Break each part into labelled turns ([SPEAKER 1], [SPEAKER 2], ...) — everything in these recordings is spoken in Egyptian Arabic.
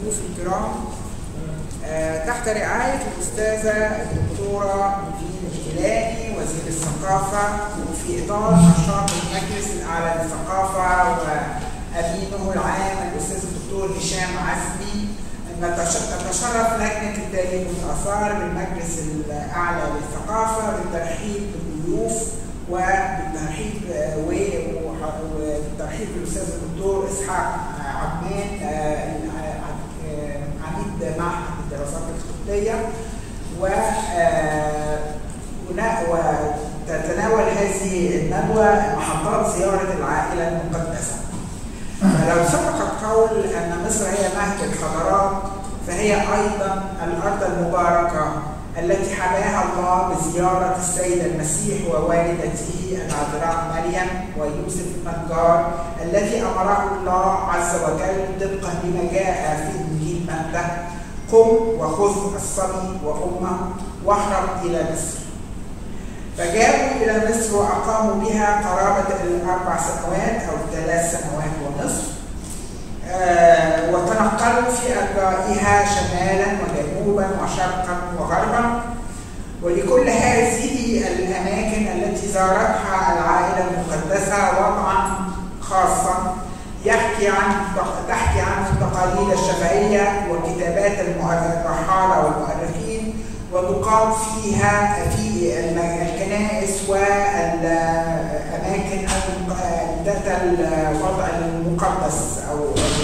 [SPEAKER 1] الضيوف الكرام آه، تحت رعاية الأستاذة الدكتورة نيفين الكيلاني وزير الثقافة وفي إطار نشاط المجلس الأعلى للثقافة وأمينه العام الأستاذ الدكتور هشام عزمي نتش- نتشرف لجنة التاريخ والآثار بالمجلس الأعلى للثقافة بالترحيب بالضيوف وبالترحيب آه، و- وح- وبالترحيب بالأستاذ الدكتور إسحاق آه، عبمان آه، ع- آه، عميد معهد الدراسات الخطية و آه، ونا- وتتناول هذه الندوة محطات زيارة العائلة المقدسة فلو سبق القول أن مصر هي مهد الحضارات فهي أيضا الأرض المباركة التي حماها الله بزيارة السيد المسيح ووالدته العذراء مريم ويوسف النجار الذي أمره الله عز وجل طبقا لما جاء في إنجيل متى قم وخذ الصبي وأمه واهرب إلى مصر فجاءوا إلى مصر وأقاموا بها قرابة الأربع سنوات أو ثلاث سنوات ونصف آه، وتنقلوا في أرجائها شمالا وجنوبا وشرقا وغربا ولكل هذه الأماكن التي زارتها العائلة المقدسة وضعا خاصا يحكي عن تحكي عنه التقاليد الشفهية وكتابات الرحالة والمؤرخين وتقام فيها في الم- الكنائس والأماكن الم- ذات الوضع المقدس أو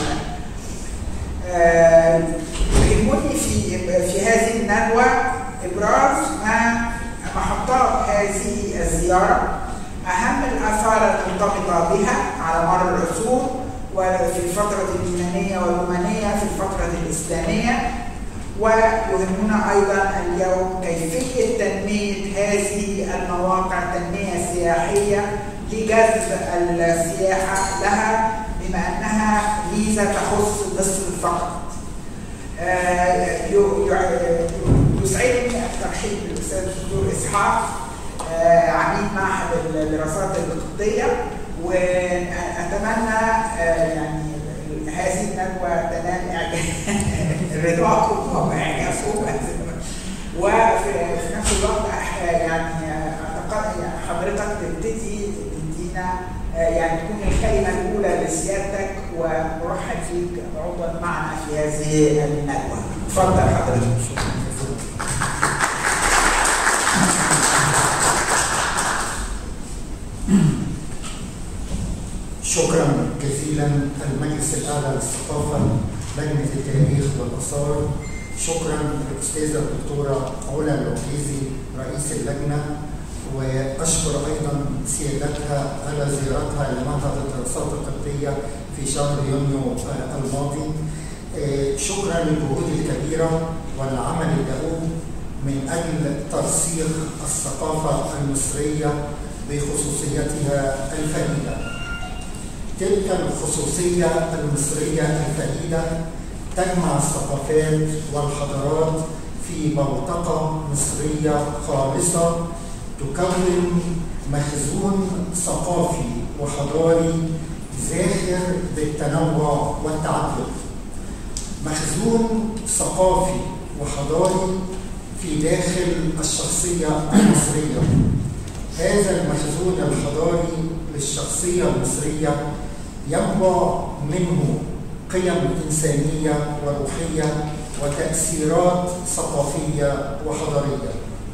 [SPEAKER 1] آه، يهمني في في هذه الندوة إبراز ما محطات هذه الزيارة أهم الآثار المرتبطة بها على مر العصور وفي الفترة اليونانية والرومانية في الفترة الإسلامية ويهمنا أيضا اليوم كيفية تنمية هذه المواقع تنمية سياحية لجذب السياحة لها بما أنها ميزة تخص مصر فقط. آه، ي- ي- يسعدني الترحيب بالأستاذ الدكتور إسحاق آه، عميد معهد الدراسات القبطية وأتمنى آه، يعني هذه الندوة تنال إعجاب رضاكم وإعجابكم وفي في نفس الوقت أح- يعني أعتقد يعني حضرتك تبتدي تدينا آه، يعني تكون الكلمة الأولى لسيادتك ونرحب فيك عضوا معنا في هذه الندوة. تفضل حضرتك.
[SPEAKER 2] شكرا جزيلا المجلس الاعلى للثقافه لجنه التاريخ والاثار شكرا للاستاذه الدكتوره علا العكيزي رئيس اللجنه واشكر ايضا سيادتها على زيارتها لمعهد الدراسات القبطيه في شهر يونيو آه، الماضي آه، شكرا للجهود الكبيره والعمل الدؤوب من اجل ترسيخ الثقافه المصريه بخصوصيتها الفريده تلك الخصوصية المصرية الفريدة تجمع الثقافات والحضارات في بوتقة مصرية خالصة تكون مخزون ثقافي وحضاري زاخر بالتنوع والتعدد مخزون ثقافي وحضاري في داخل الشخصية المصرية هذا المخزون الحضاري للشخصية المصرية ينبع منه قيم إنسانية وروحية وتأثيرات ثقافية وحضارية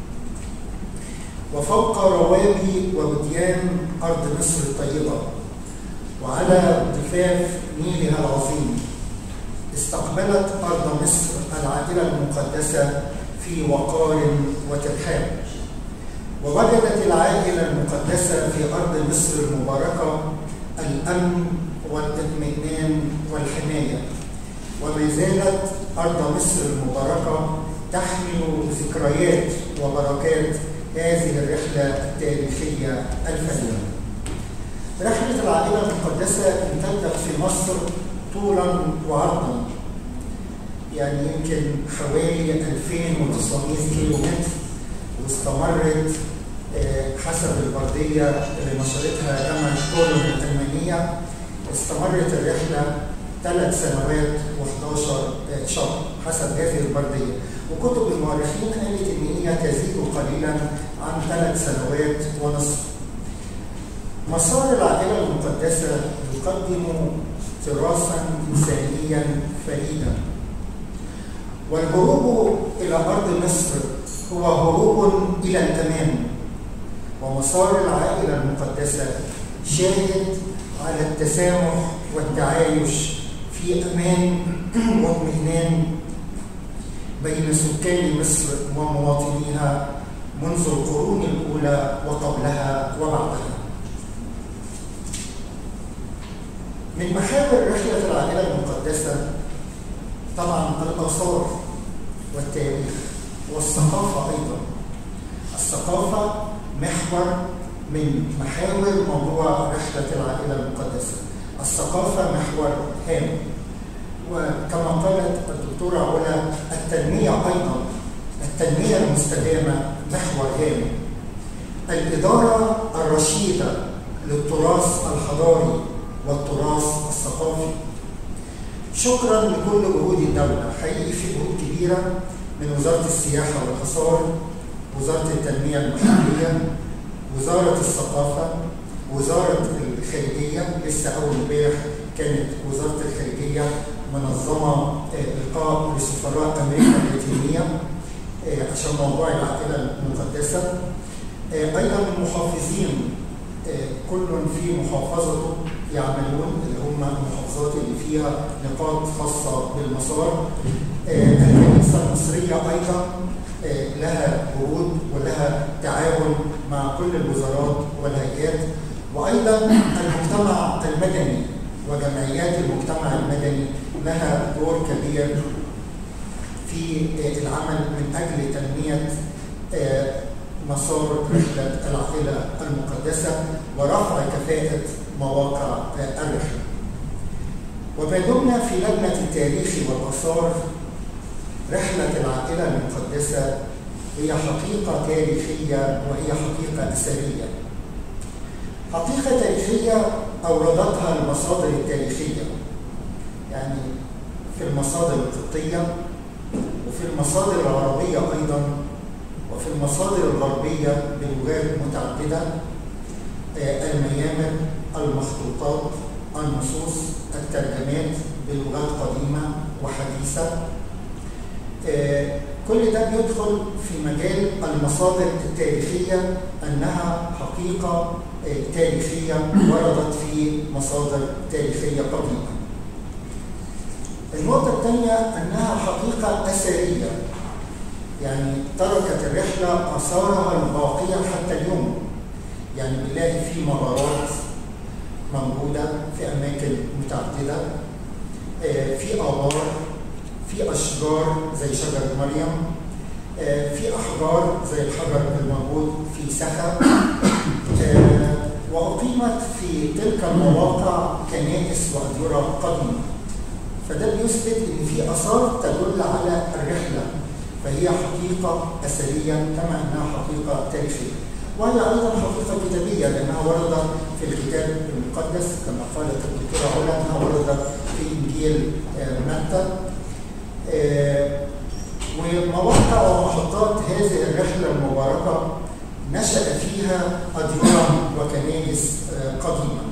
[SPEAKER 2] وفوق روابي ووديان أرض مصر الطيبة وعلى ضفاف نيلها العظيم استقبلت أرض مصر العائلة المقدسة في وقار وترحاب ووجدت العائلة المقدسة في أرض مصر المباركة الأمن والاطمئنان والحماية وما زالت أرض مصر المباركة تحمل ذكريات وبركات هذه الرحلة التاريخية الفريدة. رحلة العائلة المقدسة امتدت في مصر طولا وعرضا يعني يمكن حوالي 2900 كيلو متر واستمرت آه، حسب البردية اللي نشرتها جامعة كولون الألمانية استمرت الرحلة ثلاث سنوات و11 شهر حسب هذه البردية وكتب المؤرخين قالت إن هي تزيد قليلا عن ثلاث سنوات ونصف مسار العائلة المقدسة يقدم تراثا إنسانيا فريدا والهروب إلى أرض مصر هو هروب إلى الأمام ومسار العائلة المقدسة شاهد على التسامح والتعايش في أمان واطمئنان بين سكان مصر ومواطنيها منذ القرون الأولى وقبلها وبعدها من محاور رحلة العائلة المقدسة طبعا الآثار والتاريخ والثقافة أيضا الثقافة محور من محاور موضوع رحلة العائلة المقدسة الثقافة محور هام وكما قالت الدكتورة علا التنمية أيضا التنمية المستدامة محور هام الإدارة الرشيدة للتراث الحضاري والتراث الثقافي شكرا لكل جهود الدولة حقيقي في جهود كبيرة من وزارة السياحة والآثار وزارة التنمية المحلية وزارة الثقافة وزارة الخارجية لسه أول امبارح كانت وزارة الخارجية منظمة لقاء لسفراء أمريكا اللاتينية عشان موضوع العائلة المقدسة أيضا المحافظين كل في محافظته يعملون اللي هم المحافظات اللي فيها نقاط خاصة بالمسار الكنيسة المصرية أيضا لها جهود ولها تعاون مع كل الوزارات والهيئات وأيضا المجتمع المدني وجمعيات المجتمع المدني لها دور كبير في العمل من أجل تنمية مسار رحلة العائلة المقدسة ورفع كفاءة مواقع الرحلة. وما دمنا في لجنة التاريخ والآثار رحلة العائلة المقدسة هي حقيقة تاريخية وهي حقيقة أثرية. حقيقة تاريخية أوردتها المصادر التاريخية. يعني في المصادر القبطية وفي المصادر العربية أيضا وفي المصادر الغربية بلغات متعددة الميامر المخطوطات النصوص الترجمات بلغات قديمة وحديثة كل ده بيدخل في مجال المصادر التاريخية أنها حقيقة تاريخية وردت في مصادر تاريخية قديمة النقطة الثانية أنها حقيقة أثرية يعني تركت الرحلة آثارها الباقية حتى اليوم يعني بنلاقي في مغارات موجودة في أماكن متعددة في آبار في أشجار زي شجرة مريم في أحجار زي الحجر الموجود في سخا وأقيمت في تلك المواقع كنائس وأديرة قديمة فده بيثبت إن في آثار تدل على الرحلة فهي حقيقة أثرية كما أنها حقيقة تاريخية وهي أيضا حقيقة كتابية لأنها وردت في الكتاب المقدس كما قالت الدكتورة علا أنها وردت في إنجيل متى ومواقع ومحطات هذه الرحلة المباركة نشأ فيها أديرة وكنائس قديمة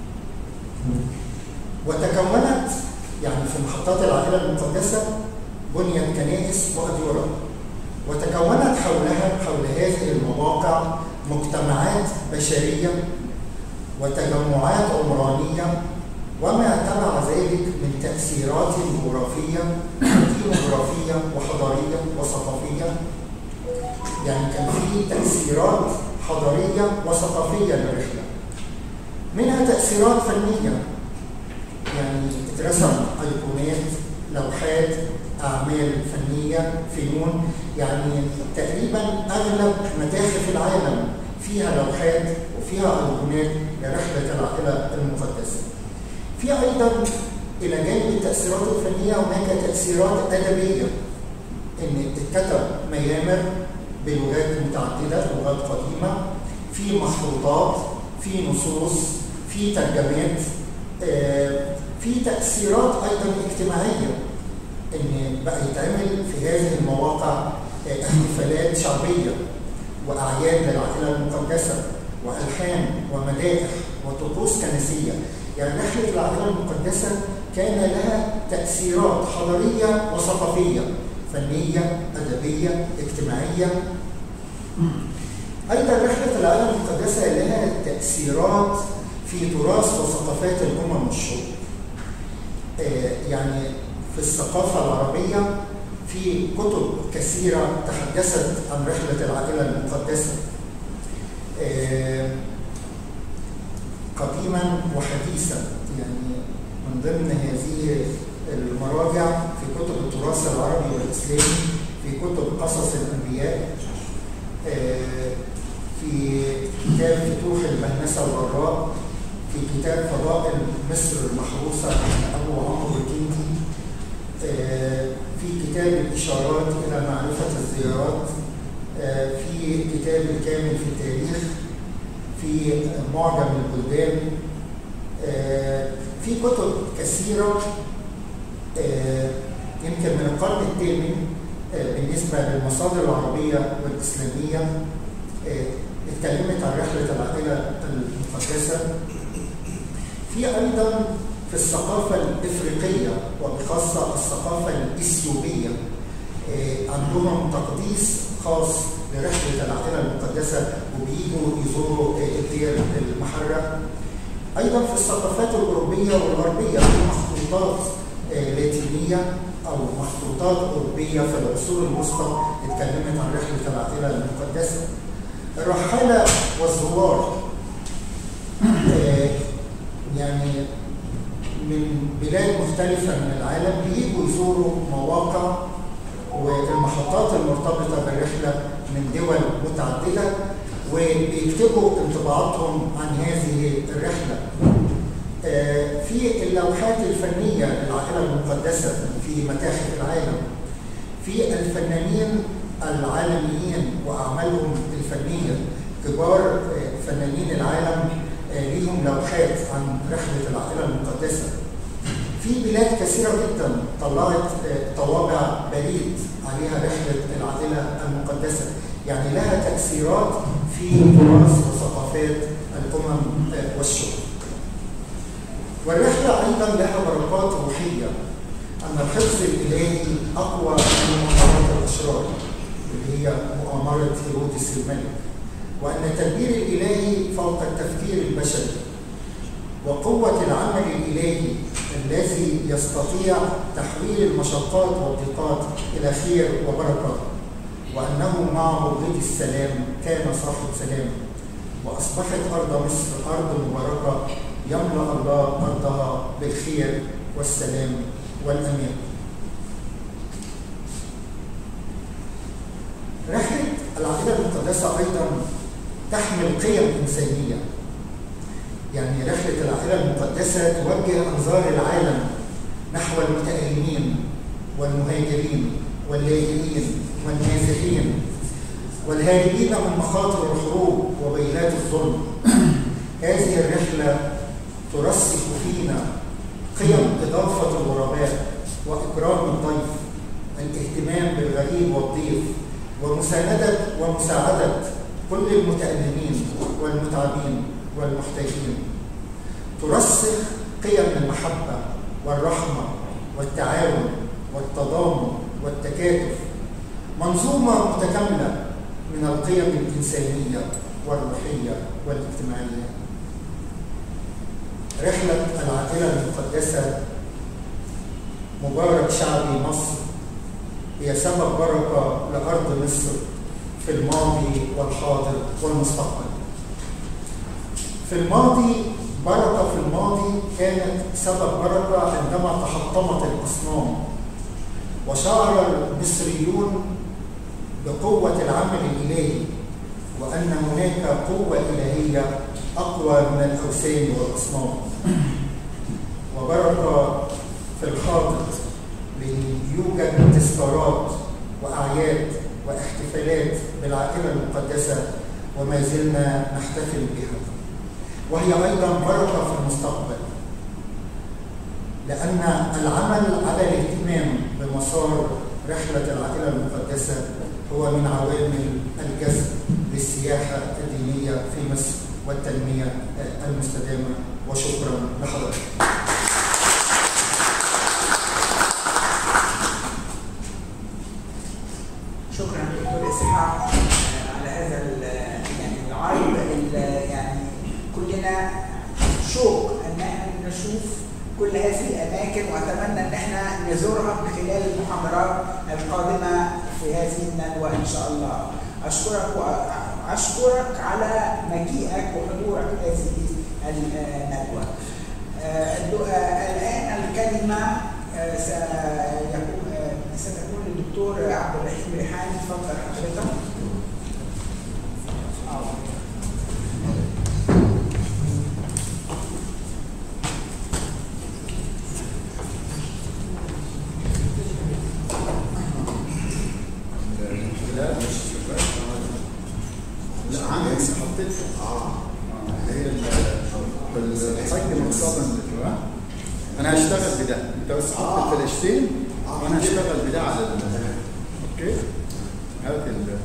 [SPEAKER 2] وتكونت يعني في محطات العائلة المقدسة بنيت كنائس وأديرة وتكونت حولها حول هذه المواقع مجتمعات بشرية وتجمعات عمرانية وما تبع ذلك من تأثيرات جغرافية ديموغرافية وحضارية وثقافية يعني كان في تأثيرات حضارية وثقافية للرحلة منها تأثيرات فنية يعني اترسم أيقونات لوحات أعمال فنية فنون يعني تقريبا أغلب متاحف العالم فيها لوحات وفيها أيقونات لرحلة العائلة المقدسة. في أيضا إلى جانب التأثيرات الفنية هناك تأثيرات أدبية إن اتكتب ميامر بلغات متعددة لغات قديمة في مخطوطات في نصوص في ترجمات في تأثيرات أيضا اجتماعية إن بقى يتعمل في هذه المواقع احتفالات شعبية وأعياد للعائلة المقدسة وألحان ومدائح وطقوس كنسية يعني رحلة العائلة المقدسة كان لها تأثيرات حضارية وثقافية فنية أدبية اجتماعية أيضا رحلة العالم المقدسة لها تأثيرات في تراث وثقافات الأمم والشعوب آه يعني في الثقافة العربية في كتب كثيرة تحدثت عن رحلة العائلة المقدسة آه قديما وحديثا يعني من ضمن هذه المراجع في كتب التراث العربي والإسلامي في كتب قصص الأنبياء آه في كتاب فتوح المهنسة الغراء في كتاب فضائل مصر المحروسة أبو عمرو الكندي آه في كتاب الإشارات إلى معرفة الزيارات آه في كتاب الكامل في التاريخ في معجم البلدان في كتب كثيرة يمكن من القرن الثامن بالنسبة للمصادر العربية والإسلامية اتكلمت عن رحلة العائلة المقدسة في أيضا في الثقافة الإفريقية وبخاصة الثقافة الإثيوبية عندهم تقديس خاص لرحلة العائلة المقدسة وبيجوا يزوروا الدير المحرة أيضا في الثقافات الأوروبية والغربية في مخطوطات لاتينية أو مخطوطات أوروبية في العصور الوسطى اتكلمت عن رحلة العائلة المقدسة الرحالة والزوار يعني من بلاد مختلفة من العالم بيجوا يزوروا مواقع والمحطات المرتبطة بالرحلة من دول متعددة وبيكتبوا انطباعاتهم عن هذه الرحلة في اللوحات الفنية للعائلة المقدسة في متاحف العالم في الفنانين العالميين وأعمالهم الفنية كبار فنانين العالم ليهم لوحات عن رحلة العائلة المقدسة في بلاد كثيرة جدا طلعت طوابع بريد عليها رحلة العائلة المقدسة يعني لها تأثيرات في تراث وثقافات الأمم والشعوب والرحلة أيضا لها بركات روحية أن الحفظ الإلهي أقوى من مؤامرة الأشرار اللي هي مؤامرة هيرودس الملك وأن التدبير الإلهي فوق التفكير البشري وقوة العمل الإلهي الذي يستطيع تحويل المشقات والضيقات إلى خير وبركة وأنه مع مبغض السلام كان صاحب سلام وأصبحت أرض مصر أرض مباركة يملأ الله أرضها بالخير والسلام والأمان رحلة العقيدة المقدسة أيضا تحمل قيم إنسانية يعني رحلة العقيدة المقدسة توجه أنظار العالم نحو المتألمين والمهاجرين واللاجئين والنازحين والهاربين من مخاطر الحروب وبيلات الظلم هذه الرحلة ترسخ فينا قيم إضافة الغرباء وإكرام الضيف الاهتمام بالغريب والضيف ومساندة ومساعدة كل المتألمين والمتعبين والمحتاجين ترسخ قيم المحبة والرحمة والتعاون والتضامن والتكاتف منظومة متكاملة من القيم الإنسانية والروحية والاجتماعية رحلة العائلة المقدسة مبارك شعبي مصر هي سبب بركة لأرض مصر في الماضي والحاضر والمستقبل في الماضي بركة في الماضي كانت سبب بركة عندما تحطمت الأصنام وشعر المصريون بقوة العمل الإلهي وأن هناك قوة إلهية أقوى من الأوثان والأصنام وبركة في الحاضر يوجد تذكارات وأعياد واحتفالات بالعائلة المقدسة وما زلنا نحتفل بها وهي أيضا بركة في المستقبل لأن العمل على الاهتمام بمسار رحلة العائلة المقدسة هو من عوامل الجذب للسياحة الدينية في مصر والتنمية المستدامة وشكرا لحضرتك.
[SPEAKER 1] شكرا دكتور اسحاق على هذا ال- يعني العرض ال- يعني كلنا شوق ان احنا نشوف كل هذه الاماكن واتمنى ان احنا نزورها من خلال المحاضرات القادمه في هذه الندوه ان شاء الله اشكرك واشكرك على مجيئك وحضورك هذه الندوه آه، الدو- آه، الان الكلمه آه، سيكون آه، ستكون للدكتور عبد الرحيم ريحان اتفضل حضرتك
[SPEAKER 3] لا مش لا عندي حطيت اه هي الحج مقصدا للجوع انا هشتغل بده انت بس حط الفلاشتين وانا هشتغل بده على ال اوكي هات ال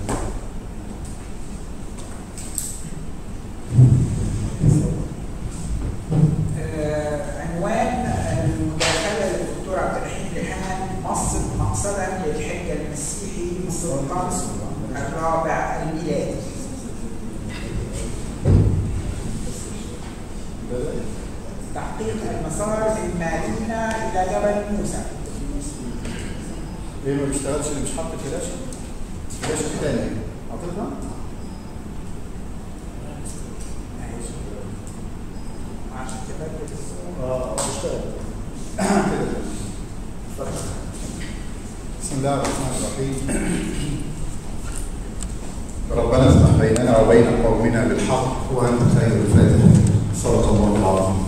[SPEAKER 1] آه، عنوان المداخله للدكتور عبد الرحيم ريحان مصر مقصدا للحج المسيحي السلطان الرابع الميلادي تحقيق المسار من مارينا الى جبل موسى
[SPEAKER 3] ليه ما بيشتغلش اللي مش حاطط فلاشه؟ فلاشه ثانيه حاططها؟
[SPEAKER 1] عشان تبدل الصوره
[SPEAKER 3] اه بيشتغل كده اتفضل. بسم الله الرحمن الرحيم ربنا افتح بيننا وبين قومنا بالحق وانت خير الفاتحين صدق الله العظيم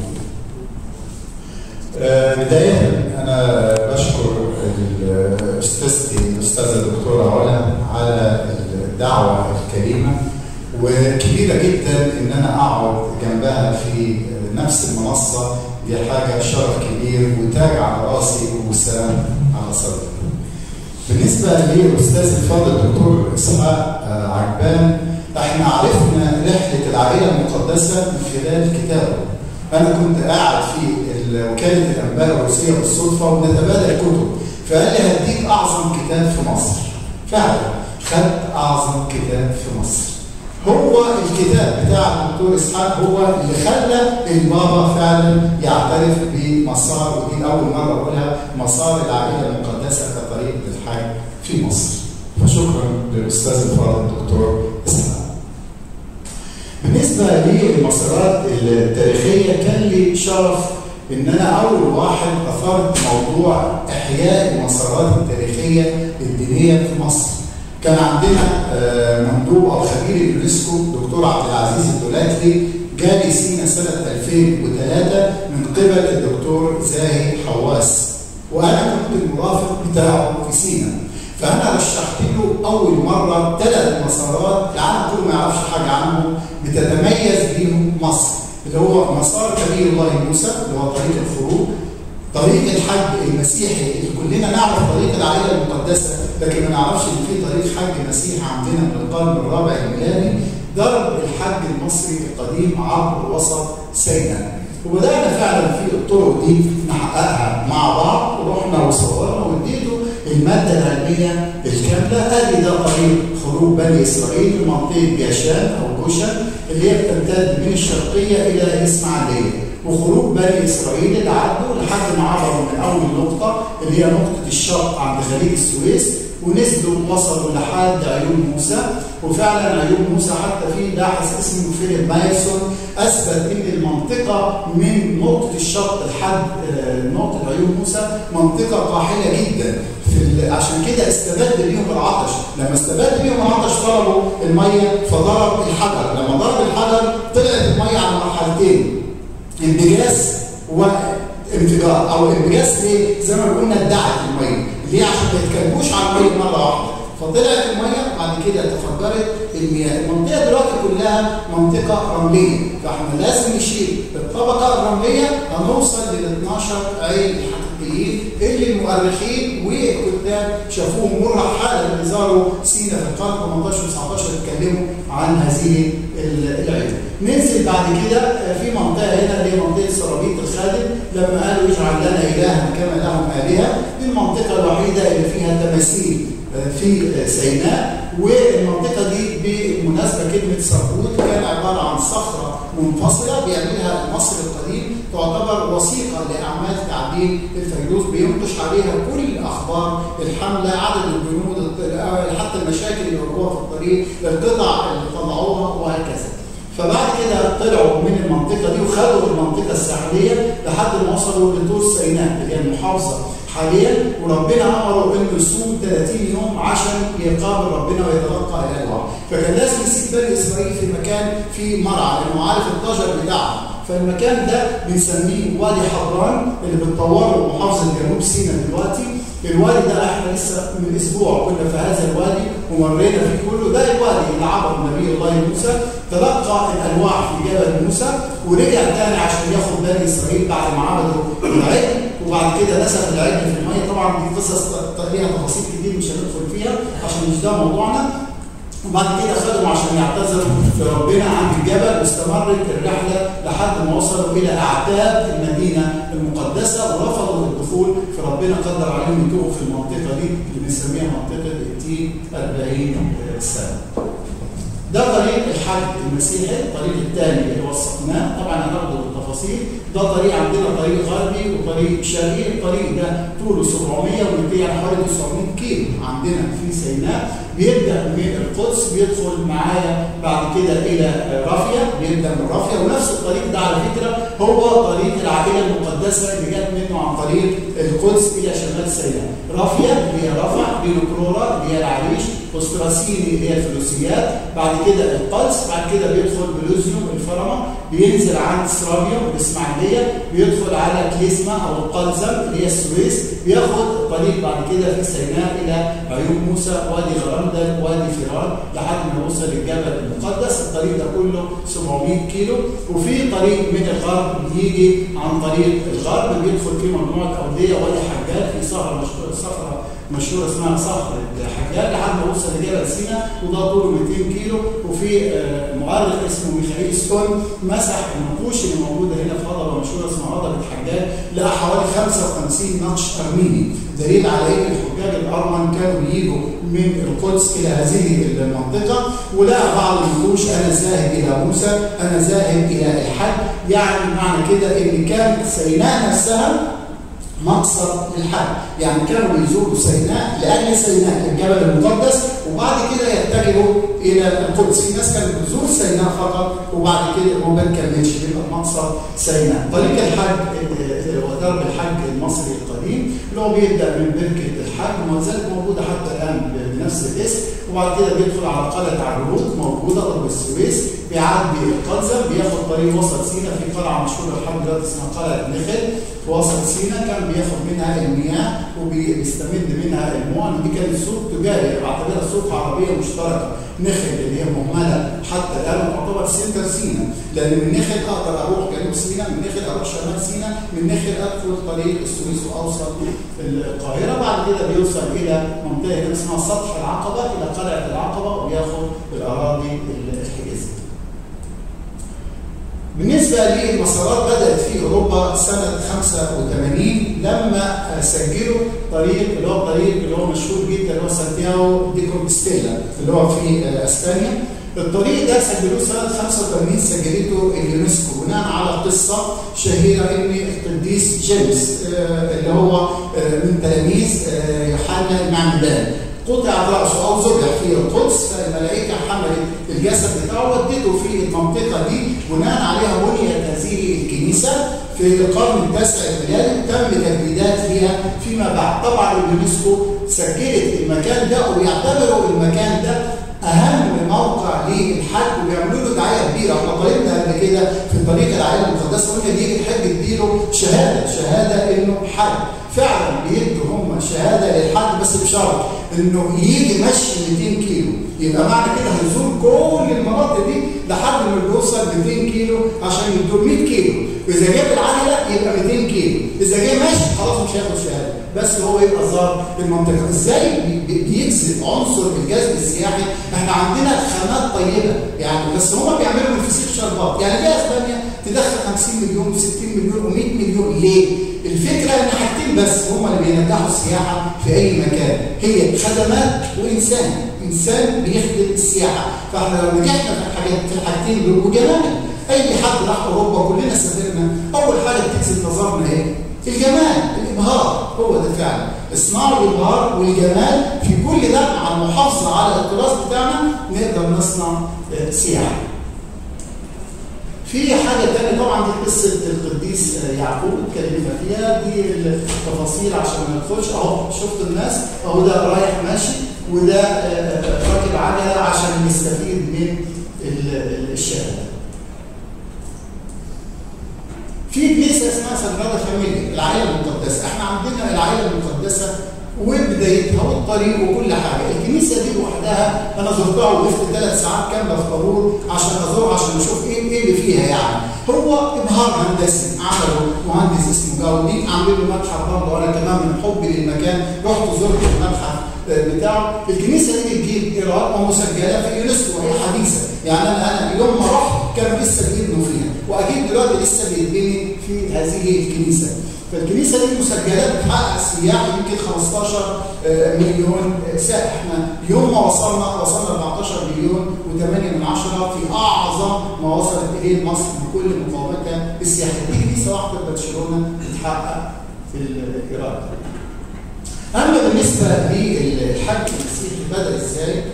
[SPEAKER 3] آه، بداية أنا بشكر ال- أستاذتي الأستاذة الدكتورة علا على الدعوة الكريمة وكبيرة جدا إن أنا أقعد جنبها في نفس المنصة دي حاجة شرف كبير وتاج على راسي وسام على صدري. بالنسبة للأستاذ الفاضل الدكتور إسحاق آه، عجبان احنا عرفنا رحلة العائلة المقدسة من خلال كتابه. أنا كنت قاعد في ال- وكالة الأنباء الروسية بالصدفة وبنتبادل كتب فقال لي هديك أعظم كتاب في مصر. فعلا خدت أعظم كتاب في مصر. هو الكتاب بتاع الدكتور اسحاق هو اللي خلى البابا فعلا يعترف بمسار ودي اول مره اقولها مسار العائله المقدسه كطريق للحج في مصر. فشكرا للاستاذ الفاضل الدكتور اسحاق. بالنسبه للمسارات التاريخيه كان لي شرف ان انا اول واحد اثرت موضوع احياء المسارات التاريخيه الدينيه في مصر. كان عندنا آه، مندوب او خبير اليونسكو دكتور عبد العزيز الدولاتلي جالي سينا سنه 2003 من قبل الدكتور زاهي حواس وانا كنت المرافق بتاعه في سينا فانا رشحت له اول مره ثلاث مسارات العالم كله ما يعرفش حاجه عنهم بتتميز بيهم مصر اللي هو مسار كبير الله موسى اللي هو طريق الخروج طريق الحج المسيحي اللي كلنا نعرف طريق العائله المقدسه لكن ما نعرفش ان في طريق حج مسيحي عندنا من القرن الرابع الميلادي ضرب الحج المصري القديم عبر وسط سيناء وبدانا فعلا في الطرق دي نحققها مع بعض ورحنا وصورنا واديته الماده العلميه الكامله ادي ده طريق خروج بني اسرائيل لمنطقه جاشان او جوشن اللي هي بتمتد من الشرقيه الى الاسماعيليه وخروج بني اسرائيل اللي عدوا لحد ما عبروا من اول نقطه اللي هي نقطه الشرق عند خليج السويس ونزلوا وصلوا لحد عيون موسى وفعلا عيون موسى حتى في باحث اسمه فيليب مايسون اثبت ان المنطقه من نقطه الشرق لحد آه، نقطه عيون موسى منطقه قاحله جدا في ال- عشان كده استبد بيهم العطش لما استبد بيهم العطش طلبوا الميه فضرب الحجر لما ضرب الحجر طلعت الميه على مرحلتين انبجاز وانفجار او انبجاز ليه؟ زي ما قلنا ادعت الميه اللي هي عشان ما يتكلموش على الميه مره واحده فطلعت الميه بعد كده تفجرت المياه المنطقه دلوقتي كلها منطقه رمليه فاحنا لازم نشيل الطبقه الرمليه هنوصل لل 12 عين الحقيقيين اللي المؤرخين والكتاب شافوهم مره حاله اللي زاروا سينا في القرن 18 و 19 اتكلموا عن هذه العين. ننزل بعد كده في منطقه هنا اللي هي منطقه سرابيط الخادم لما قالوا اجعل لنا الها كما لهم الهه دي المنطقه الوحيده اللي فيها تماثيل في سيناء والمنطقه دي بالمناسبه كلمه سربوت كان عباره عن صخره منفصله بيعملها المصري القديم تعتبر وثيقه لاعمال تعديل الفيروز بينقش عليها كل الاخبار الحمله عدد الجنود حتى المشاكل اللي واجهوها في الطريق القطع اللي طلعوها وهكذا فبعد كده طلعوا من المنطقه دي وخدوا المنطقه الساحليه لحد ما وصلوا لطول سيناء اللي هي المحافظه حاليا وربنا امره انه يصوم 30 يوم عشان يقابل ربنا ويتلقى اله الوحي فكان لازم يسيب بني اسرائيل في مكان فيه مرعى لانه عارف الضجر بتاعهم فالمكان ده بنسميه وادي حران اللي بتطوره محافظه جنوب سيناء دلوقتي الوادي ده احنا لسه من اسبوع كنا في هذا الوادي ومرينا فيه كله ده الوادي اللي عبر نبي الله موسى تلقى الالواح في جبل موسى ورجع تاني عشان ياخد بني اسرائيل بعد ما عبدوا العجل وبعد كده نسف العجل في الميه طبعا دي قصص ليها تفاصيل كتير مش هندخل فيها عشان مش ده موضوعنا وبعد كده خدهم عشان يعتذروا لربنا عند الجبل واستمرت الرحله لحد ما وصلوا الى اعتاب المدينه المقدسه ورفضوا الدخول فربنا قدر عليهم يتوهوا في المنطقه دي اللي بنسميها منطقه التي 40 سنه. ده طريق الحج المسيحي، الطريق الثاني اللي وثقناه، طبعا هناخده بالتفاصيل، ده طريق عندنا طريق غربي وطريق شرقي، الطريق ده طوله 700 و200 يعني حوالي 900 كيلو عندنا في سيناء، بيبدا من القدس بيدخل معايا بعد كده الى رافيا بيبدا من رافيا ونفس الطريق ده على فكره هو طريق العائله المقدسه اللي جت منه عن طريق القدس الى شمال سيناء رافيا اللي هي رفح بينوكرورا اللي هي العريش اوستراسيني اللي هي الفلوسيات بعد كده القدس بعد كده بيدخل بلوزيوم الفرما بينزل عند سرابيوم الاسماعيليه بيدخل على كليسما او القلزم اللي هي السويس بياخد طريق بعد كده في سيناء الى عيون موسى وادي غرندل وادي فرار لحد ما يوصل للجبل المقدس الطريق ده كله 700 كيلو وفي طريق من الغرب بيجي عن طريق الغرب بيدخل فيه مجموعه اوديه وادي حجاج في صخره مشهوره صخره مشهوره اسمها صخره حجاج لحد ما يوصل لجبل سينا وده طوله 200 كيلو وفي مؤرخ اسمه ميخائيل ستون مسح النقوش اللي موجوده هنا في هضبه مشهوره اسمها هضبه حجاج لقى حوالي 55 نقش ارميني دليل على ان الحجاج الارمن كانوا بيجوا من القدس الى هذه المنطقه ولقى بعض النقوش انا ذاهب الى موسى انا ذاهب الى الحج يعني معنى كده ان كانت سيناء نفسها مقصد للحج يعني كانوا بيزوروا سيناء لاجل سيناء الجبل المقدس وبعد كده يتجهوا الى القدس في ناس كانت بتزور سيناء فقط وبعد كده هو ما كملش يبقى مقصد سيناء طريق الحج ودرب الحج المصري القديم اللي هو بيبدا من بركه الحج وما زالت موجوده حتى الان بنفس الاسم وبعد كده بيدخل على قلعه عروق موجوده ضرب السويس بيعدي القلزم بياخد طريق وسط سينا في قلعه مشهوره لحد دلوقتي اسمها قلعه نخل في وسط سينا كان بياخد منها المياه وبيستمد منها المويه دي كانت سوق تجاري بعتبرها سوق عربيه مشتركه نخل اللي هي مهمله حتى الان تعتبر سنتر سينا لان من نخل اقدر اروح جنوب سينا من نخل اروح شمال سينا من نخل ادخل طريق السويس واوصل القاهره بعد كده بيوصل الى منطقه اسمها سطح العقبه الى قلعه العقبه وياخد الاراضي الحجازيه. بالنسبة للمسارات بدأت في أوروبا سنة 85 لما سجلوا طريق اللي هو الطريق اللي هو مشهور جدا اللي هو سانتياغو دي كومبستيلا اللي هو في أسبانيا الطريق ده سجلوه سنة 85 سجلته اليونسكو بناء على قصة شهيرة إن القديس جيمس اللي هو من تلاميذ يوحنا المعمدان قطع رأسه أو ذبح في القدس فالملائكة حملت الجسد بتاعه ودته في المنطقة دي بناء عليها بنيت هذه الكنيسة في القرن التاسع الميلادي تم تجديدات فيها فيما بعد طبعا اليونسكو سجلت المكان ده وبيعتبروا المكان ده اهم موقع للحج وبيعملوا له دعايه كبيره احنا طالبنا قبل كده في طريق العائله المقدسه قلنا يجي الحج يديله شهاده شهاده انه حج فعلا بيدوا هم شهاده للحج بس بشرط انه يجي مشي 200 كيلو يبقى معنى كده هيزور كل المناطق دي لحد ما يوصل 200 كيلو عشان يدور 100 كيلو واذا جاب العجله يبقى 200 كيلو اذا جه ماشي خلاص مش هياخد شهاده بس هو يبقى زار المنطقه ازاي بيجذب عنصر الجذب السياحي احنا عندنا خامات طيبه يعني بس هم بيعملوا من فسيخ شربات يعني ليه اسبانيا تدخل 50 مليون و60 مليون و100 مليون ليه؟ الفكره ان حاجتين بس هم اللي بينجحوا السياحه في اي مكان هي خدمات وانسان انسان بيخدم السياحه فاحنا لو نجحنا في الحاجات في الحاجتين دول وجمال اي حد راح اوروبا كلنا سافرنا اول حاجه بتجذب نظرنا ايه؟ الجمال الابهار هو ده فعلا اصناع الابهار والجمال في كل ده مع المحافظه على التراث بتاعنا نقدر نصنع سياحه في حاجة تانية طبعا دي قصة القديس يعقوب اتكلمنا فيها دي التفاصيل عشان ما ندخلش اهو شفت الناس اهو ده رايح ماشي وده راكب عجلة عشان يستفيد من الشهادة. في كنيسة اسمها سجادة فاميليا العائلة المقدسة، احنا عندنا العائلة المقدسة وبدايتها والطريق وكل حاجه، الكنيسه دي لوحدها انا زرتها وقفت ثلاث ساعات كامله في طابور عشان ازورها عشان اشوف ايه ايه اللي فيها يعني. هو ابهار هندسي عمله مهندس اسمه جاودي عامل له متحف برضه وانا كمان من حبي للمكان رحت زرت المتحف بتاعه الكنيسه دي بتجيب ايراد ومسجله في اليونسكو وهي حديثه يعني انا انا يوم ما رحت كانوا لسه بيبنوا فيها واكيد دلوقتي لسه بيتبني في هذه الكنيسه فالكنيسه دي مسجلات بتحقق سياح يمكن 15 مليون سائح احنا يوم ما وصلنا وصلنا 14 مليون و8 من عشرة في اعظم ما وصلت اليه مصر بكل مقاومتها السياحيه دي كنيسه واحده في برشلونه بتحقق في الايراد اما بالنسبه للحج المسيحي بدا ازاي؟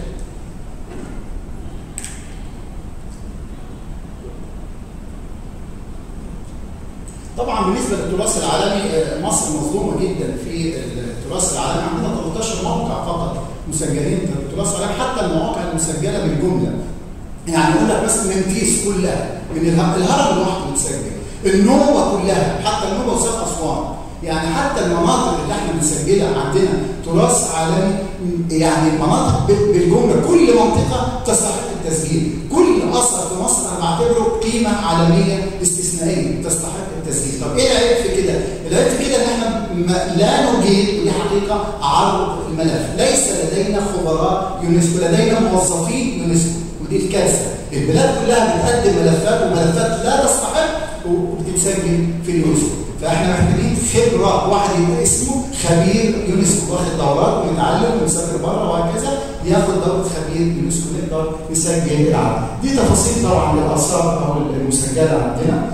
[SPEAKER 3] طبعا بالنسبه للتراث العالمي مصر مظلومه جدا في التراث العالمي عندنا 13 موقع فقط مسجلين في التراث العالمي حتى المواقع المسجله بالجمله يعني اقول لك مثلا منتيس كلها من الهرم لوحده متسجل النوبه كلها حتى النوبه وسط اسوان يعني حتى المناطق اللي احنا بنسجلها عندنا تراث عالمي يعني مناطق بالجمله كل منطقه تستحق التسجيل كل اثر في مصر انا بعتبره قيمه عالميه استثنائيه تستحق التسجيل طب ايه العيب في كده العيب في كده ان احنا لا نجيد ودي حقيقه عرض الملف ليس لدينا خبراء يونسكو لدينا موظفين يونسكو ودي الكارثه البلاد كلها بتقدم ملفات وملفات لا تستحق وبتتسجل في اليونسكو فاحنا محتاجين خبره واحد يبقى اسمه خبير يونسكو واخد دورات ومتعلم ومسافر بره وهكذا ياخد دوره خبير يونسكو نقدر نسجل العالم دي تفاصيل طبعا للاثار او المسجله عندنا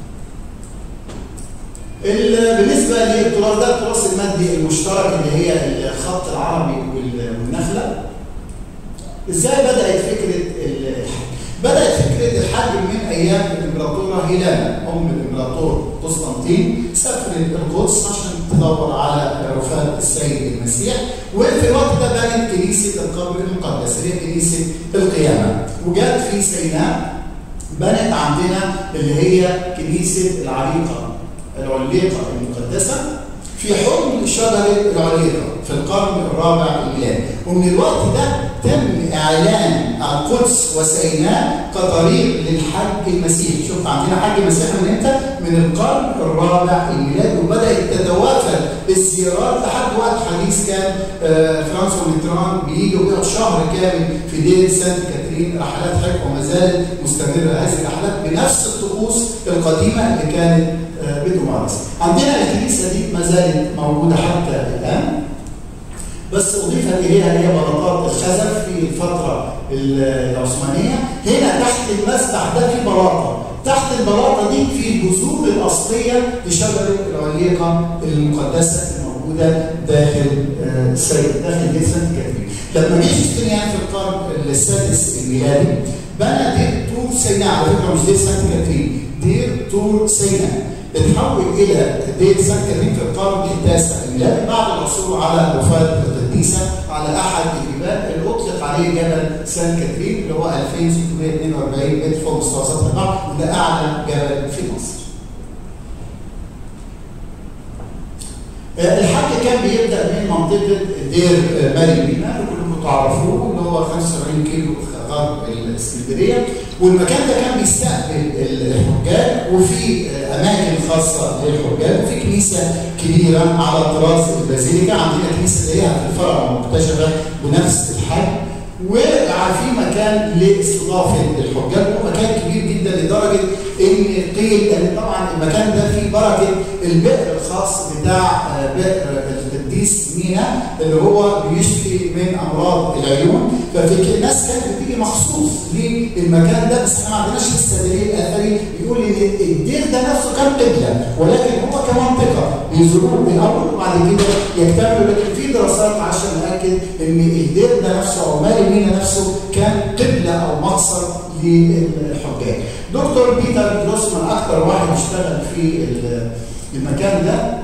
[SPEAKER 3] بالنسبه للتراث ده التراث المادي المشترك اللي هي الخط العربي والنخله ازاي بدات فكره الحج؟ بدات فكره الحج من ايام الامبراطوره هيلانا ام الامبراطور قسطنطين سافرت القدس عشان تدور على وفاه السيد المسيح وفي الوقت ده بنت كنيسه القبر المقدس اللي هي كنيسه القيامه وجات في سيناء بنت عندنا اللي هي كنيسه العريقه العليقه المقدسه في حضن شجره العليقه في القرن الرابع الميلادي ومن الوقت ده تم اعلان القدس وسيناء كطريق للحج المسيحي شوف عندنا حج مسيحي من امتى من القرن الرابع الميلادي وبدات تتوافد الزيارات لحد وقت حديث كان فرانسوا ميتران بيجي ويقعد شهر كامل في دير سانت كاترين رحلات حج وما زالت مستمره هذه الرحلات بنفس الطقوس القديمه اللي كانت بتمارس عندنا الكنيسه دي ما زالت موجوده حتى الان بس اضيفت اليها هي بلاطات الخزف في الفتره العثمانيه هنا تحت المسبح ده في بلاطه تحت البلاطه دي في الجذور الاصليه لشجره العليقه المقدسه الموجوده داخل السيد داخل دير سانت كاترين لما جه جوستنيان في القرن السادس الميلادي بنى دير طور سيناء على فكره مش دير سانت كاترين دير طور سيناء اتحول الى دير سانت كاترين في القرن التاسع الميلادي بعد العثور على وفاه القديسه على احد الجبال اللي اطلق عليه جبل سانت كاترين اللي هو 2642 متر فوق مستوى سطح البحر وده اعلى جبل في مصر. الحج كان بيبدا من منطقه دير ماري مينا اللي كلكم تعرفوه اللي هو 75 كيلو غرب الاسكندريه والمكان ده كان بيستقبل الحجاج وفي اماكن خاصه للحجاج وفي كنيسه كبيره على طراز البازيليكا عندنا كنيسه اللي هي في الفرع المكتشفه بنفس الحجم وفي مكان لاستضافه الحجاج ومكان كبير جدا لدرجه ان قيل ان طبعا المكان ده فيه بركه البئر الخاص بتاع بئر القديس مينا اللي هو بيشفي من امراض العيون ففي ناس كانت بتيجي مخصوص للمكان ده بس احنا ما عندناش لسه دليل اثري يقول ان الدير ده نفسه كان قبله ولكن هو كمنطقه بيزوروه الاول وبعد كده يكتملوا لكن في دراسات عشان ناكد ان الدير ده نفسه او ماري مينا نفسه كان قبله او مقصد للحجاج. دكتور بيتر جروسمان اكثر واحد اشتغل في المكان ده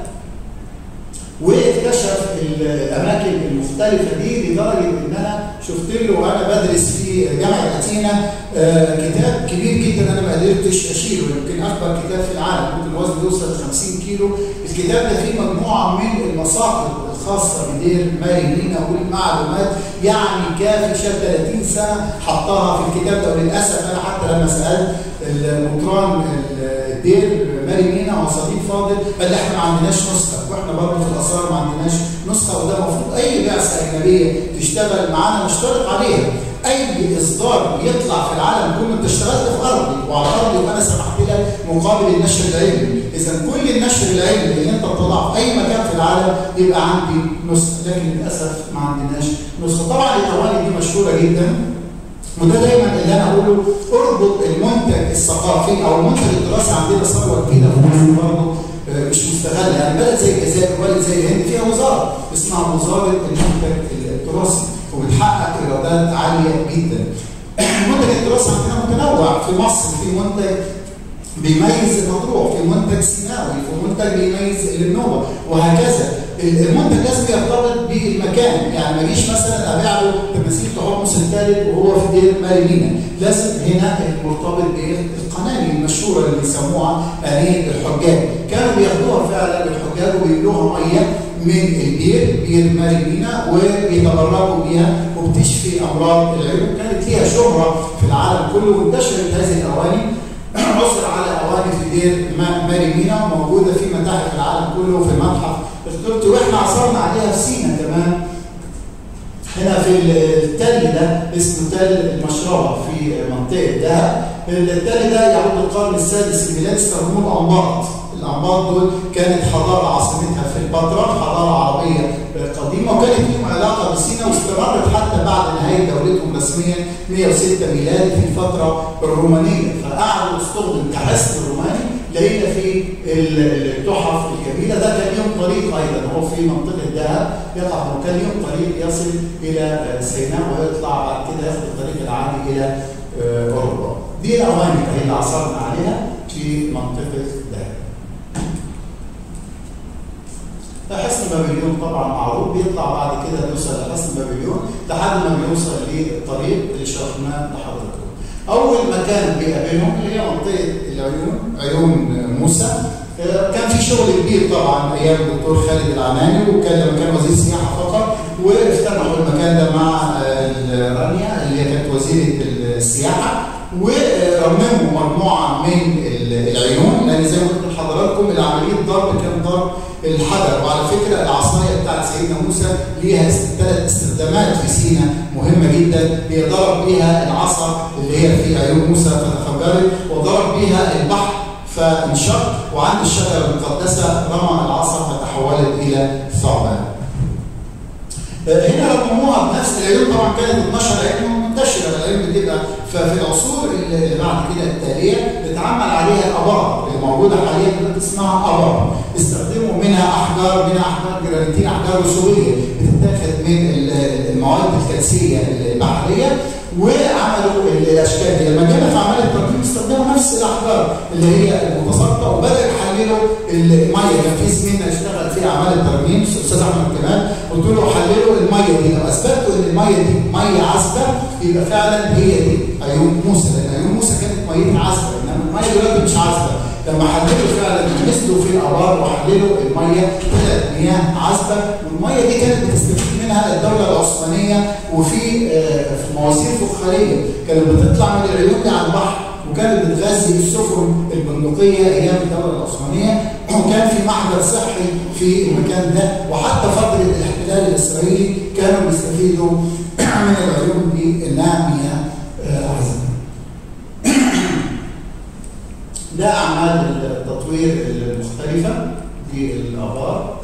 [SPEAKER 3] واكتشف الاماكن المختلفه دي لدرجه ان انا شفت له وانا بدرس في جامعه اتينا كتاب كبير جدا انا ما قدرتش اشيله يمكن اكبر كتاب في العالم ممكن وزنه يوصل 50 كيلو الكتاب ده فيه مجموعه من المصادر الخاصه بدير ماري مينا والمعلومات يعني كافي شاب 30 سنه حطها في الكتاب ده وللاسف انا حتى لما سالت المطران الدير ماري مينا وصديق فاضل قال لي احنا ما عندناش نسخه واحنا برضه في الاثار ما عندناش نسخه وده المفروض اي بعثه اجنبيه تشتغل معانا نشترط عليها اي اصدار يطلع في العالم كله انت اشتغلت في ارضي وعلى ارضي وانا سمحت لك مقابل النشر العلمي اذا كل النشر العلمي اللي انت تطلعه في اي مكان في العالم يبقى عندي نسخه لكن للاسف ما عندناش نسخه طبعا الاواني دي مشهوره جدا وده دايما اللي انا اقوله اربط المنتج الثقافي او المنتج الدراسي عندنا ثروه كبيره في مصر برضه مش مستغله يعني بلد زي الجزائر وبلد زي الهند فيها وزاره اسمها وزاره المنتج التراثي وبتحقق ايرادات عاليه جدا. المنتج التراثي عندنا متنوع في مصر في منتج بيميز المطروح في منتج سيناوي في منتج بيميز النوبه وهكذا المنتج لازم يرتبط بالمكان يعني ما اجيش مثلا ابيع له تماثيل تحمص الثالث وهو في دير مارينا لازم هنا مرتبط بالقناني المشهوره اللي بيسموها انيه الحجاج كانوا بياخدوها فعلا الحجاج ويملوها ميه من البير بير مارينا وبيتبرعوا بيها وبتشفي امراض العيون كانت ليها شهره في العالم كله وانتشرت هذه الاواني عثر على اواني في دير مارينا موجوده في متاحف العالم كله وفي المتحف القبطي واحنا عثرنا عليها في سينا كمان هنا في التل ده اسمه تل المشربه في منطقه دهب التل ده يعود للقرن السادس الميلادي استخدموه الانباط الانباط دول كانت حضاره عاصمتها في البتراء حضاره عربيه قديمه وكانت لهم علاقه بسينا واستمرت حتى بعد نهايه دولتهم رسميا 106 ميلادي في الفتره الرومانيه فقعدوا يستخدم كحسن الروماني لقينا في التحف الجميله ده كان ليهم طريق ايضا هو في منطقه دهب يقع كان ليهم طريق يصل الى سيناء ويطلع بعد كده ياخد الطريق العادي الى اوروبا. دي الاواني اللي عثرنا عليها في منطقه دهب. حسن بابليون طبعا معروف بيطلع بعد كده بيوصل لحسن بابليون لحد ما بيوصل للطريق اللي شرحناه لحضراتكم. اول مكان بيقابلهم اللي هي منطقه العيون عيون موسى كان في شغل كبير طبعا ايام الدكتور خالد العناني وكان لما كان وزير سياحه فقط وافتتحوا المكان ده مع رانيا اللي هي كانت وزيره السياحه ورمموا مجموعه من العيون لان زي ما قلت لحضراتكم العمليه ضرب كان ضرب الحجر وعلى فكره العصايه بتاعت سيدنا موسى ليها ثلاث استخدامات في سينا مهمه جدا هي ضرب بيها العصا اللي هي في عيون موسى فتفجرت وضرب بيها البحر فانشق وعند الشجره المقدسه رمى العصا فتحولت الى ثعبان. هنا رموها بنفس العيون طبعا كانت 12 عين منتشره العيون بتبقى ففي العصور اللي بعد كده التاليه اتعمل عليها الابار اللي موجوده حاليا دلوقتي اسمها ابار استخدموا منها احجار منها احجار جرانيتيه احجار رسوبيه بتتاخد من المواد الكالسيه البحريه وعملوا الاشكال دي لما جينا في اعمال التركيب استخدموا نفس الاحجار اللي هي المتساقطه وبدا حللوا الميه كان في زميلنا اشتغل في اعمال الترميم استاذ احمد كمال قلت له حللوا الميه دي لو اثبتوا ان الميه دي ميه عذبه يبقى فعلا هي دي عيون موسى لان عيون موسى كانت ميتها عذبه انما الميه دلوقتي مش عذبه لما حللوا فعلا مثلوا في الابار وحللوا الميه طلعت مياه عذبه والميه دي كانت بتستفيد منها الدوله العثمانيه وفي آه، في مواسير فخاريه كانت بتطلع من العيون دي على البحر وكانت بتغذي السفن البندقيه ايام الدوله العثمانيه وكان في محضر صحي في المكان ده وحتى فتره الاحتلال الاسرائيلي كانوا بيستفيدوا من العيون دي انها مياه آه، عذبه. ده اعمال التطوير المختلفه للابار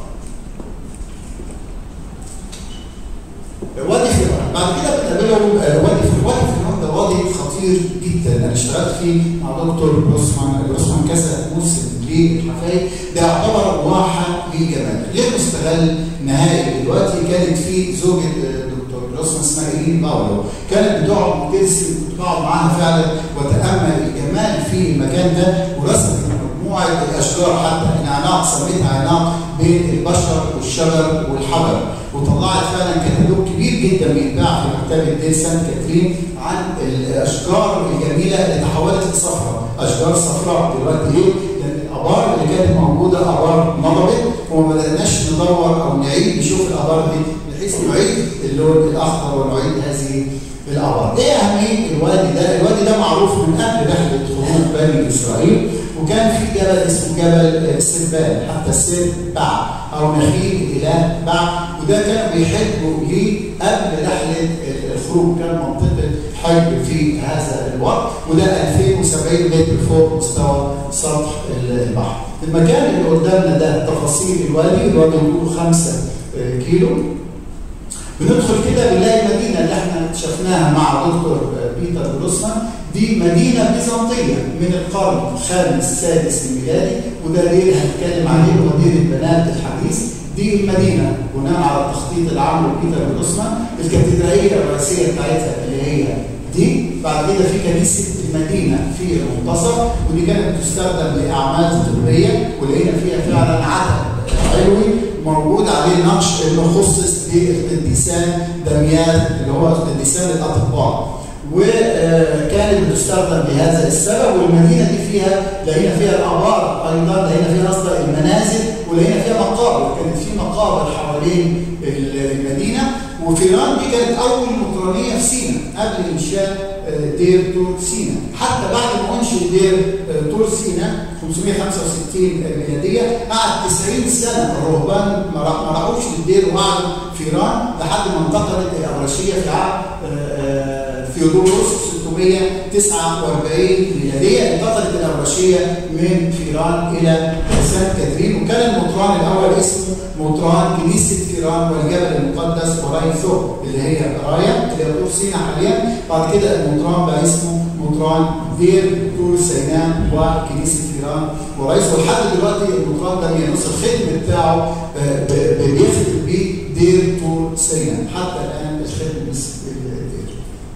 [SPEAKER 3] وادي فرعون بعد كده بتقابلهم آه، وادي فرعون وادي فرعون ده وادي خطير جدا انا اشتغلت فيه مع دكتور بروسمان بروسمان كذا موسم للحفاية ده يعتبر واحة للجمال غير مستغل نهائي دلوقتي كانت في زوجة آه، دكتور بروسمان اسمها ايرين باولو كانت بتقعد ترسم كنت بقعد معاها فعلا واتامل الجمال في المكان ده ورسمت مجموعه الاشجار حتى الاعناق سميتها اعناق بين البشر والشجر والحجر وطلعت فعلا كتالوج كبير جدا بيتباع في مكتبه دير سان كاترين عن الاشجار الجميله اللي تحولت لصفراء اشجار صفراء دلوقتي ليه؟ لان الابار اللي كانت موجوده ابار نضبت وما بدأناش ندور او نعيد نشوف الابار دي بحيث نعيد اللون الاخضر ونعيد هذه الابار. ايه اهميه الوادي ده؟ الوادي ده معروف من قبل رحله خروج بني اسرائيل وكان في جبل اسمه جبل سربان حتى سربع او نخيل اله بع وده كانوا بيحجوا ليه قبل رحله الخروج كان منطقه حج في هذا الوقت وده 2070 متر فوق مستوى سطح البحر. المكان اللي قدامنا ده تفاصيل الوادي، الوادي طوله 5 كيلو بندخل كده بنلاقي المدينه اللي احنا اكتشفناها مع دكتور بيتر بروسمان دي مدينه بيزنطيه من القرن الخامس السادس الميلادي وده دير هنتكلم عليه هو دير البنات الحديث دي المدينه بناء على التخطيط اللي عمله بيتر بروسمان الكاتدرائيه الرئيسيه بتاعتها اللي هي دي بعد كده في كنيسه المدينه في المنتصف ودي كانت تستخدم لاعمال طبيه ولقينا فيها فعلا عدد علوي موجود عليه نقش انه خصص للقديسان دميان اللي هو قديسان الاطباء وكانت بتستخدم بهذا السبب والمدينه دي فيها لقينا فيها الابار ايضا لقينا فيها اصلا المنازل ولقينا فيها مقابر كانت في مقابر حوالين المدينه وفيران دي كانت اول مطرانيه في سينا قبل انشاء دير تور سينا حتى بعد ما انشئ دير تور سينا 565 ميلاديه قعد 90 سنه الرهبان ما راحوش للدير وقعدوا فيران لحد ما انتقلت الابرشيه في عهد ثيودوروس 649 ميلاديه انتقلت الابرشيه من فيران الى سان كاترين وكان المطران الاول اسمه مطران كنيسه فيران والجبل المقدس ورايثو اللي هي رايا اللي هي طور سينا حاليا بعد كده المطران بقى اسمه مطران دير طور سيناء وكنيسه فيران ورايثو ولحد دلوقتي المطران ده بينص الختم بتاعه بيختم بيه دير طور سيناء حتى الان الختم اسم الدير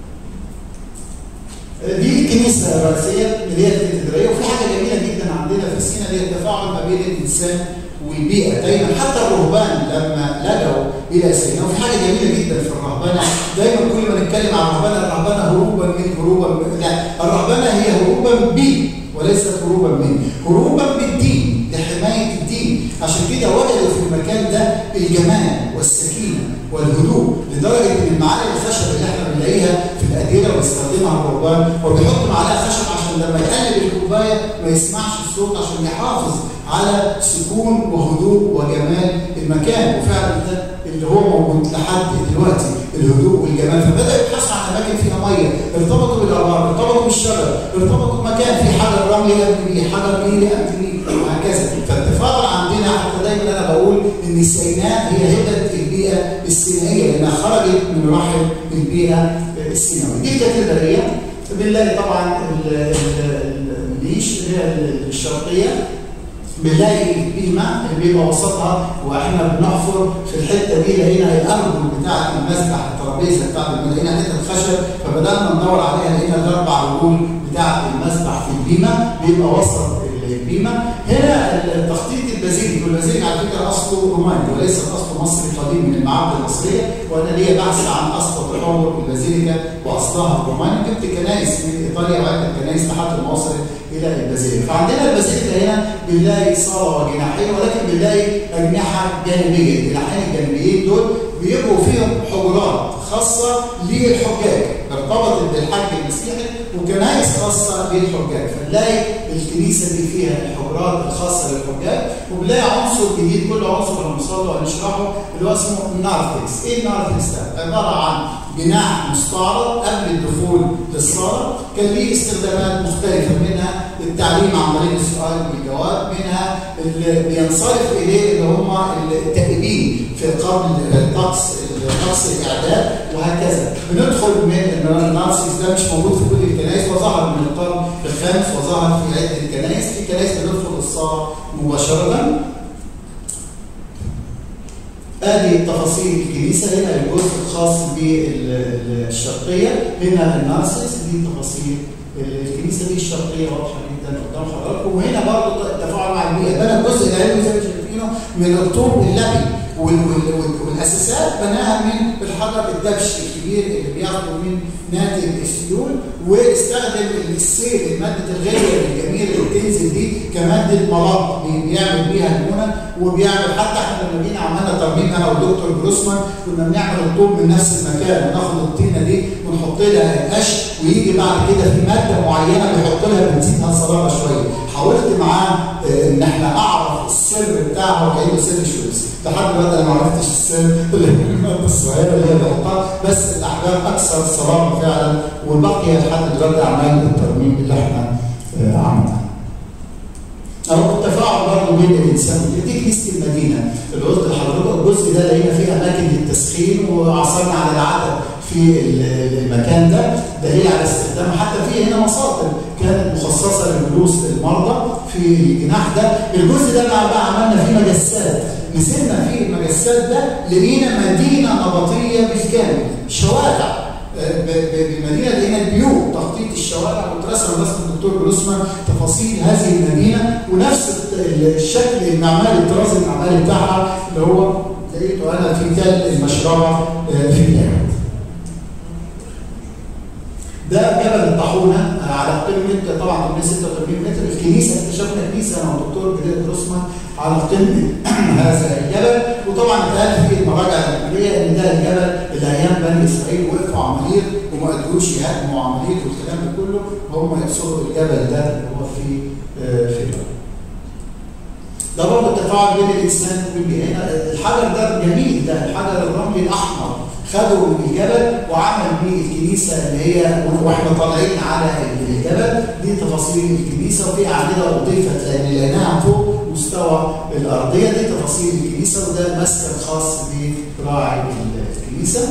[SPEAKER 3] دي الكنيسه الرئيسيه اللي هي الكاتدرائيه وفي حاجه جميله جدا عندنا في سينا اللي هي التفاعل ما بين الانسان والبيئه دايما حتى الرهبان لما لجوا الى سينا وفي حاجه جميله جدا في الرهبنه دايما كل ما نتكلم عن الرهبنه الرهبنه هروبا من هروبا من لا الرهبنه هي هروبا ب وليست هروبا من هروبا بالدين لحمايه الدين عشان كده وجدوا في المكان ده الجمال والسكينه والهدوء لدرجه ان المعالق الخشب اللي احنا بنلاقيها في الاديره وبيستخدمها الرهبان وبيحط معلقه خشب عشان لما يقلب الكوبايه ما يسمعش الصوت عشان يحافظ على سكون وهدوء وجمال المكان وفعلا ده اللي هو موجود لحد دلوقتي الهدوء والجمال فبدا يبحثوا عن اماكن فيها ميه ارتبطوا بالابار ارتبطوا بالشجر ارتبطوا بمكان في حجر رملي يأتي بيه حجر نيلي يأتي بيه وهكذا فالتفاعل عندنا حتى دايما انا بقول ان سيناء هي هبه البيئه السينائيه لانها خرجت من رحم البيئه السيناويه دي الكاتدرائيه بنلاقي طبعا النيش اللي هي الشرقيه بنلاقي القيمة اللي بيبقى وسطها واحنا بنحفر في الحتة دي لقينا الأرض بتاعة المسبح الترابيزة بتاعة لقينا حتة خشب فبدأنا ندور عليها لقينا الأربع رجول بتاعة المسبح في القيمة بيبقى وسط بيما هنا التخطيط البازيلي والبازيلي على فكره اصله روماني وليس اصله مصري قديم من المعابد المصريه وانا ليا بحث عن اصل تطور البازيليكا واصلها الروماني جبت كنائس من ايطاليا وعدت كنائس لحد ما وصلت الى البازيليكا فعندنا البازيليكا هنا بنلاقي صاله وجناحين ولكن بنلاقي اجنحه جانبيه الجناحين الجانبيين دول بيبقوا فيهم حجرات خاصه للحجاج ارتبطت بالحج المسيحي وكنائس خاصه للحجاج فنلاقي الكنيسه دي فيها الحجرات الخاصه للحجاج وبنلاقي عنصر جديد كل عنصر هنوصل له هنشرحه اللي هو اسمه النارثكس ايه النارثكس ده؟ عباره عن جناح مستعرض قبل الدخول للصاله كان ليه استخدامات مختلفه منها التعليم عن طريق السؤال والجواب منها اللي بينصرف اليه اللي هم التائبين في قبل الطقس طقس الاعداد وهكذا بندخل من النارسيس ده مش موجود في كل الكنائس وظهر من القرن الخامس وظهر في عده الكنائس في كنائس بندخل الصلاه مباشره ادي تفاصيل الكنيسه هنا الجزء الخاص بالشرقيه هنا النارسيس دي تفاصيل الكنيسه دي الشرقيه واضحه جدا قدام حضراتكم وهنا برضه التفاعل مع البيئه بنى الجزء العلوي زي ما شايفينه من الطوب اللبي والاساسات بناها من الحجر الدبش الكبير اللي بياخده من نادي السيول واستخدم السيل ماده الغيه الجميله اللي بتنزل دي كماده ملط بيعمل بيها المنى وبيعمل حتى احنا لما جينا عملنا ترميم انا والدكتور جروسمان كنا بنعمل الطوب من نفس المكان وناخد الطينه دي ونحط لها القش ويجي بعد كده في ماده معينه بيحط لها بنزينها صلابه شويه حاولت معاه ان احنا اعرف السر بتاعه وكانه سر شويس لحد دلوقتي انا ما عرفتش السر اللي الماده الصغيره اللي هي بحطها بس الاحجار اكثر صلابه فعلا والباقيه لحد دلوقتي اعمال الترميم اللي احنا عملناها. أو التفاعل برضه بين الإنسان دي كنيسة المدينة اللي قلت لحضرتك الجزء ده لقينا فيه أماكن للتسخين وعثرنا على العدد في المكان ده دليل على استخدام حتى في هنا مصادر كانت مخصصة لجلوس المرضى في الجناح ده الجزء ده بقى عملنا فيه مجسات نزلنا فيه المجسات ده لقينا مدينة نبطية بالكامل شوارع بالمدينه لقينا البيوت تخطيط الشوارع وترسم رسم الدكتور جروسمان تفاصيل هذه المدينه ونفس الشكل المعماري الطراز المعماري بتاعها اللي هو لقيته انا في تل المشربه في اليمن. ده جبل الطاحونه على قمه طبعا 886 متر الكنيسه اكتشفنا كنيسه انا والدكتور جلال جروسمان على قمه هذا الجبل وطبعا اتقال في المراجع الاجنبيه ان ده الجبل اللي ايام بني اسرائيل وقفوا عماليق وما قدروش يهاجموا عماليق والكلام ده كله هم يقصدوا الجبل ده اللي هو في في الجبل. ده برضه التفاعل بين الانسان والبيئه الحجر ده جميل ده الحجر الرملي الاحمر خدوا من الجبل وعمل بيه الكنيسه اللي هي واحنا طالعين على الجبل دي تفاصيل الكنيسه وفي اعمده اضيفت لان لقيناها فوق مستوى الارضيه دي تفاصيل الكنيسه وده المسكن الخاص براعي الكنيسه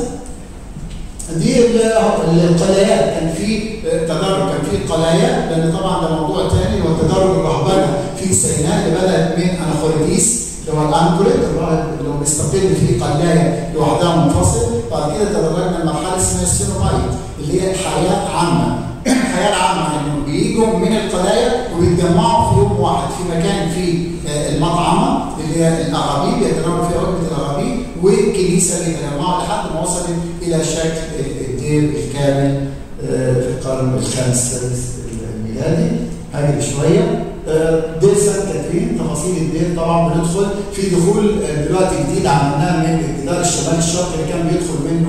[SPEAKER 3] دي القلايات كان في تدرج كان في قلايا لان طبعا ده موضوع ثاني هو تدرج الرهبنه في سيناء اللي بدات من اناخوريديس اللي هو الانكوريت الراهب اللي هو بيستقل في قلايه لوحدها منفصل بعد كده تدرجنا لمرحله اسمها السينومايت اللي هي حياه عامه الحياه العامه انه بيجوا من القلايا وبيتجمعوا في يوم واحد في مكان في المطعمه اللي هي الاغابيب يتناولوا فيها وجبه الاغابيب والكنيسه بيتجمعوا لحد ما وصلت الى شكل الدير الكامل في القرن الخامس الميلادي هاجي شويه دير سانت كاترين تفاصيل الدير طبعا بندخل في دخول دلوقتي جديد عملناه من الجدار الشمالي الشرقي اللي كان بيدخل منه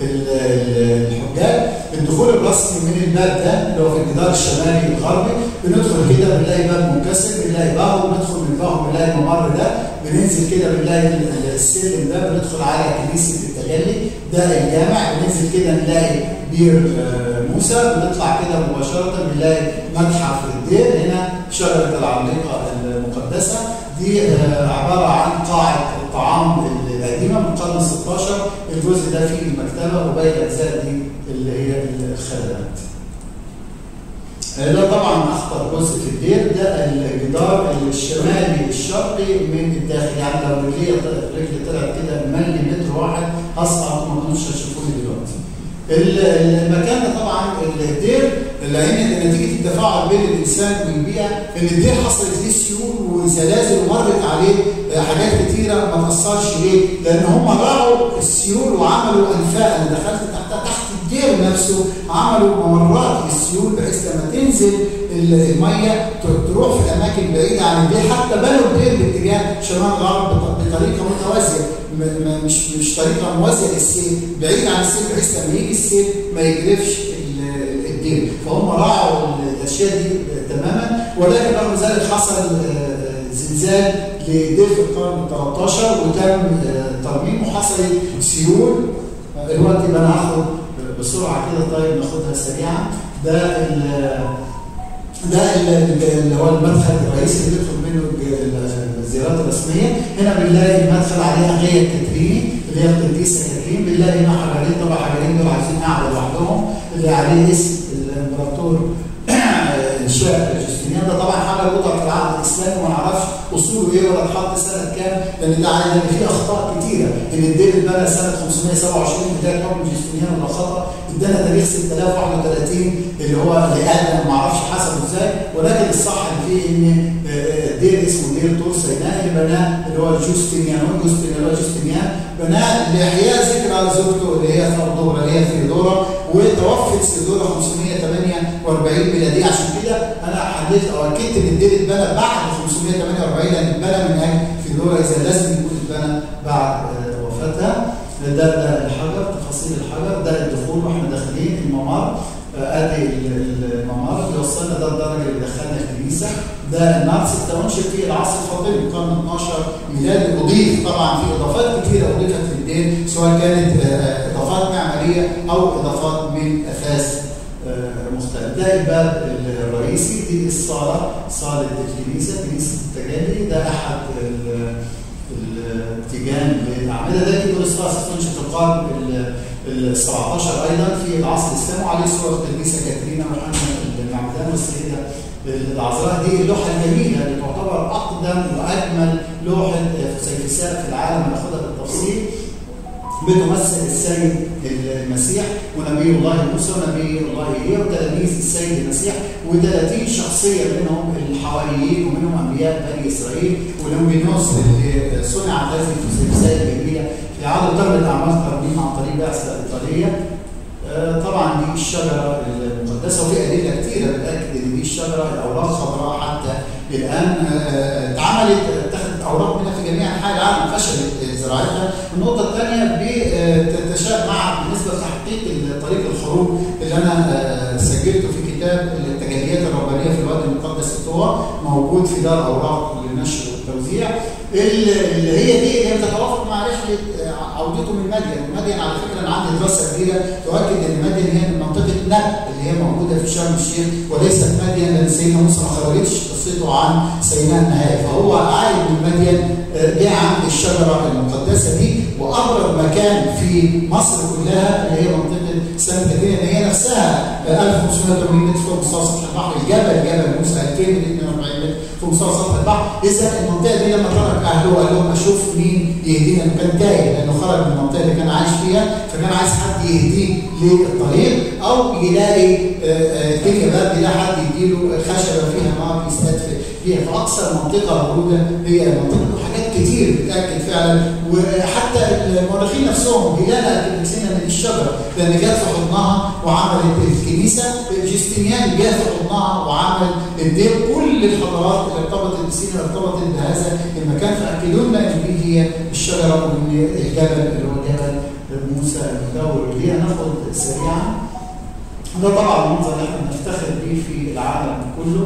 [SPEAKER 3] الحجاج الدخول الرسمي من الباب ده اللي هو في الجدار الشمالي الغربي بندخل كده بنلاقي باب منكسر بنلاقي باب بندخل من باب بنلاقي الممر ده بننزل كده بنلاقي السلم ده بندخل على كنيسه التجلي ده الجامع بننزل كده نلاقي بير موسى بنطلع كده مباشره بنلاقي متحف الدير هنا شجره العملاقه المقدسه دي عباره عن قاعه الطعام القديمه من القرن ال 16 الجزء ده فيه المكتبه وباقي الاجزاء دي اللي هي الخدمات. ده طبعا اخطر جزء في الدير ده الجدار الشمالي الشرقي من الداخل يعني لو رجلي رجلي طلعت كده ملي متر واحد هسقط وما كانوش هيشوفوني دلوقتي. ال- المكان ده طبعا الدير لان نتيجه التفاعل بين الانسان والبيئه ان الدير حصلت فيه سيول وزلازل ومرت عليه حاجات كتيره ما تاثرش ليه؟ لان هم راعوا السيول وعملوا انفاق انا دخلت تحت تحت الدير نفسه عملوا ممرات للسيول بحيث لما تنزل ال- الميه ت- تروح في اماكن بعيده عن الدير حتى بنوا الدير باتجاه شمال غرب بط- بطريقه متوازيه م- م- مش مش طريقه موازيه للسيل بعيد عن السيل بحيث لما يجي السيل ما يجرفش ال- الدير فهم راعوا الاشياء دي تماما ولكن رغم ذلك حصل آه، زلزال لدير في القرن ال 13 وتم آه، ترميمه وحصلت سيول آه، الوقت اللي انا هاخد بسرعه كده طيب ناخدها سريعا ده ال- ده ال- ال- اللي هو المدخل الرئيسي اللي بيدخل منه الج- الزيارات الرسميه هنا بنلاقي المدخل عليه اغيه كاتريني اللي هي القديسه كاترين بنلاقي هنا حجرين طبعا حجرين دول عايزين قاعده لوحدهم اللي عليه اسم الامبراطور الشاعر جوستنيان ده طبعا حاجه وضع في العهد الاسلامي وما نعرفش اصوله ايه ولا اتحط سنه كام لان ده عادي ان فيه اخطاء كتيره ان الدين اتبنى سنه 527 بدايه حكم جوستنيان ولا خطا ادانا تاريخ 6031 اللي هو لادم ما اعرفش حسبه ازاي ولكن الصح اللي فيه ان آه، دير اسمه دير طور سيناء اللي بناه اللي هو جوستنيان جوستنيان اللي هو جوستنيان بناه لاحياء ذكرى زوجته اللي هي ثيودورا اللي هي ثيودورا وتوفت ثيودورا 548 ميلاديه عشان كده انا حليت او اكدت ان الدير اتبنى بعد 548 لان اتبنى من اجل ثيودورا اذا لازم يكون اتبنى بعد آه، وفاتها ده ده الحجر تفاصيل الحجر ده الدخول واحنا داخلين الممر آه، ادي ال- ال- الممر اللي وصلنا ده الدرجه اللي دخلنا الكنيسه ده النارس التاونشيب في العصر الفاطمي القرن 12 ميلادي اضيف طبعا في اضافات كثيره اضيفت للدين سواء كانت آه، اضافات معماريه او اضافات من اثاث آه، مختلف ده الباب الرئيسي دي الصاله صاله الكنيسه كنيسه التجلي ده احد ال- التيجان للاعمده ده دي كورستاس استنشق في القرن ال- ال 17 ايضا في العصر الاسلامي وعليه صور القديسه كاترينا وحنا المعمدان والسيده العذراء دي اللوحه الجميله اللي تعتبر اقدم واجمل لوحه فسيفساء في العالم هناخدها بالتفصيل بتمثل السيد المسيح ونبي الله موسى ونبي الله ايليا وتلاميذ السيد المسيح و30 شخصيه منهم الحواريين ومنهم انبياء بني اسرائيل ولومينوس اللي صنعت هذه التمثال الجميله في عدد تم الاعمال ترميم عن طريق بعثه ايطاليه آه، طبعا دي الشجره المقدسه وفي ادله كثيره بتاكد ان دي الشجره الاوراق خضراء حتى الان آه، اتعملت اتخذت اوراق منها في جميع انحاء العالم فشلت آه، زراعتها النقطه الثانيه بتتشابه مع بالنسبه لتحقيق طريق الخروج اللي انا آه، سجلته في كتاب التجليات الربانيه في الوادي المقدس الطوى موجود في دار اوراق للنشر والتوزيع اللي اللي هي دي هي بتتوافق مع رحله آه، عودته من مدين، مدين على فكره انا عندي دراسه كبيره تؤكد ان مدين هي من منطقه نب اللي هي موجوده في شرم الشيخ وليست مدين لان سيدنا موسى ما خرجتش قصته عن سيناء النهائي فهو عائد من مدين آه، جه عند الشجره المقدسه دي وابرد مكان في مصر كلها اللي هي منطقه سانت كاترين اللي هي نفسها آه، 1580 متر فوق مستوى سطح البحر الجبل جبل موسى 2242 متر فوق مستوى سطح البحر اذا المنطقه دي لما ترك اهله قال لهم اشوف مين يهدينا كان تايه لانه خرج من المنطقه اللي كان عايش فيها فكان عايز حد يهديه للطريق او يلاقي آه، آه، الدنيا برد يلاقي حد يديله خشبه فيها نار يستدفئ فيها فاكثر منطقه موجوده هي المنطقه وحاجات كتير بتاكد فعلا وحتى المؤرخين نفسهم هيلانا اكدت لنا ان دي الشجره لان جت في حضنها وعملت الكنيسه جستنيان جه في حضنها وعمل الدير كل الحضارات اللي ارتبطت بسينا ارتبطت بهذا المكان فاكدوا لنا ان دي هي الشجره وان الجبل اللي هو جبل موسى المدور اللي هي ناخد سريعا ده طبعا المنظر اللي احنا بنفتخر بيه في العالم كله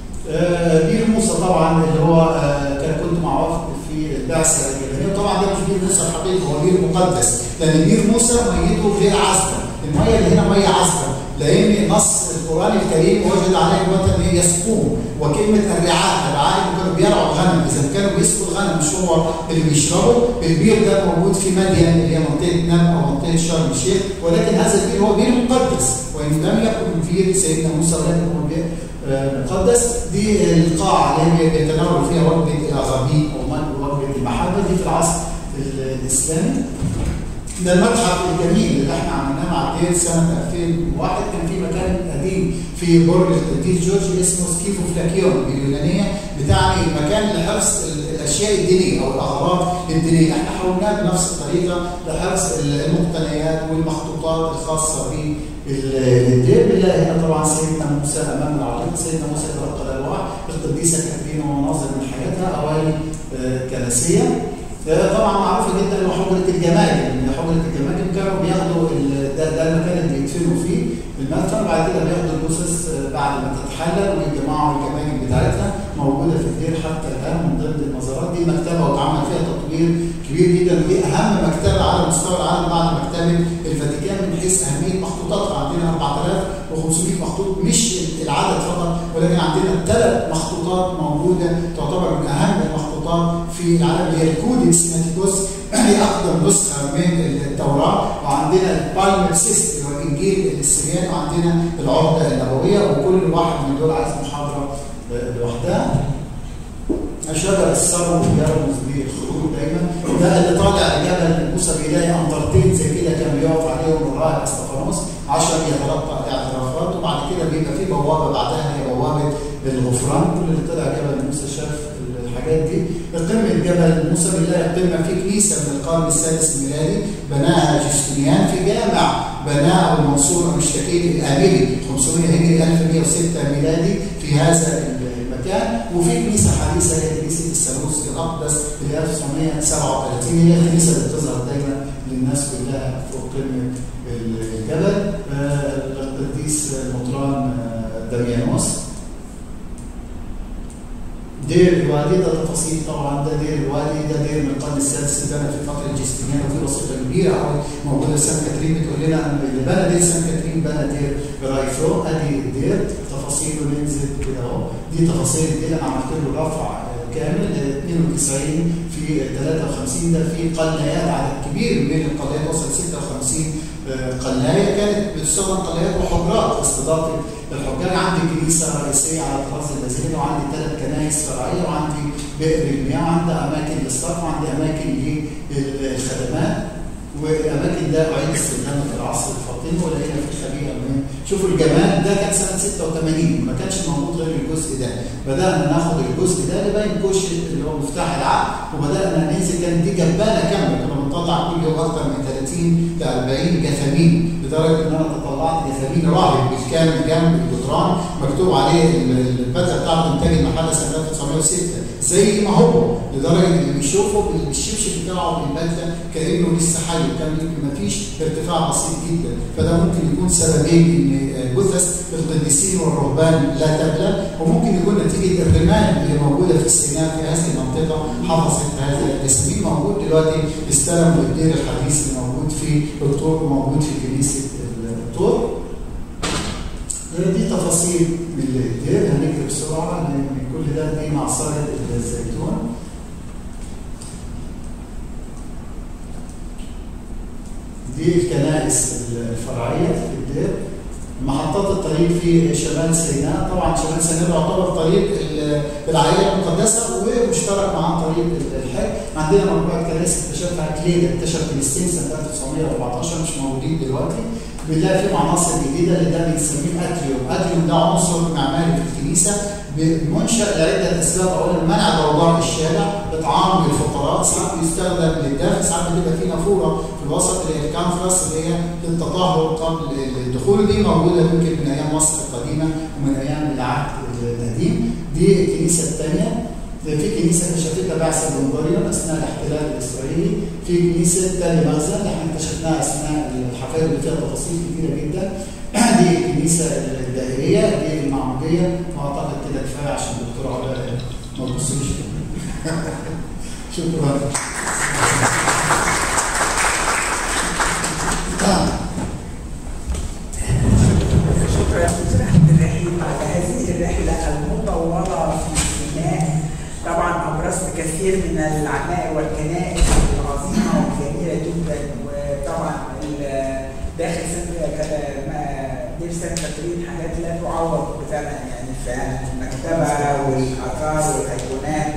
[SPEAKER 3] آه، بير موسى طبعا اللي هو آه، كان كنت مع وفد في البعثه اليابانيه طبعا ده مش بير موسى الحقيقي هو بير مقدس لان بير موسى ميته غير عذبه الميه اللي هنا ميه عذبه لان نص القران الكريم وجد عليه الوطن ان هي يسقون وكلمه الرعاء الرعاء اللي كانوا بيرعوا الغنم اذا كانوا بيسقوا الغنم مش هو اللي بيشربوا البير ده موجود في مدين اللي هي منطقه نب او منطقه شرم الشيخ ولكن هذا البير هو بير مقدس وان لم يكن بير سيدنا موسى ولكن هو بير آه، مقدس دي القاعه اللي هي بيتناول فيها وجبه الاغابيل او وجبه المحبه دي في العصر الاسلامي ده المتحف الجميل اللي احنا عملناه دخلنا مع الدير سنه 2001 كان في مكان قديم في برج القديس جورج اسمه سكيفو فلاكيون باليونانيه بتعني مكان لحرص ال- الاشياء الدينيه او الاغراض الدينيه احنا حولناه بنفس الطريقه لحرص المقتنيات والمخطوطات الخاصه بالدير بنلاقي هنا طبعا سيدنا موسى امام العليق سيدنا موسى تلقى الالواح القديسه كاتبين ومناظر من حياتها اوائل آه، كنسيه طبعا معروفه جدا هو حجره الجماجم ان حجره الجماجم كانوا بياخدوا ال- ده, ده المكان اللي بيدفنوا فيه المدفن بعد كده بياخدوا الجثث آه، بعد ما تتحلل ويجمعوا الجماجم بتاعتها موجوده في الدير حتى الان من ضمن المزارات دي مكتبه واتعمل فيها تطوير كبير جدا ودي اهم مكتبه على مستوى العالم بعد مكتبه الفاتيكان من حيث اهميه مخطوطاتها عندنا 4500 مخطوط مش العدد فقط ولكن عندنا ثلاث مخطوطات موجوده تعتبر من اهم المخطوطات في العالم اللي هي الكودكس ناتيكوس هي اقدم نسخه من التوراه وعندنا البالم سيست اللي هو الانجيل السرياني وعندنا العهده النبويه وكل واحد من دول عايز محاضره لوحدها شجر الثرو بيرمز للخروج دايما ده اللي طالع جبل موسى بيلاقي انطرتين زي كده كان بيقف عليهم الراهب استفانوس عشان يتلقى اعترافات وبعد كده بيبقى في بوابه بعدها هي بوابه الغفران كل اللي طلع جبل موسى شاف الحاجات دي قمه جبل موسى بنلاقي قمه في كنيسه من القرن السادس الميلادي بناها جستنيان في جامع بناه ابو المنصور المشتكي الاميري 500 هجري 1106 ميلادي في هذا المكان وفي كنيسه حديثه هي كنيسه الثالوث الاقدس اللي 1937 هي الكنيسه اللي بتظهر دايما للناس كلها فوق قمه الجبل آه، القديس المطران آه، دميانوس دير الوادي ده تفاصيل طبعا ده دير الوادي ده دير من القرن السادس بنى في فتره جستنيان وفي وثيقه كبيره قوي موجوده في سان كاترين بتقول لنا ان اللي بنى دير سان كاترين بنى دير رايثو ادي الدير تفاصيله ننزل كده اهو دي تفاصيل الدير انا عملت له رفع كامل 92 في 53 ده في قلايات عدد كبير من القلايات وصل 56 قلايه كانت بتستخدم قلايات وحجرات لاستضافه الحجاج عندي كنيسه رئيسيه على طراز البازيليكا وعندي ثلاث كنائس فرعيه وعندي بئر المياه وعندي اماكن للصرف وعندي اماكن للخدمات والاماكن ده اعيد استخدامها في العصر الفاطمي ولقينا في خبيئه من شوفوا الجمال ده كان سنه 86 ما كانش موجود غير الجزء ده بدانا ناخد الجزء ده اللي باين كوش اللي هو مفتاح العقل وبدانا ننزل كان دي جبانه كامله كنا بنطلع كل يوم اكثر من 30 ل 40 جثامين لدرجه ان انا تطلعت جثامين راهب بالكامل جنب الجدران مكتوب عليه البذره بتاعته انتاج المحله سنه 1906 زي ما هو لدرجه اللي بيشوفه بالشبشب بتاعه بالبذره كانه لسه حي كان ما فيش ارتفاع بسيط جدا فده ممكن يكون سببين ان جثث القديسين والرهبان لا تبلى وممكن يكون نتيجه الرمال اللي موجوده في سيناء في هذه المنطقه حفظت هذا الجسمين موجود دلوقتي استلموا الدير الحديث اللي موجود في الطور وموجود في كنيسه الطور دي تفاصيل من الدير هنجري بسرعه لان كل ده دي معصره الزيتون دي الكنائس الفرعيه في الدير محطات الطريق في شمال سيناء طبعا شمال سيناء يعتبر طريق العائله المقدسه ومشترك معاه طريق الحج عندنا مجموعه كنائس اكتشفها كليدا اكتشف فلسطين سنه 1914 مش موجودين دلوقتي بنلاقي فيهم عناصر جديده اللي ده بنسميه اتريوم، اتريوم ده عنصر معماري في الكنيسه منشا لعده اسباب اولا منع ضوضاء الشارع، اطعام للفقراء، ساعات بيستخدم للدفء، ساعات بتبقى في نافوره في الوسط اللي هي الكانفرس اللي هي للتطهر قبل الدخول دي موجوده يمكن من ايام مصر القديمه ومن ايام العهد القديم، دي الكنيسه الثانيه في كنيسه كشفتها بعثه بنغوريا اثناء الاحتلال الاسرائيلي، في كنيسه تاني مغزى اللي احنا اكتشفناها اثناء الحفاير اللي فيها تفاصيل كثيره جدا. دي الكنيسه الدائريه دي المعموديه واعتقد كده كفايه عشان الدكتور علاء ما تبصوش شكرا.
[SPEAKER 1] شكرا دكتور عبد الرحيم على هذه الرحله المطوله في سيناء طبعا ابرزت كثير من العمائر والكنائس العظيمه والجميله جدا وطبعا داخل دير سان كاترين حاجات لا تعوض بثمن يعني فالمكتبه والاثار والايقونات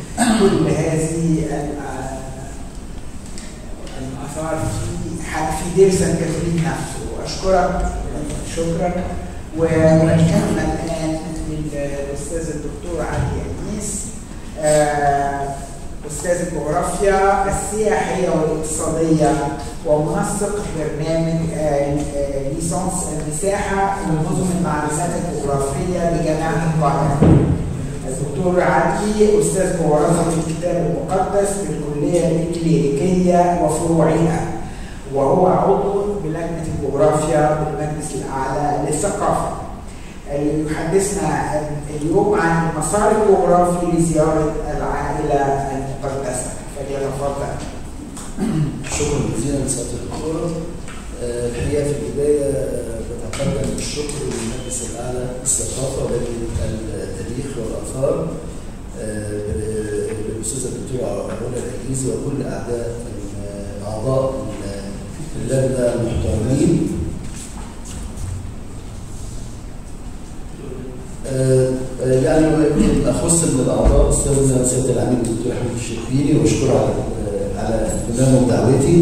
[SPEAKER 1] وكل هذه الاثار في في دير سان كاترين نفسه اشكرك شكرا ونكمل الان للاستاذ الدكتور علي انيس آه، استاذ الجغرافيا السياحيه والاقتصاديه ومنسق برنامج آه، آه، ليسانس المساحه لنظم المعلومات الجغرافيه بجامعه القاهره. الدكتور علي استاذ جغرافيا في الكتاب المقدس بالكليه الكليريكيه وفروعها وهو عضو بلجنه الجغرافيا بالمجلس الاعلى للثقافه. اللي يحدثنا اليوم عن المسار الجغرافي لزياره العائله المقدسه فليتفضل.
[SPEAKER 4] شكرا جزيلا لسياده الدكتوره آه، الحقيقه في البدايه آه، بتقدم بالشكر للمجلس الاعلى للثقافه ولجنه التاريخ والاثار آه، بالاستاذه الدكتوره علا العجيزي وكل اعداء اعضاء اللجنه المحترمين آه، آه، يعني يمكن اخص من الاعضاء استاذنا سياده العميد الدكتور احمد الشربيني واشكره على آه، على اهتمامه بدعوتي.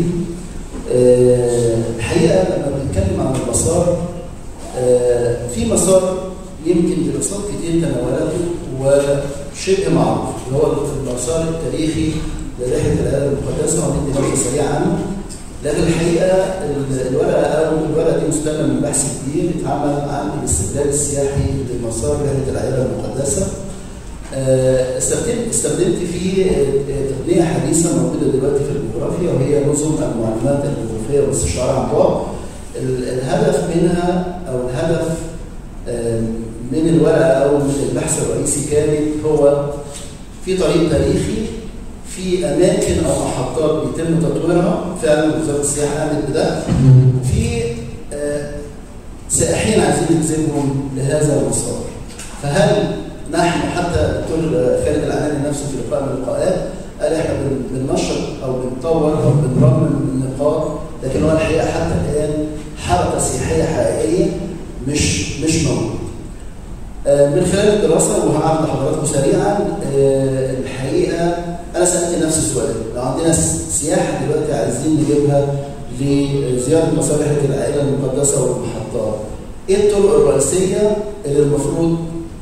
[SPEAKER 4] آه، الحقيقه لما بنتكلم عن المسار آه، في مسار يمكن دراسات كتير تناولته وشبه معروف اللي هو المسار التاريخي لرحله العالم المقدسه وهندي نبذه سريعه عنه لكن الحقيقه ال- الورقه او الورقه دي مستلمه من بحث كبير اتعمل عن الاستغلال السياحي لمسار رحله العائله المقدسه. آه، استخدمت استخدمت فيه آه، تقنيه حديثه موجوده دلوقتي في الجغرافيا وهي نظم المعلومات الجغرافيه والاستشعار عن بعد. ال- الهدف منها او الهدف آه، من الورقه او من البحث الرئيسي كانت هو في طريق تاريخي في اماكن او محطات بيتم تطويرها فعلا وزاره السياحه قامت بده في آه، سائحين عايزين نجذبهم لهذا المسار فهل نحن حتى الدكتور خالد العناني نفسه في لقاء من اللقاءات قال احنا بن- بننشط او بنطور او بنرمم النقاط لكن هو الحقيقه حتى الان حركه سياحيه حقيقيه مش مش موجوده. آه، من خلال الدراسه وهعرض لحضراتكم سريعا آه، الحقيقه انا سالت نفسي السؤال لو عندنا س- سياحه دلوقتي عايزين نجيبها لزياره مصالح العائله المقدسه والمحطات ايه الطرق الرئيسيه اللي المفروض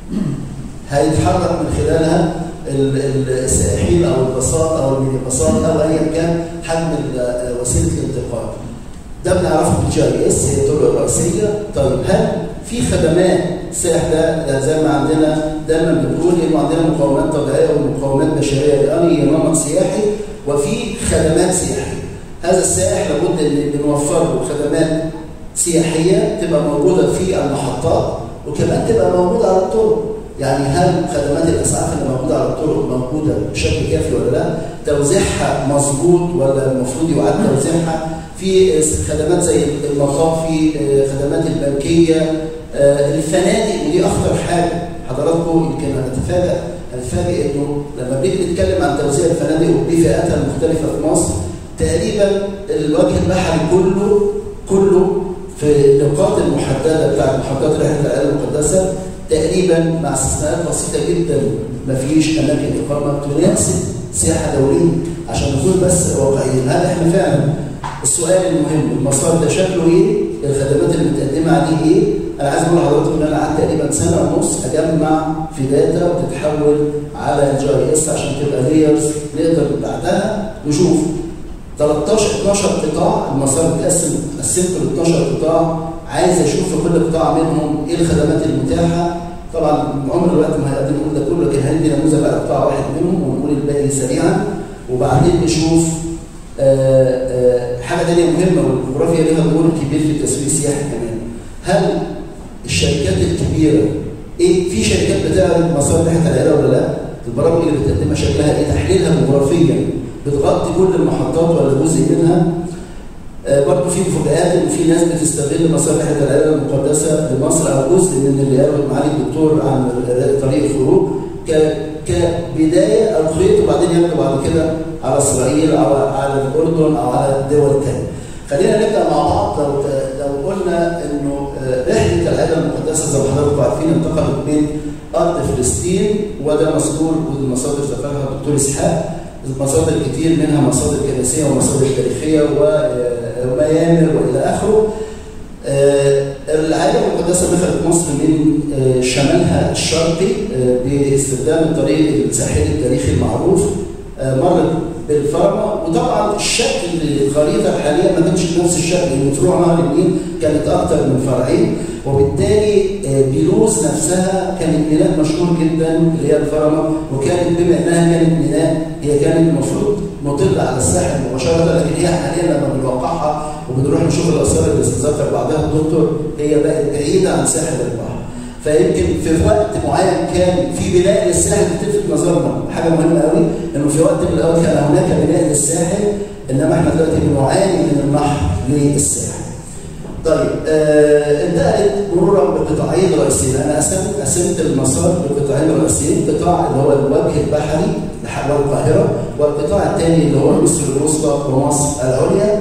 [SPEAKER 4] هيتحرك من خلالها ال- ال- السائحين او الباصات او المينيباصات او ايا كان حجم ال- وسيله الانتقال ده بنعرفه بالجي اي اس هي الطرق الرئيسيه طيب هل في خدمات السائح ده ده زي ما عندنا دايما بنقول انه عندنا مقومات طبيعيه ومقومات بشريه لأي نمط سياحي وفي خدمات سياحيه هذا السائح لابد ان بنوفر له خدمات سياحيه تبقى موجوده في المحطات وكمان تبقى موجوده على الطرق يعني هل خدمات الاسعاف اللي موجوده على الطرق موجوده بشكل كافي ولا لا؟ توزيعها مظبوط ولا المفروض يعاد توزيعها؟ في خدمات زي المطافي، خدمات البنكيه، الفنادق ودي اخطر حاجه حضراتكم يمكن هنتفاجئ هنتفاجئ انه لما بنيجي نتكلم عن توزيع الفنادق وبفئاتها المختلفه في مصر تقريبا الوجه البحري كله كله في النقاط المحدده بتاعت محطات رحله العائله المقدسه تقريبا مع استثناءات بسيطه جدا ما فيش اماكن اقامه تناسب سياحه دوليه عشان نكون بس واقعيين هل احنا فعلا السؤال المهم المسار ده شكله ايه؟ الخدمات اللي متقدمه عليه ايه؟ انا عايز اقول لحضراتكم ان انا قعدت تقريبا سنه ونص اجمع في داتا وتتحول على الجي اي اس عشان تبقى ليرز نقدر بعدها نشوف 13 12 قطاع المسار متقسم قسمته ل 12 قطاع عايز اشوف في كل قطاع منهم ايه الخدمات المتاحه طبعا عمر الوقت ما هيقدم نقول ده كله لكن هندي نموذج على قطاع واحد منهم ونقول الباقي سريعا وبعدين نشوف آآ آآ حاجه ثانيه مهمه والجغرافيا ليها دور كبير في التسويق السياحي كمان هل الشركات الكبيره ايه في شركات بتعرض مسار رحله العيله ولا لا؟ البرامج اللي بتقدمها شكلها ايه؟ تحليلها جغرافيا بتغطي كل المحطات ولا جزء منها؟ آه برضه في مفاجآت ان في ناس بتستغل مسار رحله العيله المقدسه لمصر او جزء من اللي قاله معالي الدكتور عن طريق الخروج كبدايه او خيط وبعدين ياخدوا بعد كده على اسرائيل او على الاردن او على دول ثانيه. خلينا نبدا مع بعض لو لو قلنا انه رحله العائله المقدسه زي ما حضراتكم عارفين انتقلت من ارض فلسطين وده مذكور والمصادر ذكرها الدكتور اسحاق مصادر كتير منها مصادر كنسيه ومصادر تاريخيه وميامر والى اخره آه، العائله المقدسه دخلت مصر من آه، شمالها الشرقي آه، باستخدام الطريق الساحلي التاريخي المعروف آه، مرت بالفرما وطبعا الشكل الخريطه الحاليه ما كانش نفس الشكل لان فروع نهر النيل كانت اكثر من فرعين وبالتالي آه، بيلوز نفسها كانت ميناء مشهور جدا اللي هي الفرما وكانت بما انها كانت ميناء هي كانت المفروض مطل على الساحل مباشره لكن هي حاليا لما بنوقعها وبنروح نشوف الاثار اللي ذكر بعدها الدكتور هي بقت بعيده عن ساحل البحر فيمكن في وقت معين كان في بناء للساحل تلفت نظرنا حاجه مهمه قوي انه في وقت من الاوقات كان هناك بناء للساحل انما احنا دلوقتي بنعاني من النحر للساحل. طيب آه انتقلت مرورا بقطاعين رئيسيين انا قسمت قسمت المسار بقطاعين رئيسيين قطاع اللي هو الوجه البحري لحد القاهره والقطاع الثاني اللي هو مصر الوسطى ومصر العليا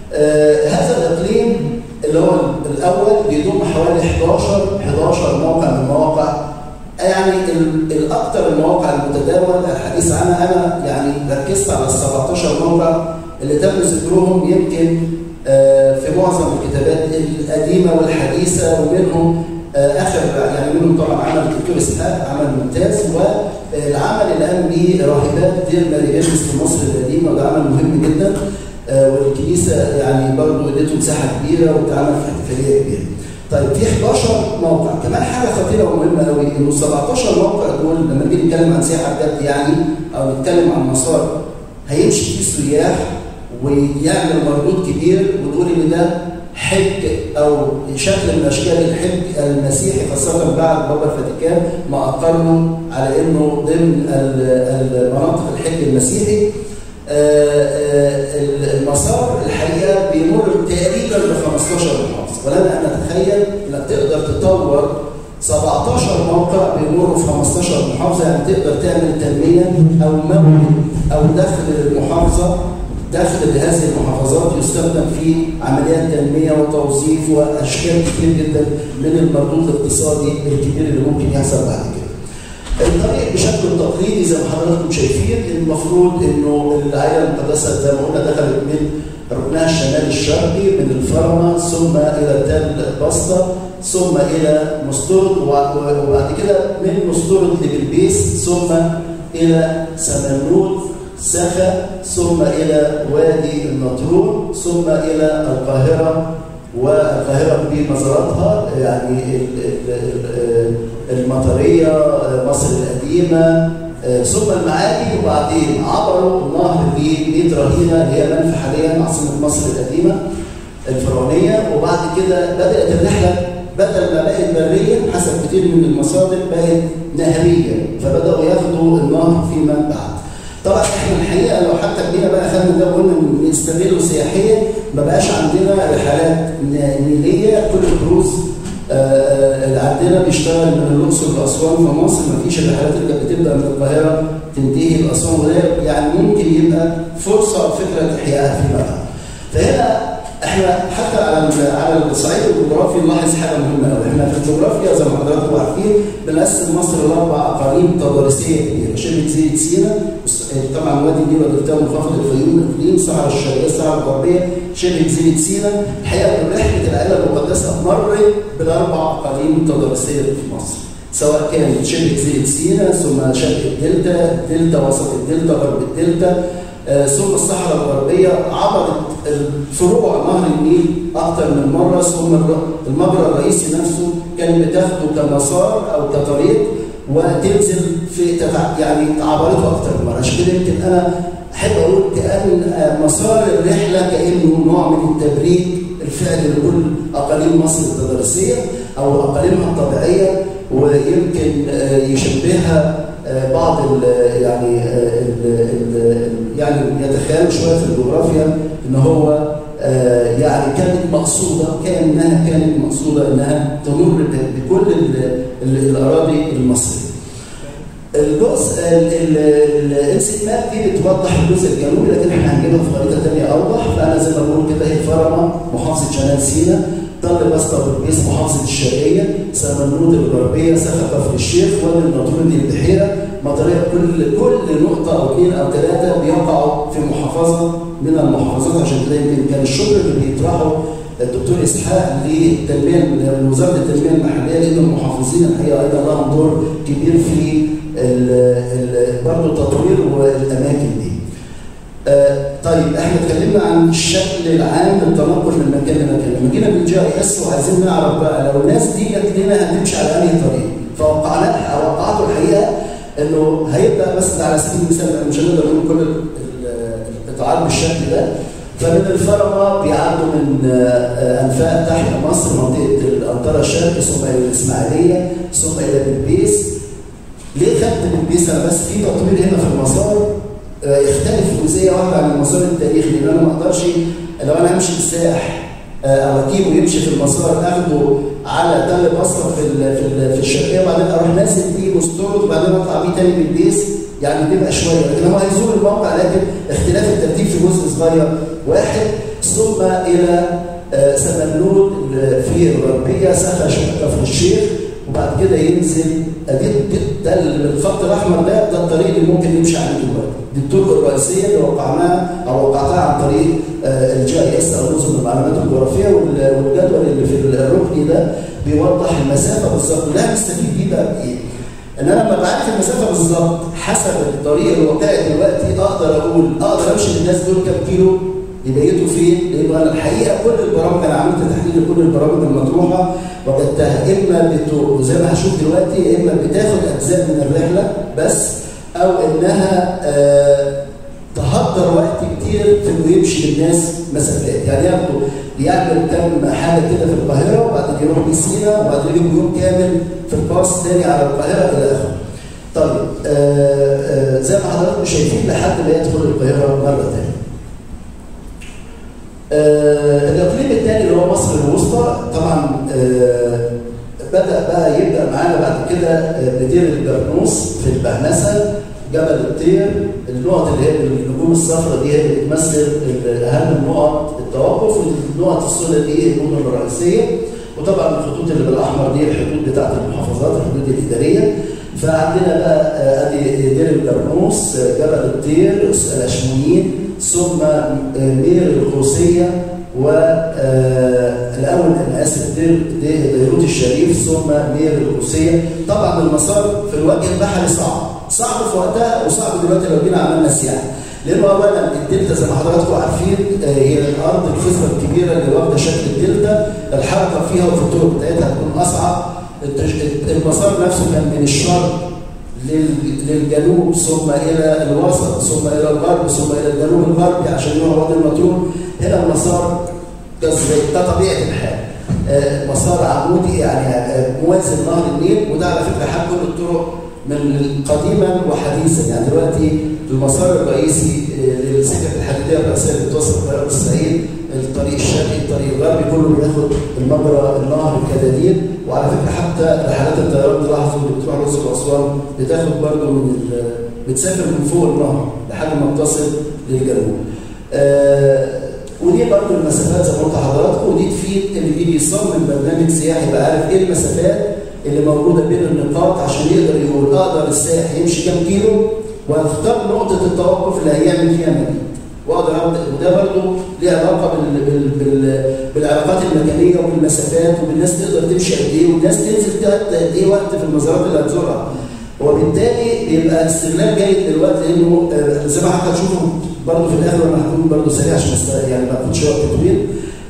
[SPEAKER 4] آه هذا الاقليم اللي هو الاول بيضم حوالي 11 11 موقع من مواقع يعني ال- الاكثر المواقع المتداول الحديث عنها انا يعني ركزت على ال 17 موقع اللي تم ذكرهم يمكن آه، في معظم الكتابات القديمه والحديثه ومنهم آه، اخر يعني منهم طبعا عمل الدكتور اسحاق عمل ممتاز والعمل اللي قام به راهبات دير ماري جيمس في مصر القديمه وده عمل مهم جدا آه، والكنيسه يعني برضه اديته مساحه كبيره واتعمل في احتفاليه كبيره. طيب في 11 موقع كمان حاجه خطيره ومهمه قوي انه 17 موقع دول لما نيجي نتكلم عن سياحه بجد يعني او نتكلم عن مسار هيمشي فيه السياح ويعمل مردود كبير وتقول ان ده حج او شكل من اشكال الحج المسيحي خاصه بعد بابا الفاتيكان ما اقروا على انه ضمن ال- المناطق الحج المسيحي آه، آه، المسار الحقيقه بيمر تقريبا ب 15 محافظه ولنا ان نتخيل انك تقدر تطور 17 موقع بيمروا في 15 محافظه يعني تقدر تعمل تنميه او مورد او دخل للمحافظه دخل لهذه المحافظات يستخدم في عمليات تنميه وتوظيف واشكال كتير جدا من المردود الاقتصادي الكبير اللي ممكن يحصل بعد كده. الطريق بشكل تقليدي زي ما حضراتكم شايفين المفروض انه العائله المقدسه زي ما قلنا دخلت من ركنها الشمالي الشرقي من الفرمه ثم الى تل بسطه ثم الى مستورد وبعد كده من مستورد لبلبيس ثم الى سمنود سخا ثم الى وادي النطرون ثم الى القاهره والقاهره بمزاراتها يعني ال- ال- ال- المطريه مصر القديمه ثم المعادي وبعدين عبروا النهر لميت رهينه اللي هي منف حاليا عاصمه مصر القديمه الفرعونيه وبعد كده بدات الرحله بدل ما بقت بريه حسب كتير من المصادر بقت نهريه فبداوا ياخدوا النهر فيما بعد. طبعا احنا الحقيقه لو حتى جينا بقى خدنا ده وقلنا نستغله سياحيا ما بقاش عندنا رحلات نيليه كل الكروز آه، اللي عندنا بيشتغل من الاقصر لاسوان في مصر ما فيش الرحلات اللي كانت بتبدا من القاهره تنتهي لاسوان وده يعني ممكن يبقى فرصه او فكره احيائها فيما بعد. فهنا احنا حتى على على الصعيد الجغرافي نلاحظ حاجه مهمه قوي، احنا في الجغرافيا زي ما حضراتكم عارفين بنقسم مصر لاربع اقاليم تضاريسيه كبيره، شبه جزيره سيناء طبعا وادي النيل والدلتا منخفض الفيوم الاقليم، الصحراء الشرقيه، الصحراء الغربيه، شبه جزيره سيناء، الحقيقه ان رحله العائله المقدسه مرت بالاربع اقاليم التضاريسيه اللي في مصر. سواء كانت شبه جزيره سيناء ثم شرق الدلتا، الدلتا وسط الدلتا، غرب الدلتا، آه، ثم الصحراء الغربية عبرت فروع نهر النيل أكثر من مرة ثم الر- المجرى الرئيسي نفسه كان بتاخده كمسار أو كطريق وتنزل في تتع... يعني عبرته أكثر من مرة عشان كده يمكن أنا أحب أقول كأن آه، مسار الرحلة كأنه نوع من التبريد الفعلي لكل أقاليم مصر التدريسية أو أقاليمها الطبيعية ويمكن آه، يشبهها آه، بعض ال يعني آه، ال ال يعني يتخيلوا شويه في الجغرافيا ان هو آه، يعني كانت مقصوده كانها كانت مقصوده انها تمر ب- بكل ال- ال- الاراضي المصريه. الجزء الانسيت ماب دي بتوضح الجزء الجنوبي لكن احنا هنجيبها في خريطه ثانيه اوضح فانا زي ما بقول كده هي فرما محافظه شمال سيناء طل بسطة بالبيس محافظة الشرقية سمنود الغربية سخا كفر الشيخ وادي النطرون دي البحيرة مطرية كل كل نقطة أو اثنين أو ثلاثة بيقعوا في محافظة محافظه من المحافظات عشان كده يمكن كان الشكر اللي بيطرحه الدكتور اسحاق للتنميه لوزاره التنميه المحليه لان المحافظين الحقيقه ايضا لهم دور كبير في برضه التطوير والاماكن دي. آه طيب احنا اتكلمنا عن الشكل العام للتنقل من مكان لمكان، لما جينا بالجي اي اس وعايزين نعرف بقى لو الناس دي جت لنا هتمشي على انهي طريق؟ فوقعنا وقعته الحقيقه انه هيبدا مثلا على سبيل المثال مش هنقدر نقول كل القطاعات بالشكل ده فمن الفرمه بيعدوا من انفاق تحت مصر منطقه الانطره الشرقي ثم الى الاسماعيليه ثم الى بلبيس ليه خدت بلبيس انا بس في تطوير هنا في المسار يختلف جزئيه واحده عن المسار التاريخي لان انا ما اقدرش لو انا همشي بالساح او اجيبه يمشي في المسار اخده على تل بسطه في ال في ال في الشرقيه وبعدين اروح نازل بيه مستورد وبعدين اطلع بيه تاني بالبيس يعني بيبقى شويه لكن هو هيزور الموقع لكن اختلاف الترتيب في جزء صغير واحد ثم الى سمنود في الغربيه سخا كفر الشيخ وبعد كده ينزل ده الخط الاحمر ده ده الطريق اللي ممكن نمشي عليه دلوقتي دي الطرق الرئيسيه اللي وقعناها او وقعتها عن طريق الجي اي اس او نظم المعلومات الجغرافيه والجدول اللي في الركن ده بيوضح المسافه بالظبط وده هنستفيد بيه بقى بايه؟ ان انا لما بعرف المسافه بالظبط حسب الطريق الواقعي دلوقتي اقدر اقول اقدر امشي بالناس دول كام كيلو يبيتوا فين؟ لانه انا الحقيقه كل البرامج انا عملت تحليل لكل البرامج المطروحه وجدتها اما بتو زي ما هشوف دلوقتي يا اما بتاخد اجزاء من الرحله بس او انها آه تهدر وقت كتير في انه يمشي للناس مسافات يعني ياخدوا يعمل كم حاجه كده في القاهره وبعدين يروح بسينا وبعدين يجيب يوم كامل في الباص تاني على القاهره الى اخره. طيب آه آه زي ما حضراتكم شايفين لحد ما يدخل القاهره مره ثانيه. آه الاقليم الثاني اللي هو مصر الوسطى طبعا آه بدا بقى يبدا معانا بعد كده بدير الجرنوس في البهنسه جبل الطير النقط اللي هي النجوم الصفراء دي هي اللي بتمثل اهم نقط التوقف والنقط السوداء دي المدن الرئيسيه وطبعا الخطوط اللي بالاحمر دي الحدود بتاعت المحافظات الحدود الاداريه فعندنا بقى ادي دير الجرنوس جبل الطير الاشمونيين ثم مير القوسيه والاول انا اسف دير بيروت الشريف ثم مير القوسيه طبعا المسار في الوجه البحري صعب صعب في وقتها وصعب دلوقتي لو جينا عملنا سياحه لانه اولا الدلتا زي ما حضراتكم عارفين هي الارض الخصبه الكبيره اللي واخده شكل الدلتا الحركه فيها وفي الطرق بتاعتها هتكون اصعب المسار نفسه كان من الشرق للجنوب ثم الى الوسط ثم الى الغرب ثم الى الجنوب الغربي عشان يروح وادي النطرون هنا المسار ده طبيعه الحال مسار عمودي يعني موازي نهر النيل وده على فكره حال كل الطرق من قديما وحديثا يعني دلوقتي المسار الرئيسي للسكك الحديديه الرئيسيه اللي بتوصل القاهره والصعيد الطريق الشرقي الطريق الغربي كله بياخد المجرى النهر الكدادير وعلى فكره حتى رحلات الطيران تلاحظوا اللي بتروح الاقصر واسوان بتاخد برضه من بتسافر من فوق النهر لحد ما بتصل للجنوب. آه ودي برضه المسافات زي ما قلت لحضراتكم ودي تفيد اللي بيجي يصمم برنامج سياحي يبقى عارف ايه المسافات اللي موجوده بين النقاط عشان يقدر يقول اقدر السائح يمشي كام كيلو واختار نقطه التوقف اللي هيعمل فيها مبيت واقدر ابدا وده برضه ليه علاقه بال بال بال بالعلاقات المكانيه وبالمسافات وبالناس تقدر تمشي قد ايه والناس تنزل تقعد قد ايه وقت في المزارات اللي هتزورها وبالتالي بيبقى استغلال جيد للوقت لانه زي ما حضرتك هتشوفوا برضه في الاخر انا هكون برضه سريع عشان يعني ما اخدش وقت طويل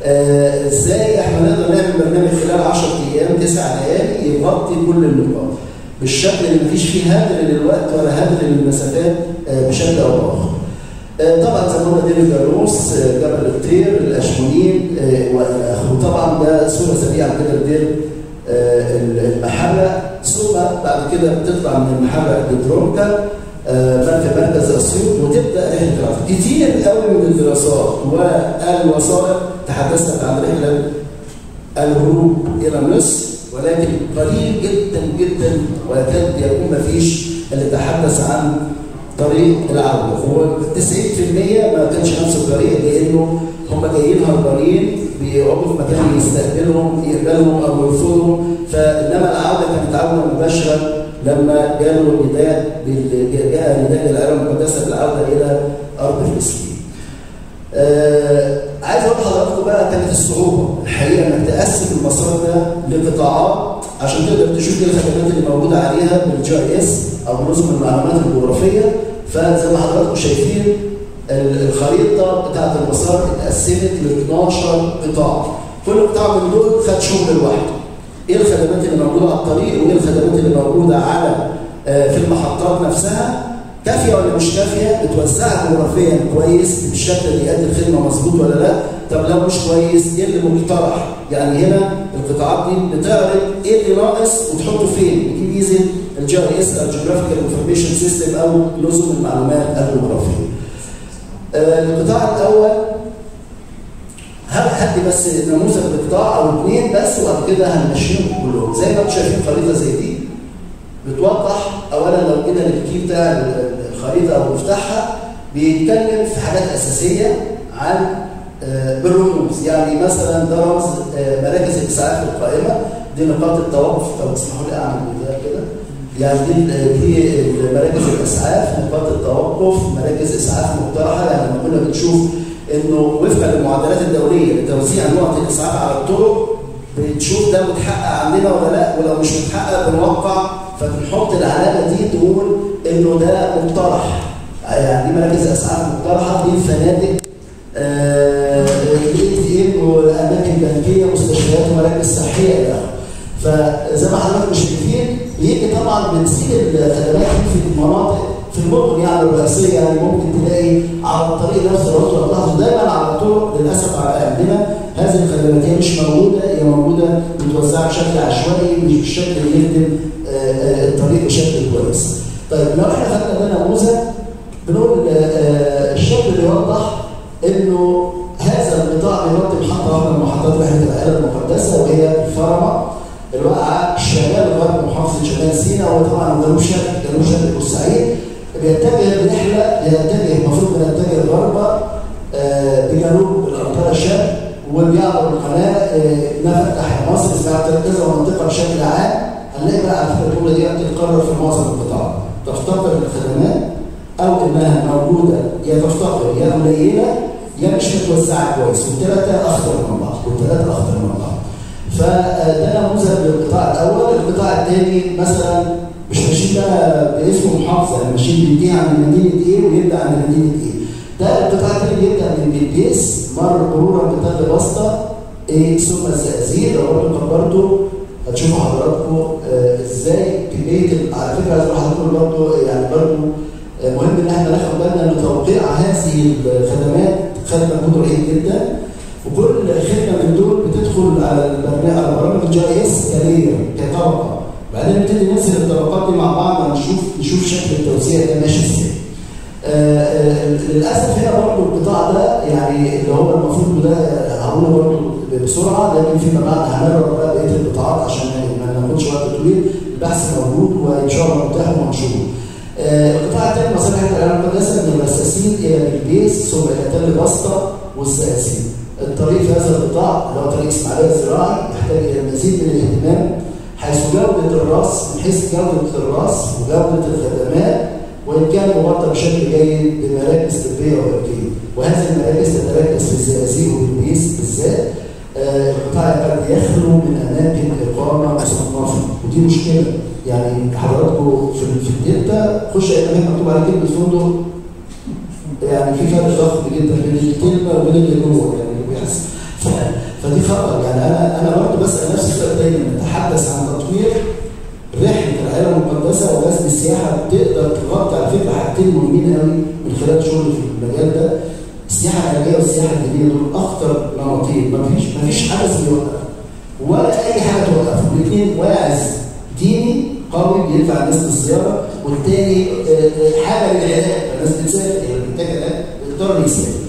[SPEAKER 4] ازاي احنا نقدر نعمل برنامج خلال 10 ايام 9 ليالي يغطي كل النقاط بالشكل اللي مفيش فيه هدر للوقت ولا هدر للمسافات بشكل او باخر. طبعا زي ما قلنا دير الجالوس جبل الطير الاشمونين والى اخره وطبعا ده صوره سريعه كده لدير المحرق ثم بعد كده بتطلع من المحرق لدرومكا في مركز اسيوط وتبدا رحله دراسه كتير قوي من الدراسات والوثائق تحدثت عن رحله الهروب الى مصر ولكن قليل جدا جدا ويكاد يكون ما فيش اللي تحدث عن طريق العوده هو 90% ما كانش نفس الطريق لانه هم جايين هربانين بيقعدوا في مكان يستقبلهم يقبلهم او يرفضهم فانما العوده كانت عوده مباشره لما جاله نداء جاء نداء العالم المقدسه بالعوده الى ارض فلسطين. آه عايز اقول لحضراتكم بقى كانت الصعوبه الحقيقه انك تقسم المسار ده لقطاعات عشان تقدر تشوف ايه الخدمات اللي موجوده عليها بالجي اي اس او بنظم المعلومات الجغرافيه فزي ما حضراتكم شايفين ال- الخريطه بتاعت المسار اتقسمت ل 12 قطاع كل قطاع من دول خد شغل لوحده ايه الخدمات اللي موجوده على الطريق وايه الخدمات اللي موجوده على آه، في المحطات نفسها كافيه ولا مش كافيه متوزعه جغرافيا كويس بالشكل اللي يؤدي الخدمه مظبوط ولا لا طب لو مش كويس ايه اللي مقترح يعني هنا القطاعات دي بتعرض ايه اللي ناقص وتحطه فين ودي ميزه الجي اي اس او جيوغرافيكال انفورميشن سيستم او نظم المعلومات الجغرافيه آه، القطاع الاول ه- هدي بس نموذج لقطاع او اثنين بس وبعد كده هنمشيهم كلهم زي ما انتم شايفين خريطه زي دي بتوضح اولا لو جينا للكي بتاع ال- الخريطه او مفتاحها بيتكلم في حاجات اساسيه عن آه، بالرموز يعني مثلا ده رمز آه، مراكز الاسعاف القائمه دي نقاط التوقف لو تسمحوا لي اعمل ده كده يعني دي ال- دي مراكز الاسعاف نقاط التوقف مراكز اسعاف مقترحه يعني لما كنا بنشوف انه وفقا للمعدلات الدوليه لتوزيع نقط الاسعاف على الطرق بنشوف ده متحقق عندنا ولا لا ولو مش متحقق بنوقع فبنحط العلامه دي تقول انه ده مقترح يعني دي مراكز اسعاف مقترحه دي الفنادق آه، الاي تي ام واماكن بنكيه مستشفيات ومراكز صحيه الى اخره فزي ما حضراتكم شايفين بيجي طبعا بنسيب الخدمات دي في المناطق في المدن يعني الرئيسيه يعني ممكن تلاقي على الطريق نفسه لو انتوا لاحظوا دايما على الطرق للاسف على عندنا هذه الخدمات هي مش موجوده هي موجوده متوزعه بشكل عشوائي مش بالشكل اللي يخدم آه، آه، الطريق بشكل كويس. طيب لو احنا خدنا ده نموذج بنقول آه، آه، الشكل اللي يوضح انه هذا القطاع بيغطي محطه واحده من محطات رحله العائله المقدسه وهي الفرمه الواقعه شمال غرب محافظه شمال سيناء وطبعا جنوب شرق جنوب شرق بورسعيد بيتجه الرحله يتجه المفروض بنتجه غربا آه، بجنوب الامطار الشرق وبيعبر القناه آه، نفق تحت مصر اسمها كذا منطقه بشكل عام هنلاقي بقى على فكره الجمله دي بتتكرر في معظم القطاع تفتقر الخدمات او انها موجوده يا تفتقر يا قليله يا مش متوزعه كويس والثلاثه اخطر من بعض والثلاثه اخطر من بعض فده نموذج للقطاع الاول القطاع الثاني مثلا مش ماشيين بقى باسم محافظه يعني ماشيين بينتهي عن مدينه ايه ويبدا عن مدينه ايه ده القطاع الثاني بيبدا من بيتيس مر مرورا بتل بسطه ايه ثم الزقازيق لو برضه كبرته هتشوفوا حضراتكم آه ازاي كميه ال- على فكره عايز اقول لحضراتكم برضه يعني برضه آه، مهم ان احنا ناخد بالنا ان توقيع هذه الخدمات خد مجهود رهيب جدا وكل خدمه من دول بتدخل على البرنامج على برامج الجي اي اس كلير كطبقه بعدين نبتدي ننزل الطبقات دي مع بعض ونشوف نشوف شكل التوزيع ده ماشي ازاي. آه، آه، للاسف هنا برضه القطاع ده يعني اللي هو المفروض ده هقوله برضه بسرعه لكن فيما بعد هنقرا بقى بقيه القطاعات عشان ما ناخدش وقت طويل البحث موجود وان شاء الله متاح ومنشور. آه، القطاع الثاني مصالح العالم المقدسه من الرساسين الى البيس ثم الى تل بسطه والساسين. الطريق في هذا القطاع اللي هو طريق اسماعيليه الزراعي يحتاج الى المزيد من الاهتمام حيث جوده الراس من حيث جوده الراس وجوده الخدمات وان كان مغطى بشكل جيد بمراكز طبيه وبنكيه وهذه المراكز تتركز في الزقازيق والبيس بالذات آه، القطاع قد يخلو من اماكن اقامه مصنفه ودي مشكله يعني حضراتكم في في الدلتا خش اي مكان مكتوب عليه كلمه فندق يعني في فرق ضخم جدا بين الكلمه وبين اللي جوه يعني اللي بيحصل ف- فدي خطر يعني انا انا برضه بسال نفسي سؤال دايما نتحدث عن تطوير رحله العائله المقدسه ورسم السياحه بتقدر تغطي على فكره حاجتين مهمين قوي من خلال شغلي في المجال ده السياحه العلاجيه والسياحه الدينيه دول اخطر مناطيد مفيش مفيش حدث بيوقف ولا اي حاجه توقفه الاثنين واعظ ديني قوي بيدفع الناس للزياره والتاني آه، آه، حاجه للعلاج الناس بتسافر يعني بتحتاج علاج بيضطر يسافر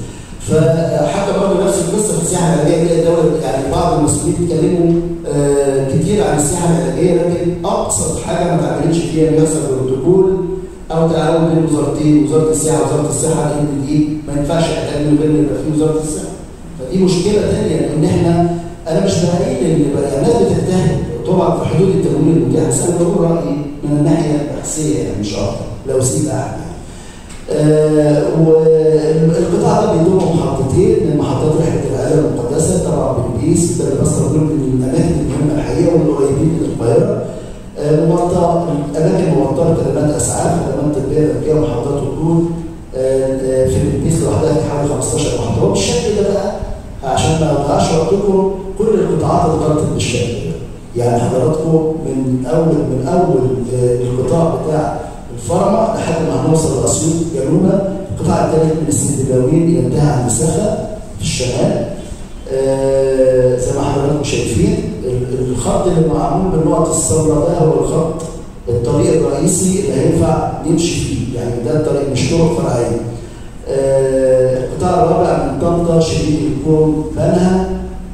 [SPEAKER 4] فحتى برضه نفس القصه في السياحه العلاجيه تلاقي الدوله يعني بعض المسؤولين بيتكلموا آه، كتير عن السياحه العلاجيه لكن ابسط حاجه ما تعملش فيها ان يحصل بروتوكول او تعاون بين وزارتين وزاره السياحه ووزاره الصحه لان دي ما ينفعش اعلان من غير ما يبقى في وزاره الصحه فدي مشكله ثانيه لان احنا انا مش بعيد ان بقى الناس بتجتهد طبعا في حدود التمويل المتاح بس انا بقول رايي من الناحيه البحثيه يعني مش اكتر لو سيب احد يعني. آه والقطاع ده بيضم محطتين محطتين من محطات رحله العائله المقدسه طبعا بالبيس ده اللي بصر من الاماكن المهمه الحقيقه والقريبين من القاهره آه، موطأ اماكن موطنه خدمات اسعاف خدمات تربيه ذكيه ومحطات وقود آه، في البيس لوحدها في حوالي 15 محطه بالشكل ده بقى عشان ما اضيعش وقتكم كل القطاعات اتغطت بالشكل ده يعني حضراتكم من اول من اول آه، القطاع بتاع الفرمه لحد ما هنوصل لاسيوط جنوبا القطاع الثالث من السندباوين ينتهي عند مسافه في الشمال آه، زي ما حضراتكم شايفين ال- الخط اللي معمول بالنقط الصفراء ده هو الخط الطريق الرئيسي اللي هينفع نمشي فيه يعني ده الطريق مش طرق فرعيه آه، القطاع الرابع من طنطا شريك الكوم بنها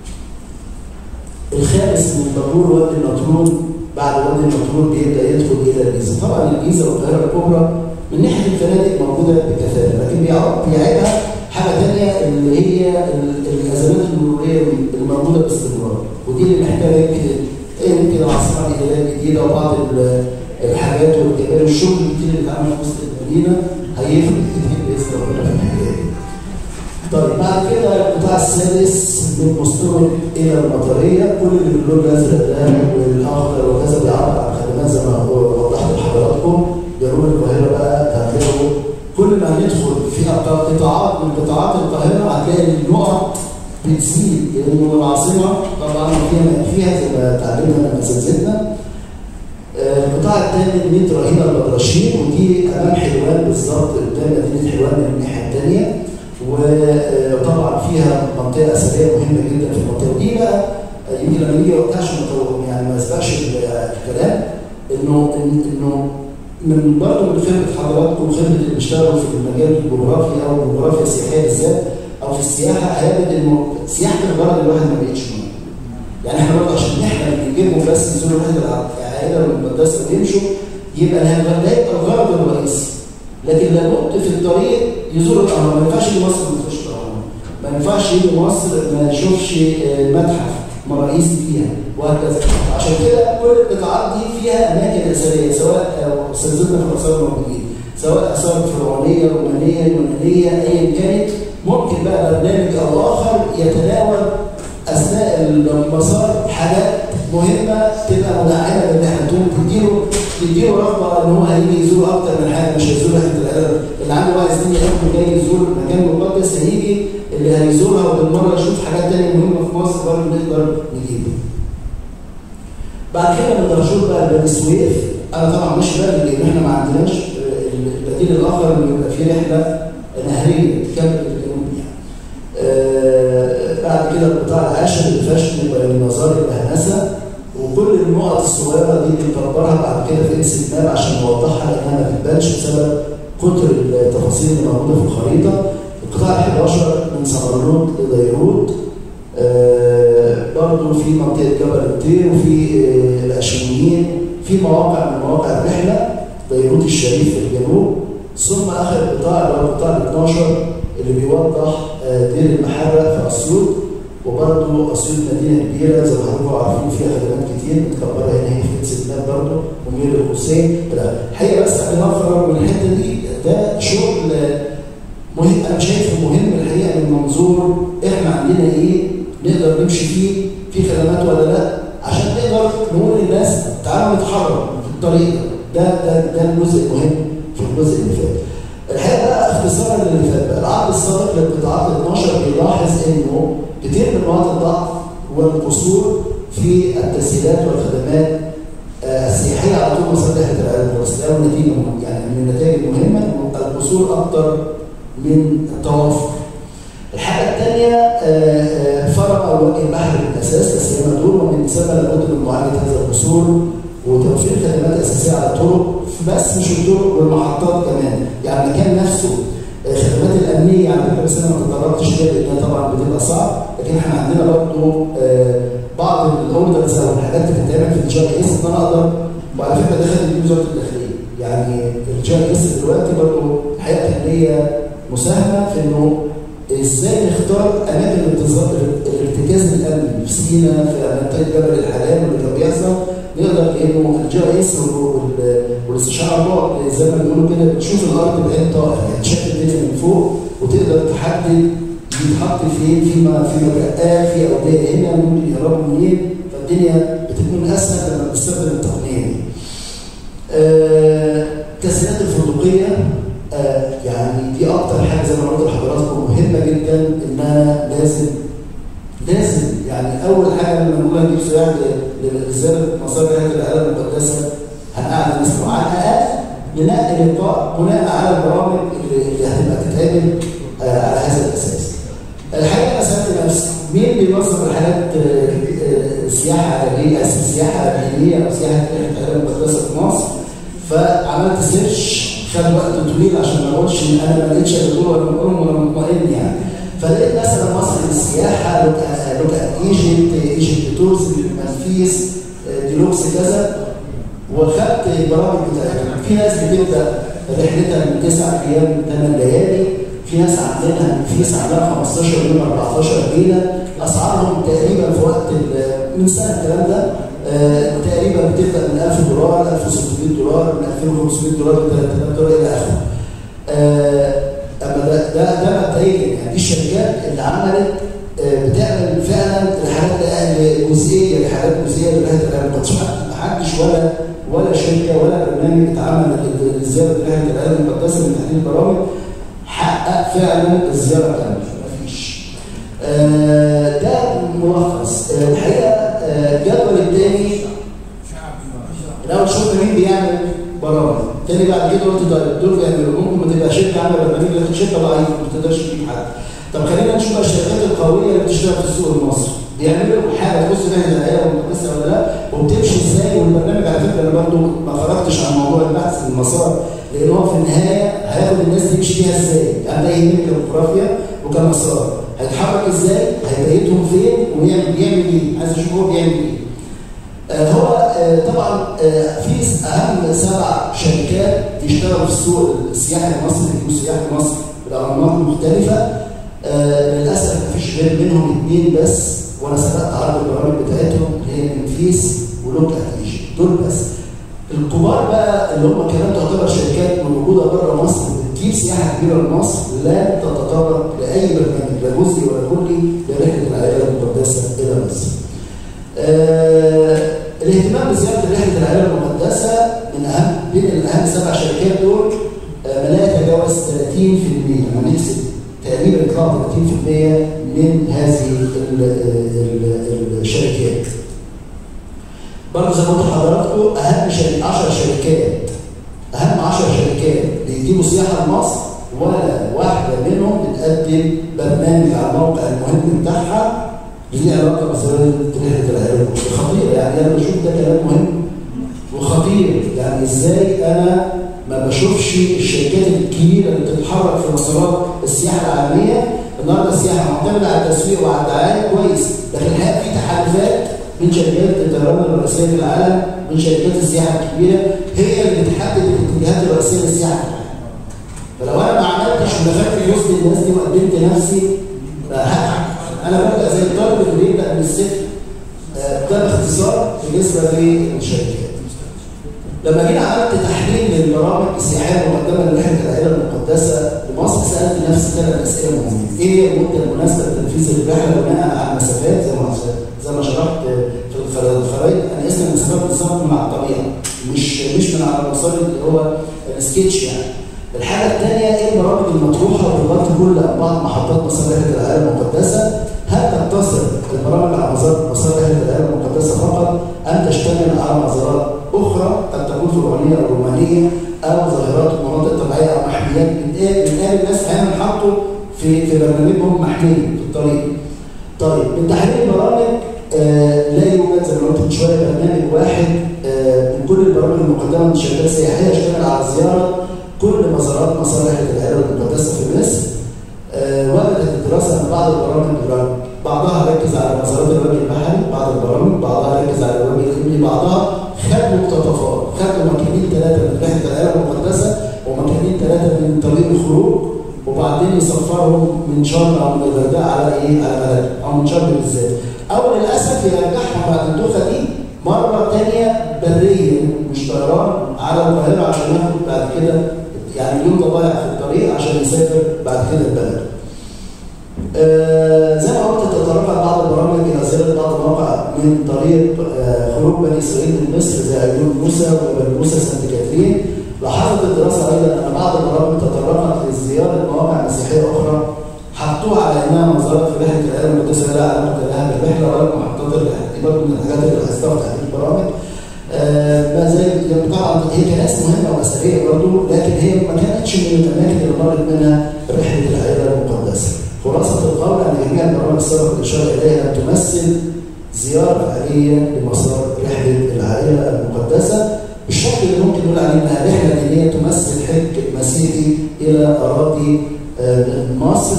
[SPEAKER 4] الخامس من طابور وادي النطرون بعد وادي النطرون بيبدا يدخل الى الجيزه طبعا الجيزه والقاهره الكبرى من ناحيه الفنادق موجوده بكثافه لكن بيعيب- بيعيبها حاجه ثانيه اللي هي ال- الازمات المروريه الموجوده باستمرار ودي اللي محتاجه يمكن يمكن العاصمه الاداريه الجديده وبعض ال- الحاجات والكبار الشغل الكتير اللي اتعمل في وسط المدينه هيفرق كتير باذن ربنا في الحكايه دي. طيب بعد كده القطاع السادس من مستوى الى المطريه كل اللي باللون الازرق ده والاخضر وكذا بيعبر عن خدمات زي ما وضحت لحضراتكم جنوب القاهره بقى هتلاقوا كل ما هندخل في قطاع- قطاعات من قطاعات القاهره هتلاقي النقط بتزيد لانه العاصمه طبعا فيها فيها زي ما اتعلمنا لما زلزلنا آه، القطاع الثاني مدينه رهينه البدرشين ودي امام حلوان بالظبط قدام مدينه حلوان من الناحيه الثانيه وطبعا فيها منطقه اثريه مهمه جدا في المنطقه دي بقى آه، يمكن لما نيجي وقتها عشان ما نطول- يعني ما يسبقش ال- الكلام انه إن- انه من برضه من خبره حضراتكم خبره اللي بيشتغلوا في المجال الجغرافي او الجغرافيا السياحيه بالذات او في السياحه هيجد انه سياحه الغرض الواحد ما بقتش مهم. يعني احنا برضه عشان احنا بنجيبهم بس يزوروا الرحله العائله والمقدسه ويمشوا يبقى ده ده يبقى الغرض الرئيسي لكن لابد في الطريق يزور الاهرام ما ينفعش يجي مصر ما يخش الاهرام ما ينفعش يجي مصر ما يشوفش آه، متحف مراقيس فيها وهكذا عشان كده كل القطاعات دي فيها اماكن اثريه سواء آه، استاذتنا في الاثار الموجودين سواء اثار فرعونيه رومانيه يونانيه ايا كانت ممكن بقى برنامج او اخر يتناول اثناء المسار حاجات مهمه تبقى مدعمه لان احنا تقوم تديله تديله رغبه ان هو هيجي يزور اكتر من حاجه مش هيزور رحله العلم اللي عنده بقى سنين يحب جاي يزور مكان مقدس هيجي اللي هيزورها وبالمره يشوف حاجات تانية مهمه في مصر برضه نقدر نجيبها. بعد كده من درجور بقى بني سويف انا طبعا مش بقى لان احنا ما عندناش آه، البديل الاخر اللي يبقى فيه رحله نهريه تكمل الجنوب يعني. آه، بعد كده القطاع العاشر الفشل والمزار المهنسه وكل النقط الصغيره دي بنكبرها بعد كده في اكس ماب عشان نوضحها لانها ما بتبانش بسبب كتر التفاصيل اللي موجوده في الخريطه القطاع ال 11 من سمرلود لبيروت آه، برضه في منطقه جبل الطير وفي آه، الاشمونيين في مواقع من مواقع الرحله بيروت الشريف في الجنوب ثم اخر قطاع اللي هو القطاع ال 12 اللي بيوضح آه، دير المحرق في اسيوط وبرضه اسيوط مدينه كبيره زي ما حضراتكم عارفين فيها خدمات كتير متكبره هنا هي في الستينات برضه ومير الحسين لا الحقيقه بس قبل ما اخرج من الحته دي ده شغل آه، مهم انا شايفه مهم الحقيقه من منظور احنا عندنا ايه نقدر نمشي فيه في خدمات ولا لا عشان نقدر نقول للناس تعالوا نتحرك في الطريق ده ده ده الجزء المهم في الجزء اللي فات. الحقيقه بقى اختصارا للي فات بقى العقد السابق للقطاعات ال 12 بيلاحظ انه كتير من نقاط الضعف والقصور في التسهيلات والخدمات آه، السياحيه على طول مصالح العالم بس ده نتيجه مهمة. يعني من النتائج المهمه إنه القصور اكتر من التوافر. الحاجه الثانيه فرق او وجه البحر بالاساس تسليم دور ومن ثم لابد من معالجه هذا القصور وتوفير خدمات اساسيه على الطرق بس مش الطرق والمحطات كمان يعني المكان نفسه آه، الخدمات الامنيه على فكره بس انا ما تطرقتش ليها لانها طبعا بتبقى صعب لكن احنا عندنا برضه آه، بعض الاوردرز او الحاجات اللي بتتعمل في الجي اي اس ان انا اقدر وعلى فكره ده خدمه وزاره الداخليه يعني الجي اي اس دلوقتي برضه الحقيقه كان ليا مساهمه في انه ازاي نختار اماكن الانتظار الارتكاز الامني في سينا في منطقه جبل الحلال واللي كان بيحصل نقدر لانه الجي اي اس والاستشاره البعد زي ما بيقولوا كده بتشوف الارض بعين طائر يعني تشوف الدنيا من فوق وتقدر تحدد بيتحط فين في م- في مدقات في اوديه هنا ممكن يهربوا منين فالدنيا بتكون اسهل لما بنستخدم التقنيه دي. آه، التسهيلات الفندقيه آه، يعني دي اكتر حاجه زي ما قلت لحضراتكم مهمه جدا انها لازم لازم يعني اول حاجه لما نقول هنجيب سياح ل- لزياره مصادر هذه العالم المقدسه هنقعد الناس على الاقل ننقي لقاء بناء على البرامج اللي اللي هتبقى تتعمل آه، على هذا الاساس. الحقيقه انا سالت نفسي مين بينظم الحاجات آه، آه، سياحه علاجيه سياحه دينيه او سياحه العالم المقدسه في مصر فعملت سيرش خد وقت طويل عشان ما اقولش ان انا ما لقيتش الا دول ولا مؤمن ولا مطمئن يعني فلقيت مثلا مصر للسياحه لوك لوك ايجيبت ايجيبت تورز منفيس آه، ديلوكس كذا وخدت البرامج بتاعتهم في ناس بتبدا رحلتها من تسع ايام ثمان ليالي في ناس عاملينها منفيس عاملاها 15 يوم 14 ليله اسعارهم تقريبا في وقت ال- من سنه الكلام ده آه، تقريبا بتبدا من 1000 دولار 1600 دولار من 2500 دولار ل 3000 دولار الى اخره. آه، اما ده ده ده مبدئيا يعني دي الشركات اللي عملت آه، بتعمل فعلا رحلات لأهل جزئيه رحلات جزئيه لرحله العالم المقدس ما حدش ولا ولا شركه ولا برنامج اتعمل لزياره رحله العالم المقدسه من تحديد البرامج حقق فعلا الزياره كامله مفيش. آه، ده ملخص آه، الحقيقه آه، الجدول الثاني الاول شفنا مين بيعمل برامج تاني بعد كده قلت طيب دول بيعملوا ممكن ما تبقى شركه عامله برنامج لكن شركه ضعيفه ما تقدرش تجيب حد طب خلينا نشوف بقى الشركات القويه اللي بتشتغل في السوق المصري بيعملوا حاجه تخص فيها العيله والمقدسه ولا لا وبتمشي ازاي والبرنامج على فكره انا برضه ما خرجتش عن موضوع البحث في المسار لان هو في النهايه هياخد الناس تمشي فيها ازاي يعني ده يهمني كجغرافيا وكمسار هيتحرك ازاي هيبيتهم فين ويعمل بيعمل ايه عايز اشوف هو بيعمل ايه آه، هو آه، طبعا آه، في اهم سبع شركات بيشتغلوا في السوق السياحي المصري في سياحي مصر بالانماط المختلفه آه، للاسف ما فيش غير منهم اثنين بس وانا سبقت عرض البرامج بتاعتهم اللي هي منفيس ولوك اتيجي دول بس الكبار بقى اللي هم كمان تعتبر شركات موجوده بره مصر بتجيب سياحه كبيره لمصر لا تتطرق لاي برنامج لا جزئي ولا كلي لرحله العائله المقدسه الى مصر. آه، الاهتمام بزياره رحله العائله المقدسه من اهم بين الاهم سبع شركات دول آه، ما لا يتجاوز 30% لما نحسب تقريبا يطلع 30% من هذه ال- ال- الشركات. برضه زي ما قلت لحضراتكم اهم شركة 10 شركات اهم 10 شركات بيجيبوا سياحه لمصر ولا واحده منهم بتقدم برنامج على الموقع المهم بتاعها ليه علاقه بزياره رحله العراق خطيره يعني انا بشوف ده كلام مهم وخطير يعني ازاي انا ما بشوفش الشركات الكبيره اللي بتتحرك في مسارات السياحه العالميه النهارده السياحه معتمده على التسويق وعلى الدعايه كويس لكن الحقيقه في تحالفات من شركات الطيران الرئيسيه في العالم من شركات السياحه الكبيره هي اللي بتحدد الاتجاهات الرئيسيه للسياحه في العالم. فلو انا ما عملتش ودخلت في وسط الناس دي وقدمت نفسي بقى هتعب انا ببدا زي الطالب اللي بيبدا من الصفر آه، ده باختصار بالنسبه للشركات. لما جينا عملت تحليل للبرامج السياحيه المقدمه لرحله العائله المقدسه لمصر سالت نفسي ثلاث اسئله مهمه، ايه هي المده المناسبه لتنفيذ الرحله بناء على المسافات زي ما زي ما شرحت في الخرا- الخرائط انا اسم المسافات بالظبط مع الطبيعه مش مش من على المسار اللي هو السكتش يعني. الحاجه الثانيه ايه البرامج المطروحه بتغطي كل بعض محطات مسار رحله العائله المقدسه هل تقتصر البرامج على مسار مسار رحله العائله المقدسه فقط ام تشتمل على مزارات اخرى قد تكون فرعونيه او رومانيه او ظاهرات ومناطق طبيعيه او محميات بنقابل بنقابل ناس احيانا حطوا في في برنامجهم محميه في الطريق. طيب من تحليل البرامج آه لا يوجد زي ما قلت من شويه برنامج واحد آه من كل البرامج المقدمه من شركات سياحيه يشتمل على زياره كل مزارات مسار رحله العائله المقدسه في مصر. آه وجدت الدراسه ان بعض البرامج بعضها ركز على مزارات الوجه البحري بعض البرامج بعضها ركز على الوجه الابلي بعضها خد مقتطفات خدوا مكانين ثلاثه من رحله العائله المقدسه ومكانين ثلاثه من طريق الخروج وبعدين يسفرهم من شرم او من الغردقه على ايه؟ على بلد او من شرم بالذات. او للاسف يرجعهم بعد الدوخه دي مره ثانيه بريا مش طيران على القاهره عشان ياخد بعد كده يعني اليوم ده ضايع في الطريق عشان يسافر بعد كده البلد. آه، زي ما قلت تترفع بعض البرامج الى زياره بعض المواقع من طريق آه، خروج بني اسرائيل من مصر زي عيون موسى وجبل موسى سانت كاترين لاحظت الدراسه ايضا ان بعض البرامج تطرقت لزياره مواقع مسيحيه اخرى حطوها على انها مزارات في رحله العالم المقدسه لا علاقه لها بالرحله ولا محطات الرحله دي برضه من الحاجات اللي لاحظتها في هذه البرامج آه، ما زي يعني طبعا هي كنائس مهمه واثريه برضه لكن هي ما كانتش من الاماكن اللي مرت منها رحله العائله المقدسه. خلاصه القول ان جميع البرامج السابقه اللي اشار اليها تمثل زياره فعليه لمسار رحله العائله المقدسه بالشكل اللي ممكن نقول عليه انها رحله دينيه تمثل حج مسيحي الى اراضي آه، مصر.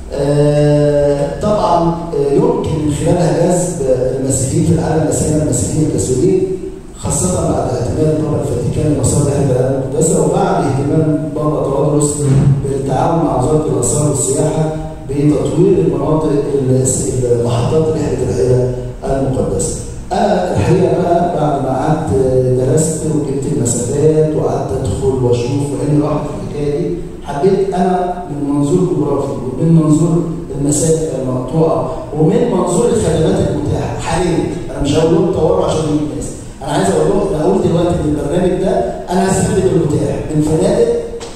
[SPEAKER 4] آه، طبعا آه، يمكن من خلالها جذب المسيحيين في العالم لا سيما المسيحيين الكاثوليك خاصة بعد اعتماد بابا الفاتيكان لمصالح العالم المقدسة وبعد اهتمام بابا طرابلس بالتعاون مع وزارة الآثار والسياحة بتطوير المناطق ال- محطات رحلة العائلة المقدسة. أنا الحقيقة بقى بعد ما قعدت درست وجبت المسافات وقعدت أدخل وأشوف وإني راحت في الحكاية دي حبيت أنا من منظور جغرافي ومن منظور المسافة المقطوعة ومن منظور الخدمات المتاحة حاليا أنا مش هقول لهم طوروا عشان يجيب الناس انا عايز اقول لهم انا قلت دلوقتي ان البرنامج ده انا هستخدم المتاح من فنادق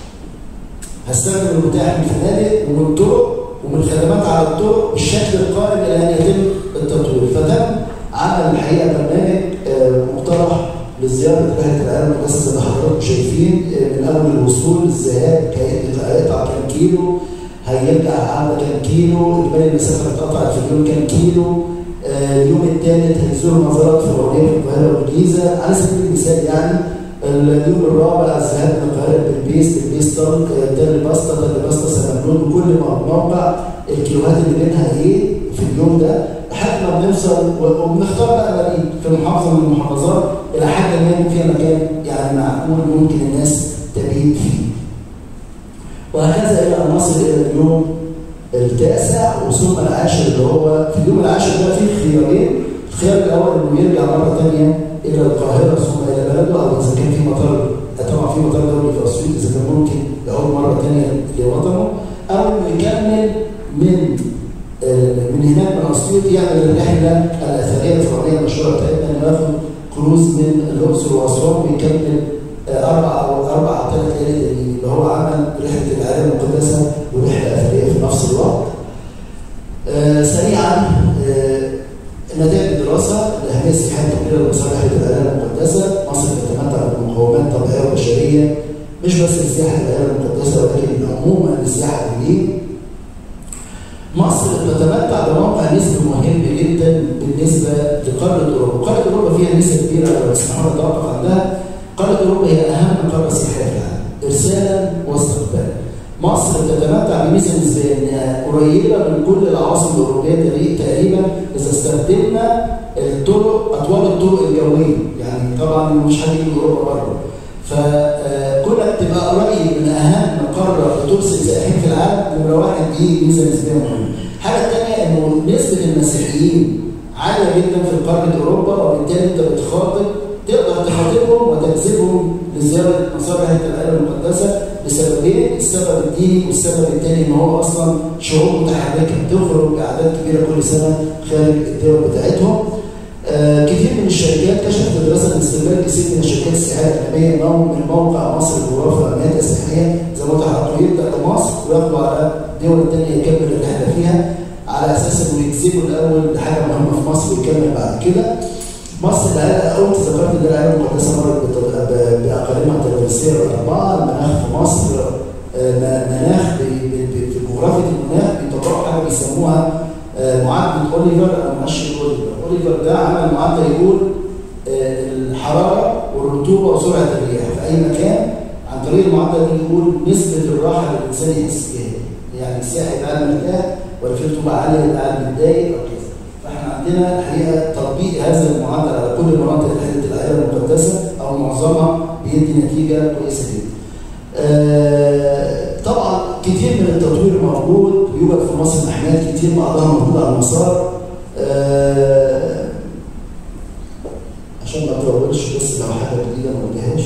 [SPEAKER 4] هستخدم المتاح من فنادق ومن طرق ومن خدمات على الطرق بالشكل القائم الى ان يتم التطوير فتم عمل الحقيقه برنامج آه، مقترح لزياره رحله العالم المقدسه زي ما حضراتكم شايفين آه، من اول الوصول الذهاب كي- هيقطع كام كيلو هيرجع عامله كام كيلو اجمالي المسافه اللي اتقطعت في اليوم كام كيلو آه، اليوم الثالث هيزور مزارات فرعونيه في القاهره والجيزه على سبيل المثال يعني اليوم الرابع الذهاب من القاهره بالبيس بالبيس طرق تل باستا تل باستا سلمنون وكل موقع الكيلوهات اللي بينها ايه في اليوم ده لحد ما بنوصل و- وبنختار بقى مدينه في محافظه من المحافظات الى حد ما يكون فيها مكان يعني معقول ممكن الناس تبيت فيه. وهكذا الى ان نصل الى اليوم التاسع وصلنا العاشر اللي هو في اليوم العاشر ده فيه خيارين الخيار الاول انه يرجع مره ثانيه الى القاهره ثم الى بلده او اذا كان في مطار طبعا في مطار دولي في اسيوط اذا كان ممكن يعود مره ثانيه لوطنه او انه يكمل من آه، من هناك من اسيوط يعمل الرحله الاثريه الفرعونيه المشهوره بتاعتنا انه ياخد كروز من الاقصر واسوان ويكمل آه، اربع او اربع او ثلاث ليالي تانيين، اللي هو عمل رحله العالم المقدسه ورحله اثريه في نفس الوقت. آه، سريعا آه، نتائج الدراسه الاهميه السياحيه الكبيره لمصالح العالم المقدسه مصر تتمتع بمقومات طبيعيه وبشريه مش بس لسياحه العالم المقدسه ولكن عموما للسياحه الدينيه مصر تتمتع بموقع نسبي مهم جدا بالنسبه لقاره اوروبا، قاره اوروبا فيها نسبه كبيره لو تسمحوا لي اتوقف عندها، قاره اوروبا هي اهم قاره سياحيه في العالم، ارسالا واستقبالا. مصر تتمتع بميزه نسبيه انها قريبه من كل العواصم الاوروبيه تقري- تقريبا اذا استخدمنا الطرق اطوال الطرق الجويه، يعني طبعا مش هنيجي من اوروبا بره. فكونك تبقى قريب من اهم قاره بترسل سائحين في العالم نمره واحد دي ميزه نسبيه مهمه. الحاجه الثانيه انه نسبه المسيحيين عاليه جدا في قاره اوروبا وبالتالي انت بتخاطب تقدر تخاطبهم وتجذبهم لزياره مصالح العالم المقدسه لسببين السبب الديني والسبب الثاني ان هو اصلا شعوب متحركه تخرج باعداد كبيره كل سنه خارج الدول بتاعتهم. آه، كثير من الشركات كشفت دراسه ان استقبال كثير من الشركات السياحيه الاجنبيه انهم من موقع مصر الجغرافي والامنيات السياحيه زي ما حضراتكم يبدا بمصر وياخدوا على دول ثانيه يكمل الرحله فيها على اساس انه يجذبوا الاول لحاجه مهمه في مصر ويكمل بعد كده. مصر العالم قلت ذكرت ان العالم المقدسه مرت بت- ب- باقاليمها التنافسيه الاربعه المناخ في مصر آه، م- مناخ ب- ب- ب- في جغرافيا المناخ بيطبقوا حاجه بيسموها آه، معادله اوليفر او مؤشر اوليفر، اوليفر ده عمل معادله يقول آه، الحراره والرطوبه وسرعه الرياح في اي مكان عن طريق المعادله دي يقول نسبه الراحه اللي الانسان يحس بيها يعني السائح يبقى قاعد مرتاح ولا في رطوبه عاليه يبقى قاعد متضايق او كذا فاحنا عندنا الحقيقه تطبيق هذا المعدل على كل مناطق رحله العائله المقدسه او معظمها بيدي نتيجه كويسه جدا. آه، طبعا كتير من التطوير موجود يوجد في مصر محميات كتير بعضها موجود على المسار آه، عشان ما اطولش بس لو حاجه جديده ما قلتهاش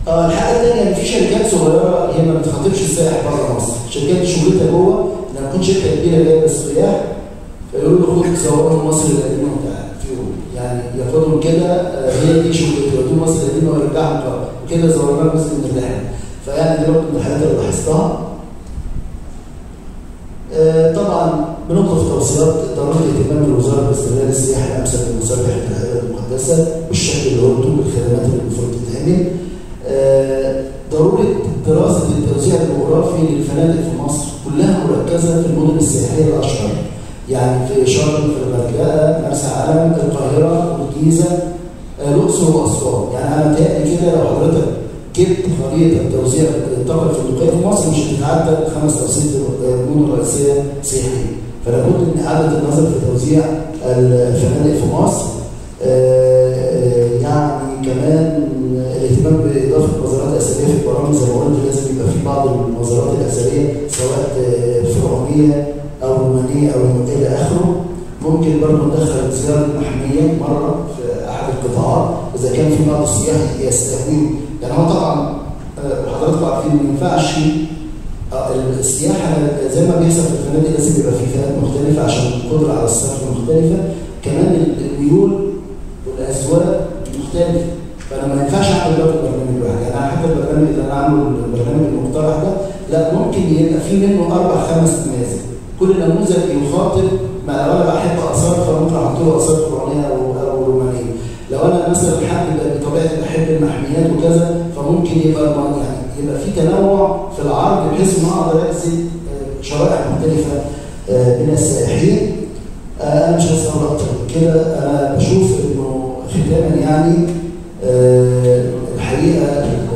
[SPEAKER 4] اه الحاجه الثانيه ان في شركات صغيره هي ما بتخاطبش السائح بره مصر، الشركات دي شغلتها جوه لما تكون شركه كبيره جايبه السياح يقول له خد زورهم مصر القديمه وتعالى في يوم يعني ياخدهم كده آه، هي دي شغلته يودوهم مصر القديمه ويرجعهم القاهره وكده زورناهم جزء من الرحله فيعني دي برضه من الحاجات اللي لاحظتها آه، طبعا بنطلب في توصيات ضروره اهتمام الوزاره باستغلال السياحه الامثل لمسابقه العائله المقدسه بالشكل اللي قلته بالخدمات اللي المفروض تتعمل آه، ضروره دراسه التوزيع الجغرافي للفنادق في مصر كلها مركزه في المدن السياحيه الاشهر يعني في شرم في الغردقه مرسى علم القاهره والجيزه آه، الاقصر واسوان يعني انا متهيألي كده لو حضرتك جبت خريطه توزيع الطاقه الفندقيه في مصر مش هتتعدى خمس او ست مدن رئيسيه سياحيه فلابد من اعاده النظر في توزيع الفنادق في مصر آه، آه، يعني كمان الاهتمام باضافه مزارات اثريه في البرامج زي ما قلت لازم يبقى في بعض المزارات الاثريه سواء آه، فرعونيه او رومانيه او الى اخره ممكن برضه ندخل الزياره المحميه مره في احد القطاعات اذا كان في بعض السياح يستهوين يعني هو طبعا آه، حضراتكم عارفين ما ينفعش آه، السياحه زي ما بيحصل في الفنادق لازم يبقى في فئات مختلفه عشان القدره على الصرف مختلفه كمان الميول والاذواق مختلفه فانا ما ينفعش اعمل برضه برنامج واحد يعني انا حتى البرنامج اللي انا عامله البرنامج المقترح ده لا ممكن يبقى في منه اربع خمس نماذج كل نموذج يخاطب ما لو انا بحب اثار فممكن احط له اثار فرعونيه او او رومانيه لو انا مثلا حد بطبيعتي بحب المحميات وكذا فممكن يبقى يعني يبقى في تنوع في العرض بحيث ان أنا اقدر اجذب آه، شرائح مختلفه آه، من السائحين آه، انا مش عايز اقول اكتر من كده انا بشوف انه ختاما يعني آه، الحقيقه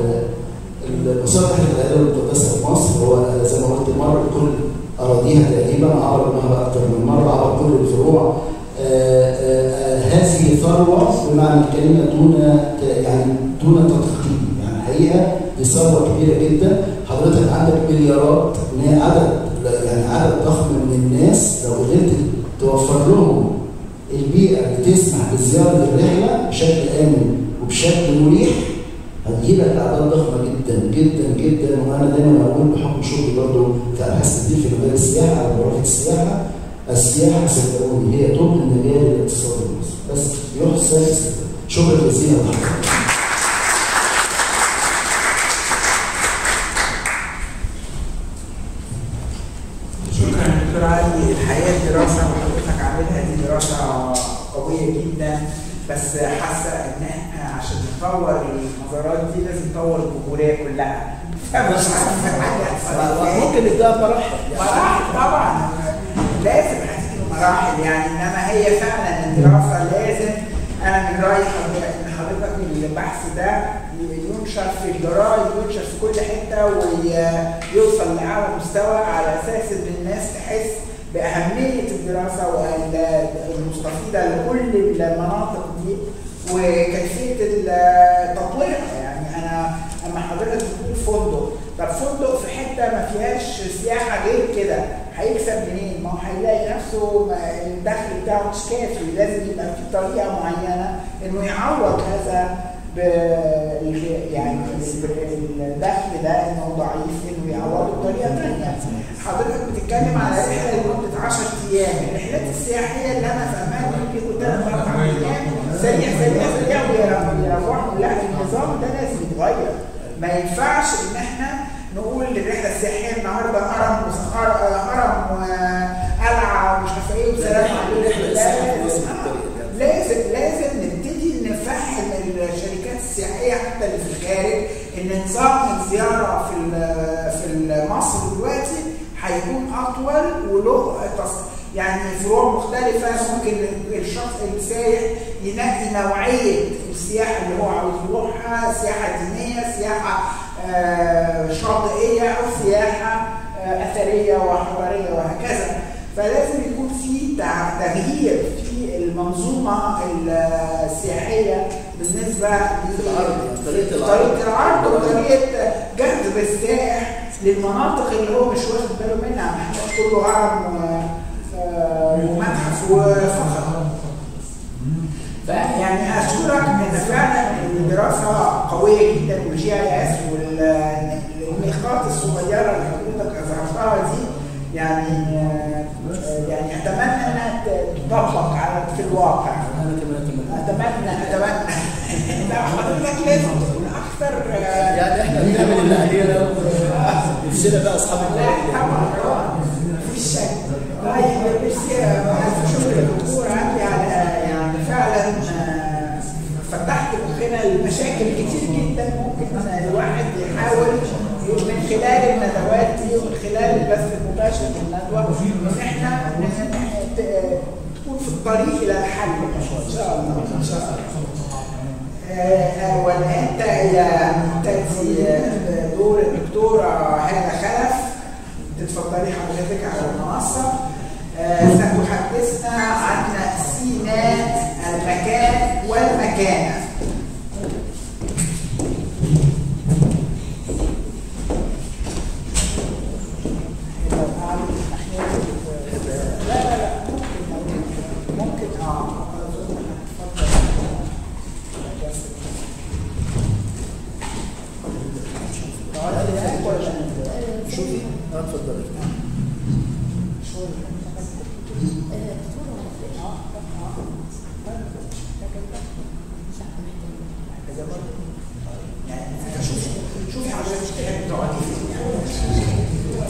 [SPEAKER 4] ال- مصالح العائله المقدسه في مصر هو زي ما قلت مر كل اراضيها تقريبا عبر منها اكثر من مره عبر كل الفروع آه، آه، آه، هذه ثروه بمعنى الكلمه دون ت- يعني دون تضخيم يعني الحقيقه دي ثروه كبيره جدا حضرتك عندك مليارات إن هي عدد يعني عدد ضخم من الناس لو قدرت توفر لهم البيئه اللي تسمح بزياره الرحله بشكل امن وبشكل مريح هتجيب لك اعداد ضخمه جدا جدا جدا وانا دايما اقول بحكم شغلي برضه في ابحاث كتير في مجال السياحه على مرافق السياحه السياحه صدقوني هي طوق النجاه للاقتصاد المصري بس يحسن استخدامها. شكرا جزيلا لحضرتك
[SPEAKER 1] شكرا دكتور علي الحقيقه الدراسه اللي حضرتك عاملها دي دراسه قويه جدا بس حاسه ان احنا عشان نطور المزارات دي لازم نطور الجمهوريه كلها فمش عارفه حاجه هيحصل إزاي.
[SPEAKER 4] ممكن نبداها مراحل
[SPEAKER 1] مراحل طبعا لازم هتيجي مراحل يعني انما هي فعلا الدراسه لازم انا من رايي حضرتك ان حضرتك البحث ده ينشر في الجرايد وينشر في كل حته ويوصل لاعلى مستوى على اساس ان الناس تحس باهميه الدراسه والمستفيده لكل المناطق دي وكيفيه تطويرها يعني انا اما حضرتك بتقول فندق طب فندق في حته ما فيهاش سياحه غير كده هيكسب منين؟ ما هو هيلاقي نفسه ما- الدخل بتاعه مش كافي لازم يبقى في طريقه معينه انه يعوض هذا ب يعني ب- الدخل ده انه ضعيف انه يعوضه بطريقه ثانيه. حضرتك بتتكلم على رحله لمده 10 ايام، الرحلات السياحيه اللي انا فاهمها دي بيبقوا ثلاث اربع ايام سريع سريع سريع ويروحوا لا النظام ده لازم يتغير. ما ينفعش ان احنا نقول الرحله السياحيه النهارده هرم وصخر هرم وقلعه ومش عارفه ايه وسلام عليكم لا لازم لازم لازم نبتدي نفهم الشركات السياحيه حتى اللي في الخارج ان نظام الزياره في ال- في مصر دلوقتي هيكون اطول وله تص- يعني فروع مختلفه ممكن الشخص السائح ينقي نوعيه السياحه اللي هو عاوز يروحها سياحه دينيه سياحه آه، شاطئيه او سياحه آه، اثريه وحضاريه وهكذا فلازم يكون في تع- تغيير في المنظومه السياحيه بالنسبه
[SPEAKER 4] العرض، يعني طريقة العرض.
[SPEAKER 1] طريقه العرض وطريقه جذب السائح للمناطق اللي هو مش واخد باله منها محتاج كله هرم و- آه، ومتحف وفخر فيعني اشكرك ان فعلا الدراسه قويه جدا والجي اي اس والنقاط الصغيره اللي حضرتك اظهرتها دي يعني آه، يعني اتمنى انها تطبق على في الواقع
[SPEAKER 4] انا كمان اتمنى
[SPEAKER 1] اتمنى اتمنى لا حضرتك لازم تكون اكثر آه،
[SPEAKER 4] يعني احنا بنعمل اللي علينا نفسنا بقى اصحاب
[SPEAKER 1] لا
[SPEAKER 4] البلد
[SPEAKER 1] طبعا طبعا مفيش شك طيب ميرسي الف شكر يا دكتور عندي على يعني فعلا آه، فتحت مخنا المشاكل كتير جدا ممكن الواحد يحاول من خلال الندوات دي ومن خلال البث المباشر للندوه ان احنا ن- ت- تكون في الطريق الى الحل ان شاء الله ان شاء الله آه، والآن ت- تأتي آه، دور الدكتورة هالة خلف تتفضلي حضرتك على المنصة آه، ستحدثنا عن سينات المكان والمكانة لا لا لا ممكن ممكن اه اتفضل
[SPEAKER 4] شوفي اه اتفضلي
[SPEAKER 1] يعني شوفي شوفي حضرتك تحبي تقعدي فين يعني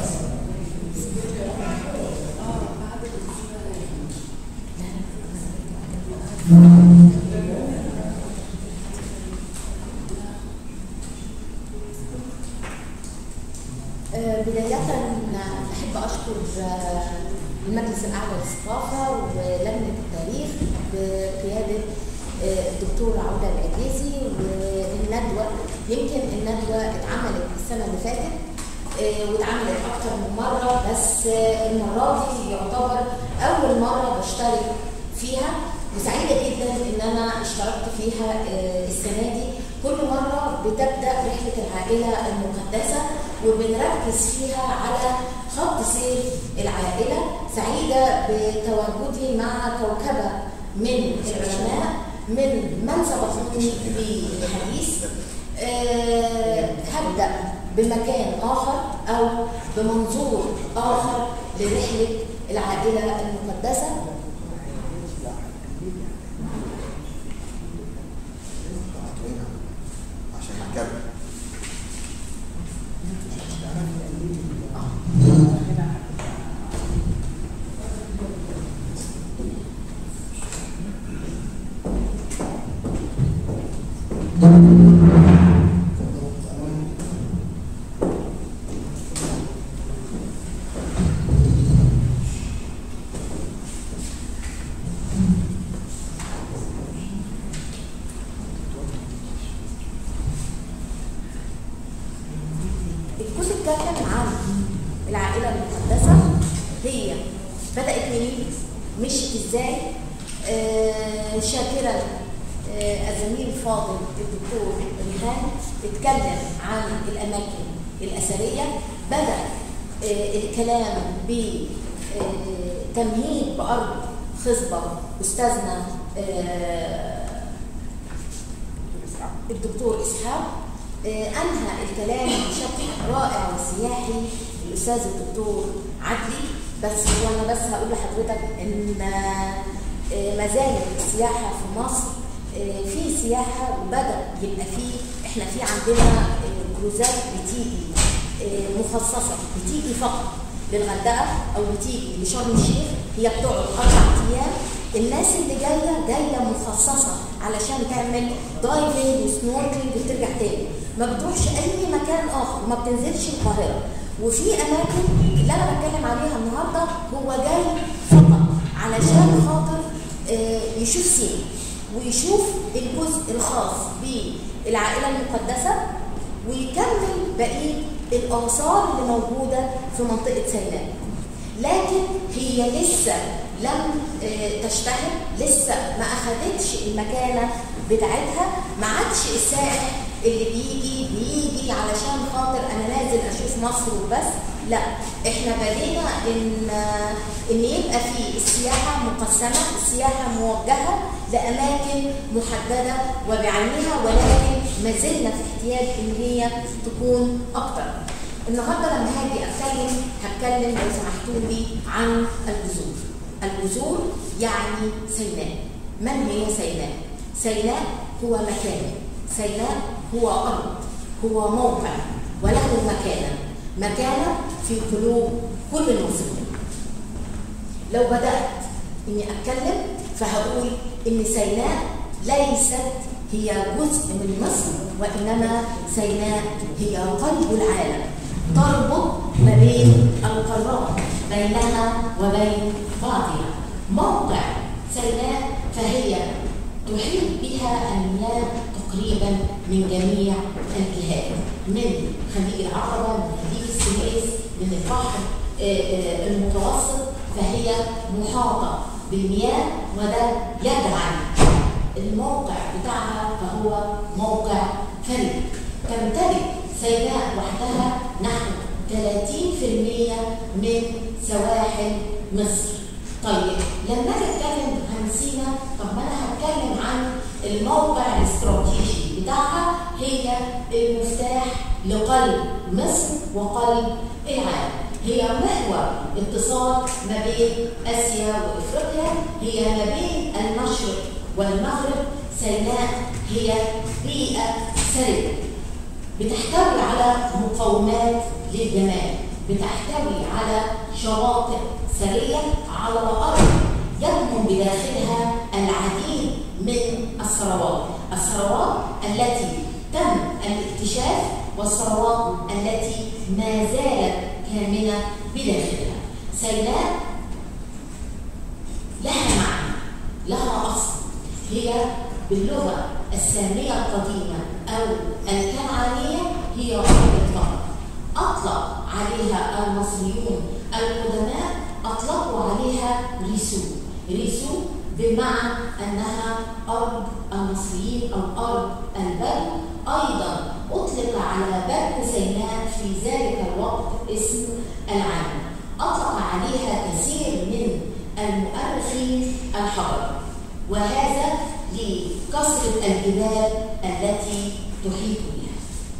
[SPEAKER 5] آه، بداية أحب أشكر آه، المجلس الأعلى للثقافة ولجنة التاريخ بقيادة آه، الدكتور عودة العجيزي والندوة يمكن الندوة اتعملت السنة اللي فاتت آه، واتعملت أكتر من مرة بس آه، المرة دي يعتبر أول مرة بشترك فيها وسعيدة جدا إن أنا اشتركت فيها آه، السنة دي كل مرة بتبدأ رحلة العائلة المقدسة وبنركز فيها على خط سير العائلة سعيدة بتواجدي مع كوكبة من العلماء من من سبقوني بالحديث آه، هبدأ بمكان آخر أو بمنظور آخر لرحلة العائلة المقدسة
[SPEAKER 6] عشان نكمل
[SPEAKER 5] الكتب بتتكلم عن العائلة المقدسة هي بدأت منين مشيت ازاي آه شاكرا آه الزميل الفاضل الدكتور ريهان اتكلم عن الأماكن الأثرية بدأ آه الكلام بتمهيد بأرض خصبة أستاذنا آه الدكتور إسحاق آه، أنهى الكلام بشكل رائع وسياحي الأستاذ الدكتور عدلي بس وأنا بس هقول لحضرتك إن آه، ما زالت السياحة في مصر آه، في سياحة وبدأ يبقى في إحنا في عندنا آه، كروزات بتيجي آه، مخصصة بتيجي فقط للغردقة أو بتيجي لشرم الشيخ هي بتقعد أربع أيام الناس اللي جايه جايه مخصصه علشان تعمل دايفنج وسنوركلينج وترجع تاني ما بتروحش اي مكان اخر ما بتنزلش القاهره وفي اماكن اللي انا بتكلم عليها النهارده هو جاي فقط علشان خاطر آه، يشوف سينا ويشوف الجزء الخاص بالعائله المقدسه ويكمل بقيه الاثار اللي موجوده في منطقه سيناء لكن هي لسه لم آه، تشتهر لسه ما اخذتش المكانه بتاعتها ما عادش السائح اللي بيجي بيجي علشان خاطر انا نازل اشوف في مصر وبس لا احنا بدينا ان ان يبقى في السياحه مقسمه السياحه موجهه لاماكن محدده وبعينها ولكن ما زلنا في احتياج ان هي تكون اكتر النهارده لما هاجي اتكلم هتكلم لو سمحتوا لي عن الجذور الجذور يعني سيناء من هي سيناء سيناء هو مكان سيناء هو ارض هو موقع وله مكانه مكانه في قلوب كل المصريين لو بدات اني اتكلم فهقول ان سيناء ليست هي جزء من مصر وانما سيناء هي قلب العالم تربط ما بين القارات بينها وبين بعضها موقع سيناء فهي تحيط بها المياه تقريبا من جميع الجهات من خليج العقبه من خليج السويس من البحر المتوسط فهي محاطه بالمياه وده يجعل الموقع بتاعها فهو موقع فريد تمتلك سيناء وحدها نحو 30% من سواحل مصر طيب لما اجي اتكلم عن سينا طب ما انا هتكلم عن الموقع الاستراتيجي بتاعها هي المفتاح لقلب مصر وقلب العالم هي محور اتصال ما بين اسيا وافريقيا هي ما بين المشرق والمغرب سيناء هي بيئه ثريه بتحتوي على مقومات للجمال بتحتوي على شواطئ ثريه على ارض يضمن بداخلها العديد من الثروات الثروات التي تم الاكتشاف والثروات التي ما زالت كامنه بداخلها سيناء لها معنى لها اصل هي باللغه الساميه القديمه او الكنعانيه هي ارض الفقر اطلق عليها المصريون القدماء اطلقوا عليها ريسو ريسو بمعنى انها ارض المصريين او ارض البدو ايضا اطلق على بدو سيناء في ذلك الوقت اسم العالم اطلق عليها كثير من المؤرخين الحضر وهذا لكثره الجبال التي تحيط بها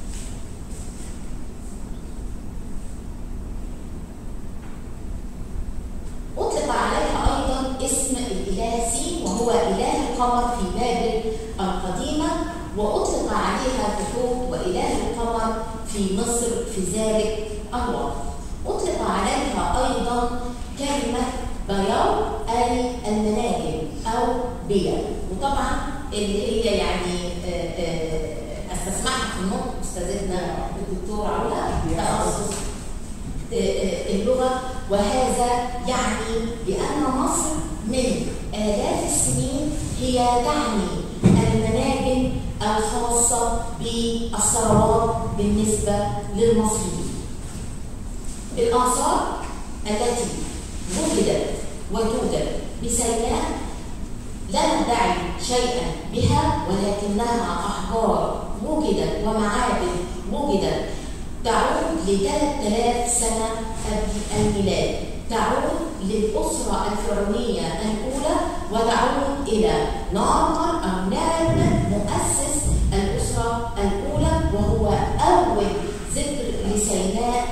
[SPEAKER 5] أطلق عليها أيضا اسم الإله سين وهو إله القمر في بابل القديمة وأطلق عليها تحوت وإله القمر في مصر في ذلك الوقت أطلق عليها أيضا كلمة بياو أي المناجم أو بيا وطبعا اللي هي يعني استسمحها في النطق أستاذتنا الدكتور علا تخصص اللغة وهذا يعني بأن مصر من آلاف السنين هي تعني المناجم الخاصة بالثروات بالنسبة للمصريين. الآثار التي وجدت وتوجد بسيناء لا ندعي شيئا بها ولكنها أحجار وجدت ومعابد وجدت تعود ل 3000 سنة قبل الميلاد تعود للأسرة الفرعونية الأولى وتعود إلى ناقر أو نارن مؤسس الأسرة الأولى وهو أول ذكر لسيناء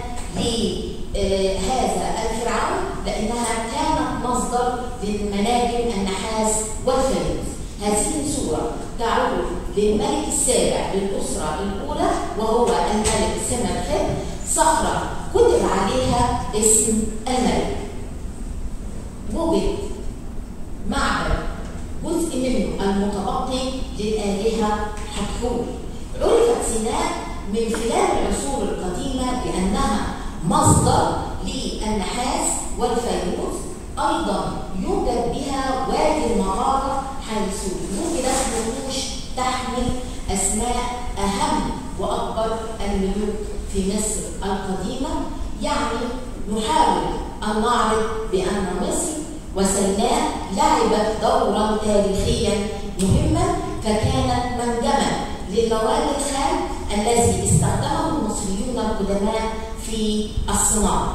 [SPEAKER 5] لهذا الفرعون لأنها كانت مصدر للمناجم النحاس والفانوس هذه الصورة تعود للملك السابع للأسرة الأولى وهو الملك سمرخت صخرة كتب عليها اسم الملك وجد معبد جزء منه المتبقي للآلهة حتحور عرفت سيناء من خلال العصور القديمة بأنها مصدر للنحاس والفيروز أيضا يوجد بها وادي المغارة حيث وجدت نقوش تحمل أسماء أهم وأكبر الملوك في مصر القديمة يعني نحاول أن نعرض بأن مصر وسيناء لعبت دورا تاريخيا مهما فكانت منجما للمواد الخام الذي استخدمه المصريون القدماء في الصناعة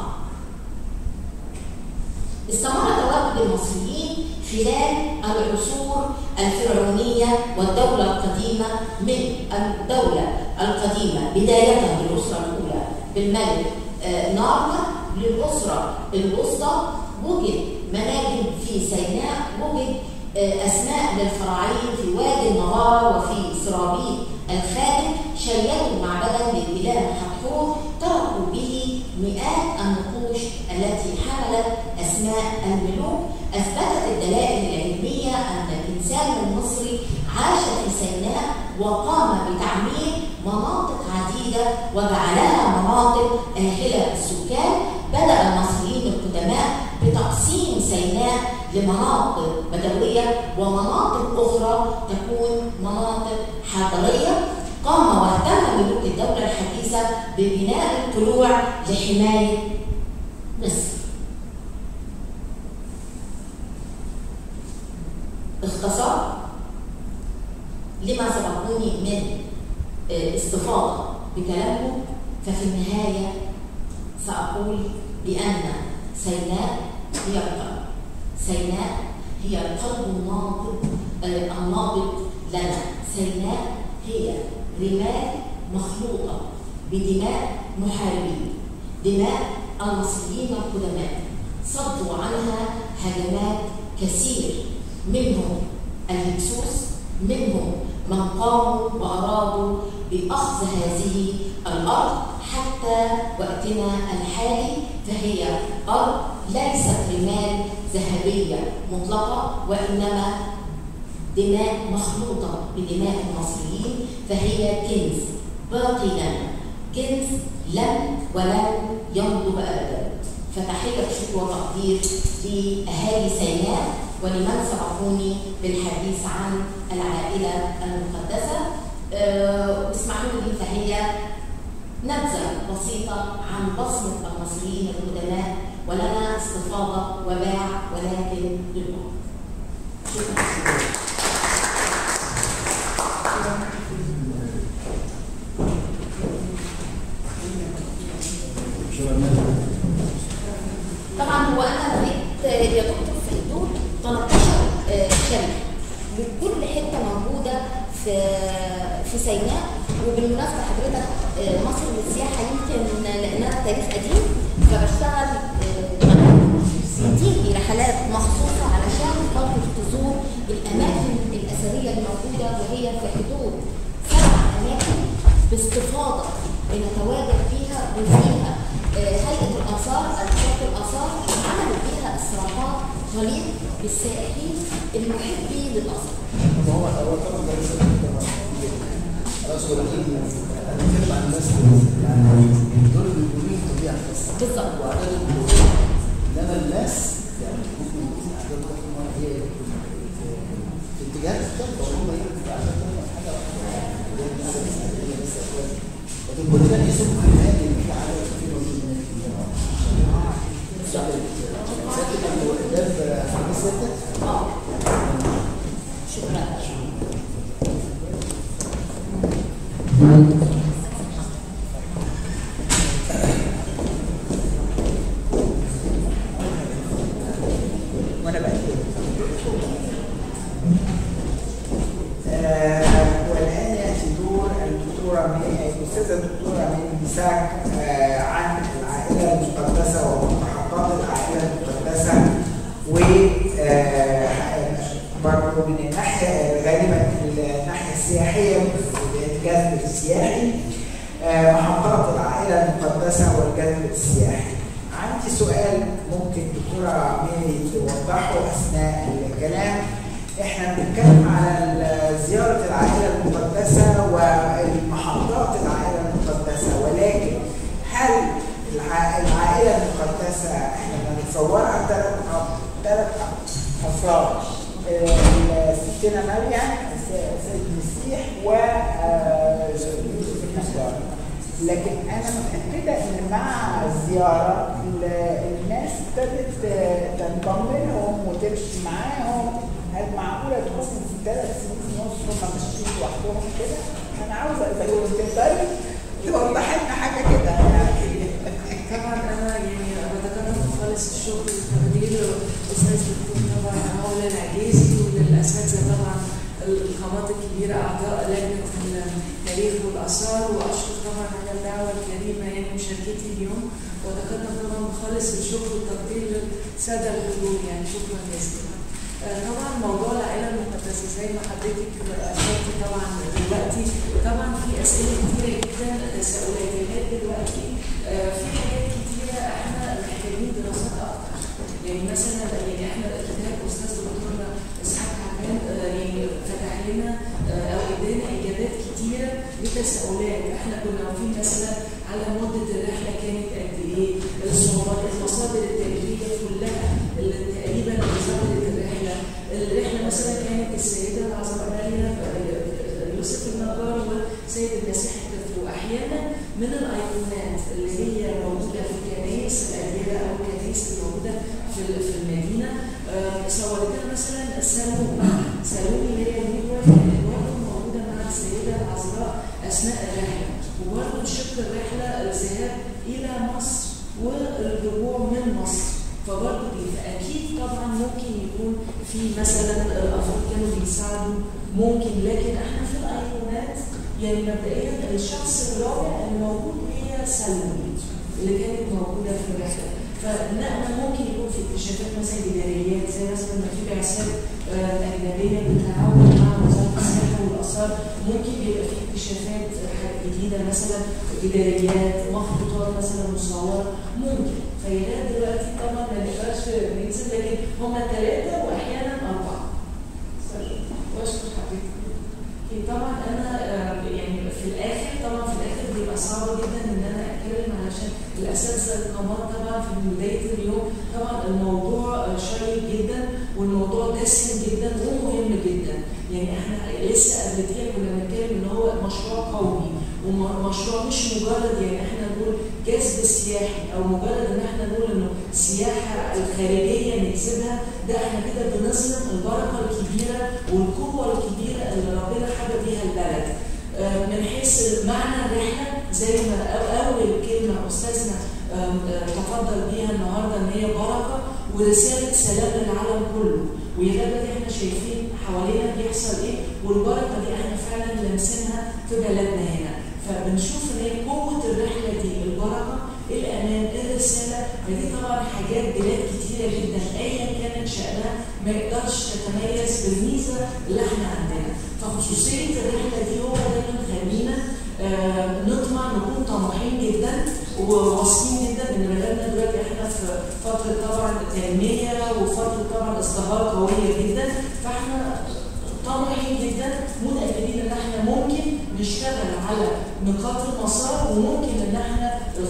[SPEAKER 5] استمر تواجد المصريين خلال العصور الفرعونية والدولة القديمة من الدولة القديمة بداية بالأسرة الأولى بالملك آه، نارنا للأسرة الوسطى وجد مناجم في سيناء وجد آه، أسماء للفراعين في وادي النضارة وفي سرابيل الخالد شيدوا معبدا للإله حتحور تركوا به مئات النقوش التي حملت أسماء الملوك أثبتت الدلائل العلمية أن الإنسان المصري عاش في سيناء وقام بتعمير مناطق عديدة وجعلها مناطق آهلة السكان بدأ المصريين القدماء بتقسيم سيناء لمناطق بدوية ومناطق أخرى تكون مناطق حضرية قام واهتم ملوك الدولة الحديثة ببناء القلوع لحماية مصر اختصار لما سبقوني من آه، استفاضة بكلامهم ففي النهاية سأقول بأن سيناء هي القلب سيناء هي القلب الناطق آه، النابض لنا سيناء هي رمال مخلوقة بدماء محاربين دماء المصريين القدماء صدوا عنها هجمات كثير منهم الهكسوس منهم من قاموا وأرادوا بأخذ هذه الأرض حتى وقتنا الحالي فهي أرض ليست رمال ذهبية مطلقة وإنما دماء مخلوطة بدماء المصريين فهي كنز باقي لنا كنز لن ولن ينضب أبدا فتحية شكر وتقدير لأهالي سيناء ولمن سبقوني بالحديث عن العائلة المقدسة أه اسمعوا لي فهي نبذة بسيطة عن بصمة المصريين القدماء ولنا استفاضة وباع ولكن للبعض شكرا طبعا هو انا قريت يا دكتور في حدود 13 آه، كلمه لكل حته موجوده في في سيناء وبالمناسبه حضرتك آه، مصر للسياحه يمكن لانها تاريخ قديم فبشتغل آه، بتيجي رحلات مخصوصه علشان خاطر تزور الاماكن الاثريه الموجوده وهي في حدود سبع اماكن باستفاضه بنتواجد فيها وفيها آه، هيئه الاثار انشطه الاثار عملوا فيها استراحات تليق بالسائحين المحبين للاثار.
[SPEAKER 4] ما هو هو طبعا ده لسه خلاص ولكن انا بتكلم عن الناس اللي- يعني دول بيقولوا لي طبيعه بس
[SPEAKER 5] بالظبط.
[SPEAKER 4] واعداد الجمهور انما الناس يعني ممكن يكون اعداد ضخمه هي في اتجاهات مختلفه وهم يمكن اعداد ضخمه في حاجه واحده هي الناس الاسلاميه بس أخواتي. لكن كلنا يسموا في النهايه ان في عدد كتير من الناس ساكت الوحدات في حديث سته
[SPEAKER 5] اه شكرا.
[SPEAKER 1] وانا بقدم آه والان ياتي دور الدكتوره مي الاستاذه الدكتوره مي مساك آه عن العائله المقدسه ومحطات العائله المقدسه و آه، برضه من الناحيه غالبا الناحيه السياحيه الجذب السياحي آه، محطات العائله المقدسه والجذب السياحي عندي سؤال ممكن دكتورة ميري توضحه أثناء الكلام احنا بنتكلم على زيارة العائلة المقدسة ومحطات العائلة المقدسة ولكن هل الع- العائلة المقدسة احنا بنتصورها ثلاث ثلاث أفراد آه، ستنا مريم س- سيد المسيح ويوسف النجار لكن انا متاكده ان مع الزياره ال- الناس ابتدت تنضم لهم وتمشي معاهم هل معقوله تكون في ثلاث سنين ونص هم ماشيين لوحدهم كده؟ انا عاوزه زيهم تقدري توضحي لنا حاجه كده يعني
[SPEAKER 6] اعضاء لجنه التاريخ والاثار واشكر طبعا على الدعوه الكريمه يعني مشاركتي اليوم واتقدم طبعا بخالص الشكر والتقدير للساده الحضور يعني شكرا جزيلا. آه، طبعا موضوع العائله المقدسه زي ما حضرتك اشرتي طبعا دلوقتي طبعا في اسئله كتيره جدا تساؤلات لغايه دلوقتي آه، في حاجات كتيره احنا محتاجين دراسات اكتر يعني مثلا يعني احنا كتاب استاذ دكتور اسحاق عمان آه، يعني فتح لنا آه، او ادانا اجابات كتيره لتساؤلات احنا كنا عارفين مثلا على مده الرحله كانت قد ايه الصعوبات المصادر التاريخيه كلها اللي تقريبا اللي ظهرت الرحله الرحله مثلا كانت السيده العذراء مريم آه، يوسف النجار والسيد المسيح الطفل واحيانا من الايقونات اللي هي موجوده في الكنائس الاديره او الكنائس الموجوده في في المدينه آه، صورت لنا مثلا سالون سالون اللي هي الميكرو كانت برضه موجوده مع السيده العذراء اثناء الرحله وبرضه شق الرحله الذهاب الى مصر والرجوع من مصر فبرضه دي فاكيد طبعا ممكن يكون في مثلا الافراد كانوا بيساعدوا ممكن لكن احنا في الايقونات يعني مبدئيا الشخص الرابع الموجود هي سلمى اللي كانت موجوده في الرحله فنقل ممكن يكون في اكتشافات مثلا جداريات زي مثلا ما في بعثات آه، اجنبيه بالتعاون مع وزاره السياحه والاثار ممكن يبقى في اكتشافات حاجات جديده مثلا جداريات مخطوطات مثلا مصوره ممكن فلغايه دلوقتي طبعا ما نقدرش ننزل لكن هم ثلاثه واحيانا اربعه. واشكر حضرتك. أوكي، طبعا انا آه، يعني في الاخر طبعا في الاخر بيبقى صعب جدا ان انا اتكلم علشان الاساتذه الكبار طبعا في بدايه اليوم طبعا الموضوع آه، شيق جدا والموضوع دسم جدا ومهم جدا يعني احنا لسه قبل كده كنا بنتكلم ان هو مشروع قومي ومشروع مش مجرد يعني احنا نقول جذب سياحي او مجرد ان احنا نقول انه السياحه الخارجيه نجذبها ده احنا كده بنظلم البركه الكبيره والقوه الكبيره اللي ربنا حب بيها البلد. آه، من حيث معنى الرحله زي ما أو- اول كلمه استاذنا آم، آه، تفضل بيها النهارده ان هي بركه ورساله سلام للعالم كله ولغايه دلوقتي احنا شايفين حوالينا بيحصل ايه والبركه دي احنا فعلا لامسينها في بلدنا هنا فبنشوف ان هي قوه الرحله دي البركه الامان الرساله فدي طبعا حاجات بلاد كتيره جدا ايا كانت شانها ما يقدرش تتميز بالميزه اللي احنا عندنا فخصوصيه الرحله دي هو ده اللي مخلينا آه، نطمع نكون طموحين جدا وواثقين جدا ان بلدنا دلوقتي احنا في فتره طبعا تنميه وفتره طبعا ازدهار قويه جدا فاحنا طموحين جدا متاكدين ان احنا ممكن نشتغل على نقاط المسار وممكن ان احنا ال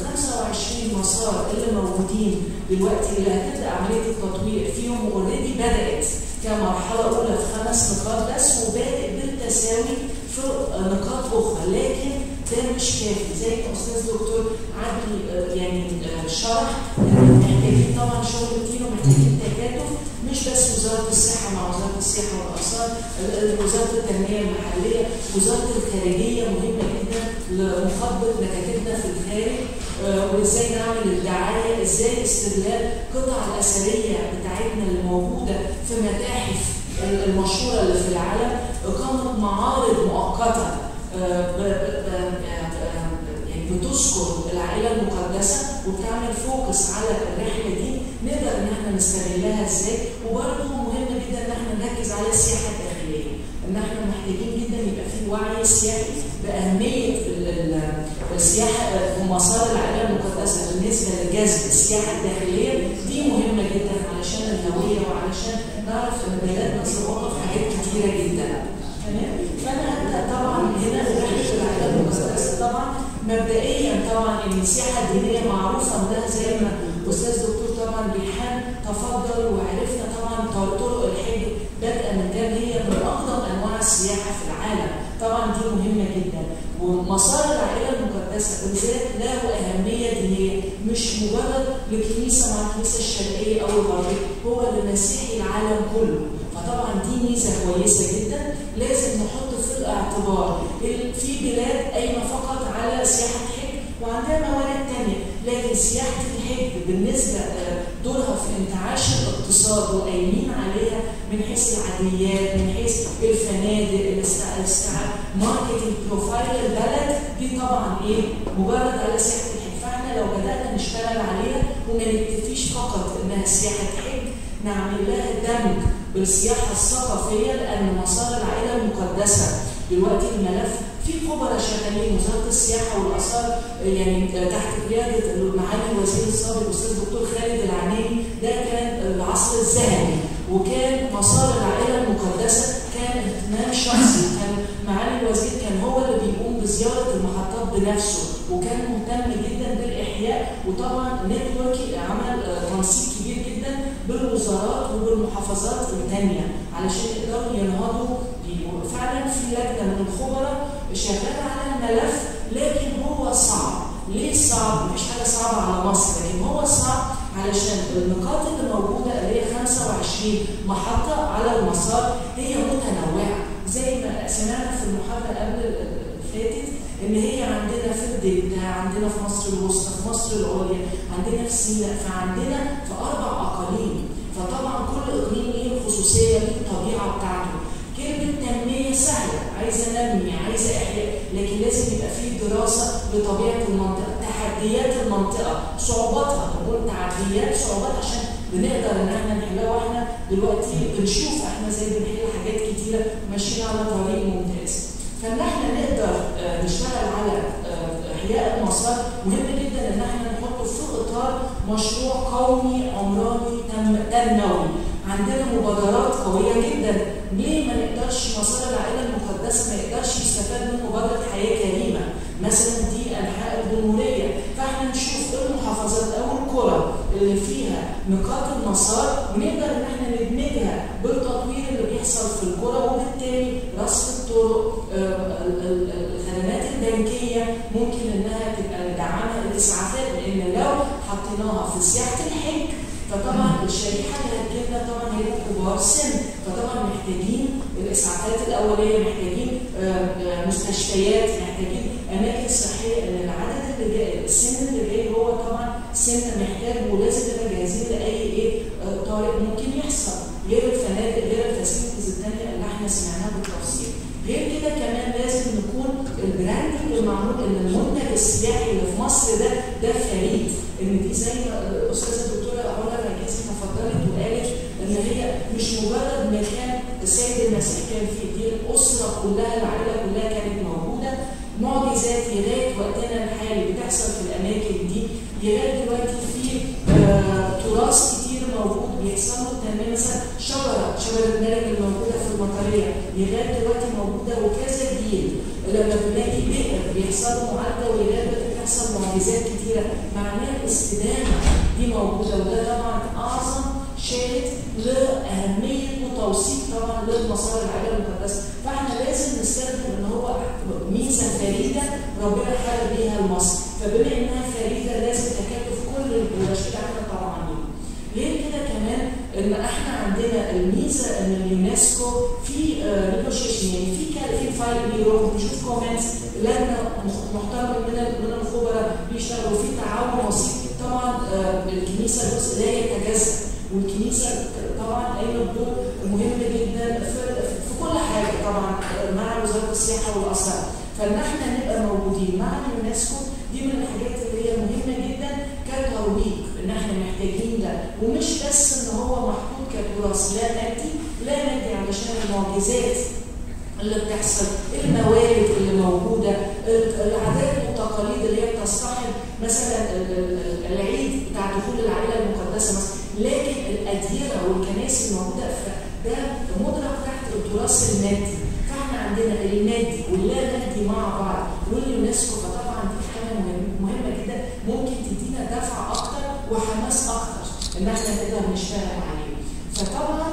[SPEAKER 6] 25 مسار اللي موجودين دلوقتي اللي هتبدا عمليه التطوير فيهم اوريدي بدات كمرحله اولى في خمس نقاط بس وبادئ بالتساوي في نقاط اخرى لكن ده مش كافي زي ما استاذ دكتور عدلي آه، يعني آه، شرح ان محتاجين طبعا شغل كتير ومحتاجين تكاتف مش بس وزاره الصحه مع وزاره السياحه والاثار ال- وزاره التنميه المحليه وزاره الخارجيه مهمه جدا لمخاطبه مكاتبنا في الخارج آه، وازاي نعمل الدعايه ازاي استغلال القطع الاثريه بتاعتنا اللي موجوده في متاحف المشهوره اللي في العالم اقامه معارض مؤقته آه، ب- ب- ب- آه، يعني بتذكر العائله المقدسه وبتعمل فوكس على الرحله دي نقدر ان احنا نستغلها ازاي وبرضه مهم جدا ان احنا نركز على السياحه الداخليه ان احنا محتاجين جدا يبقى في وعي سياحي باهميه ال- ال- السياحه في مسار العائله المقدسه بالنسبه لجذب السياحه الداخليه دي مهمه جدا علشان الهويه وعلشان نعرف ان بلدنا سبقت في حاجات كتيره جدا تمام فانا هبدا طبعا هنا رحله العائله المقدسه طبعا مبدئيا طبعا ان السياحه الدينيه معروفه ده زي ما استاذ دكتور طبعا ريحان تفضل وعرفنا طبعا طرق الحج بدءا من ده هي من اقدم انواع السياحه في العالم طبعا دي مهمه جدا ومسار العائله المقدسه بالذات له اهميه دينيه مش مجرد لكنيسه مع الكنيسه الشرقيه او الغربيه هو لمسيحي العالم كله فطبعا دي ميزه كويسه جدا لازم نحط في الاعتبار ال- في بلاد قايمه فقط على سياحه حج وعندها موارد تانية لكن سياحه الحج بالنسبه آه، دورها في انتعاش الاقتصاد وقايمين عليها من حيث العاديات من حيث الفنادق الاستيعاب ماركتنج بروفايل البلد دي طبعا ايه مجرد على سياحه الحج فاحنا لو بدانا نشتغل عليها وما نكتفيش فقط انها سياحه حج نعمل لها دمج بالسياحه الثقافيه لان مسار العائله المقدسه دلوقتي الملف في خبراء شغالين وزاره السياحه والاثار يعني تحت قياده معالي الوزير السابق الاستاذ الدكتور خالد العناني ده كان العصر الذهبي وكان مسار العائله المقدسه كان اهتمام شخصي كان معالي الوزير كان هو اللي بيقوم بزياره المحطات بنفسه وكان مهتم جدا بالاحياء وطبعا نتوركي عمل تنسيق كبير جدا بالوزارات وبالمحافظات الثانيه علشان يقدروا ينهضوا فعلا في لجنه من الخبراء شغاله على الملف لكن هو صعب ليه صعب؟ مش حاجه صعبه على مصر لكن هو صعب علشان النقاط اللي موجوده اللي هي 25 محطه على المسار هي متنوعه زي ما سمعنا في المحاضره قبل فاتت ان هي عندنا في الدلتا عندنا في مصر الوسطى في مصر العليا عندنا في سيناء فعندنا في اربع اقاليم فطبعا كل اقليم ليه الخصوصيه ليه الطبيعه بتاعته كلمه تنميه سهله عايزه نمي عايزه احياء لكن لازم يبقى في دراسه لطبيعه المنطقه تحديات المنطقه صعوباتها نقول تعديات صعوبات عشان بنقدر ان احنا نحلها واحنا دلوقتي بنشوف احنا زي بنحل حاجات كتيره ماشيين على طريق ممتاز فان احنا نقدر نشتغل على احياء المسار مهم جدا ان احنا نحطه في اطار مشروع قومي عمراني تنموي عندنا مبادرات قويه جدا ليه ما نقدرش مسار العائله المقدسه ما يقدرش يستفاد من مبادره حياه كريمه مثلا دي انحاء الجمهوريه فاحنا نشوف المحافظات او القرى اللي فيها نقاط المسار ونقدر ان احنا ندمجها بالتطوير اللي بيحصل في القرى وبالتالي رصف الطرق الخدمات البنكيه ممكن انها تبقى ندعمها الاسعافات لان لو حطيناها في سياحه الحج فطبعا الشريحه اللي هتجيلنا طبعا هي كبار سن فطبعا محتاجين الاسعافات الاوليه محتاجين مستشفيات محتاجين اماكن صحيه لان العدد اللي جاي السن اللي جاي هو طبعا سن محتاج ولازم نبقى جاهزين لاي ايه طارئ ممكن يحصل غير الفنادق غير الفاسيلتيز الثانيه اللي احنا سمعناها بالتفصيل غير كده كمان لازم نكون البراندنج المعمول ان المنتج السياحي اللي في مصر ده ده فريد ان دي زي ما الاستاذه الدكتوره علا الرجاسي تفضلت وقالت ان هي مش مجرد مكان السيد المسيح كان فيه دي الاسره كلها العائله كلها كانت موجوده معجزات لغايه وقتنا الحالي بتحصل في الاماكن دي لغايه دلوقتي في آه تراث كتير موجود بيحصل له تنميه مثلا شجره شجره الملك الموجوده في المطريه لغايه دلوقتي موجوده وكذا جيل لما بنلاقي بئر بيحصل له معالجه ولغايه دلوقتي بتحصل معجزات كتيره معناها الاستدامه دي موجوده وده طبعا اعظم شاهد لاهميه وتوثيق طبعا للمسار العائله المقدسه فاحنا لازم نستخدم ان هو ميزه فريده ربنا خلق بيها لمصر فبما انها فريده لازم تكاتف كل الرشيد احنا طبعا غير كده كمان ان احنا عندنا الميزه ان اليونسكو في نيجوشيشن يعني في في فايل بيروح بنشوف كومنتس لجنه محترمه من من الخبراء بيشتغلوا في تعاون وسيط طبعا الكنيسه جزء لا يتجزا والكنيسه طبعا قايمه بدور مهم جدا في, في كل حاجه طبعا مع وزاره السياحه والاثار فان احنا نبقى موجودين مع اليونسكو دي من الحاجات اللي هي مهمه جدا كترويج ان احنا محتاجين ده ومش بس ان هو محطوط كتراث لا نادي لا نادي علشان المعجزات اللي بتحصل الموارد اللي موجوده العادات والتقاليد اللي هي بتصطحب مثلا العيد بتاع دخول العائله المقدسه مثلا لكن الاديره والكنائس الموجوده ده مدرك تحت التراث النادي فاحنا عندنا النادي واللا نادي مع بعض واليونسكو فطبعا دي حاجه مهمه جدا ممكن تدينا دفعه اكتر وحماس اكتر ان احنا نقدر نشتغل عليه فطبعا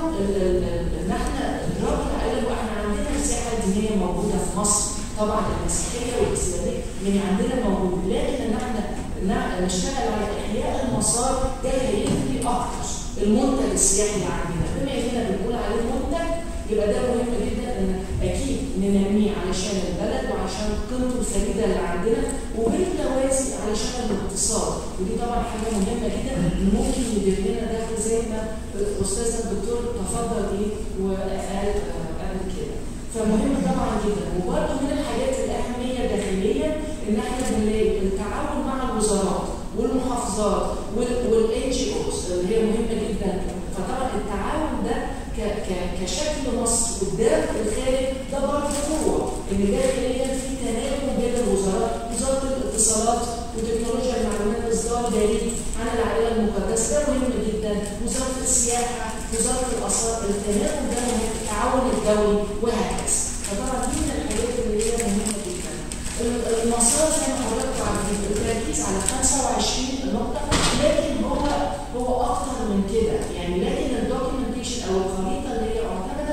[SPEAKER 6] ان احنا ادراك العائله واحنا عندنا السياحه الدينيه موجوده في مصر طبعا المسيحيه والاسلاميه يعني عندنا موجود لكن ان احنا نشتغل على احياء المسار ده هيفرق اكتر المنتج السياحي اللي عندنا بما اننا بنقول عليه منتج يبقى ده مهم جدا ان اكيد ننميه علشان البلد وعشان قيمته الفريده اللي عندنا وبالتوازي علشان الاقتصاد ودي طبعا حاجه مهمه جدا إن ممكن يدير لنا دخل زي ما الاستاذ الدكتور تفضل ايه وقال آه، قبل كده فمهم طبعا جدا وبرضه من الحاجات الاهميه داخليا ان احنا بنلاقي التعاون مع الوزارات والمحافظات والان جي اوز اللي هي مهمه جدا فطبعا التعاون ده ك- ك- كشكل مصر قدام الخارج ده برضه قوه ان داخليا في تناغم بين الوزارات وزاره الاتصالات وتكنولوجيا المعلومات اصدار بريد عن العائله المقدسه ده مهم جدا وزاره السياحه وزاره الاثار التناغم ده مهم التعاون الدولي وهكذا فطبعا دي من الحاجات اللي هي مهمه جدا المسار زي ما حضرتك عارفين التركيز على 25 نقطة لكن هو هو أكتر من كده يعني لكن الدوكيومنتيشن أو الخريطة اللي هي معتمدة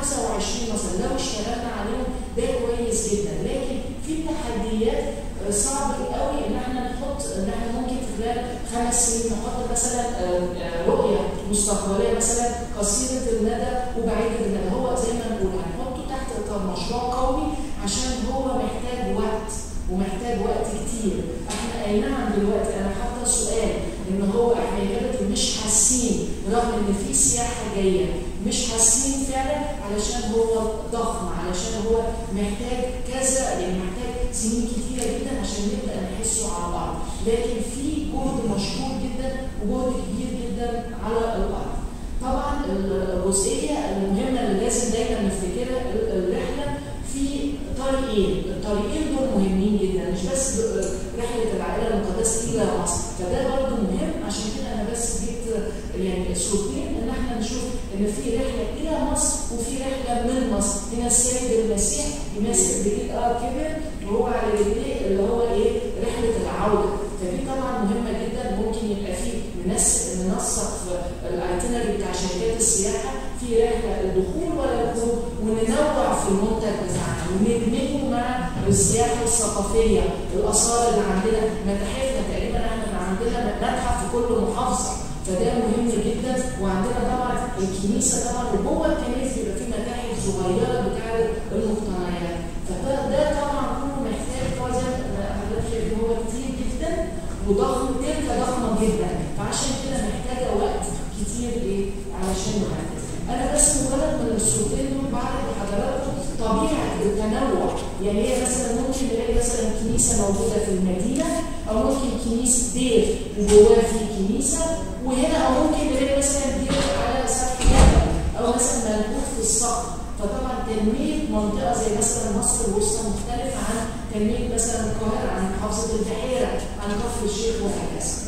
[SPEAKER 6] 25 مثلا لو اشتغلنا عليهم ده كويس جدا لكن في تحديات آه، صعب قوي ان احنا نحط ان احنا ممكن في خلال خمس سنين نحط مثلا آه، آه، رؤيه مستقبليه مثلا قصيره المدى وبعيده المدى هو زي ما نقول هنحطه تحت اطار مشروع قومي عشان هو محتاج وقت ومحتاج وقت كتير احنا اي نعم دلوقتي انا حاطه سؤال ان هو احنا يا ريت مش حاسين رغم ان في سياحه جايه مش حاسين فعلا علشان هو ضخم علشان هو محتاج كذا يعني محتاج سنين كتيره جدا عشان نبدا نحسه على الارض لكن في جهد مشهور جدا وجهد كبير جدا على الارض طبعا الجزئيه المهمه اللي لازم دايما نفتكرها الرحله في طريقين الطريقين دول مهمين جدا مش بس رحله العائله المقدسه الى مصر فده برضه مهم عشان كده انا بس جبت يعني صورتين ان احنا نشوف ان في رحله الى مصر وفي رحله من مصر هنا السيد المسيح يمثل جديد اه كبر وهو على رجليه اللي هو ايه رحله العوده فدي طبعا مهمه جدا ممكن يبقى في نس ننسق في الايتنري بتاع شركات السياحه في رحله الدخول ولا الخروج وننوع في المنتج بتاعنا وندمجه مع السياحه الثقافيه الاثار اللي عندنا متاحفنا تقريبا احنا عندنا متحف في كل محافظه فده مهم جدا وعندنا طبعا الكنيسه طبعا وجوه الكنيسه بيبقى في متاحف صغيره بتاعت المقتنيات فده ده طبعا كله محتاج هو زي ما حضرتك شايف هو كتير جدا وضخم تلك ضخمه جدا فعشان كده محتاجه وقت كتير ايه علشان نعمل انا بس مجرد من الصورتين دول بعرض لحضراتكم طبيعه التنوع يعني هي مثلا ممكن نلاقي مثلا كنيسه موجوده في المدينه او ممكن كنيسه دير وجواه في كنيسه وهنا او ممكن نلاقي مثلا دير على سطح جبل او مثلا ملكوت في الصخر فطبعا تنميه منطقه زي مثلا مصر الوسطى مختلفه عن تنميه مثلا القاهره عن محافظه البحيره عن كفر الشيخ وهكذا.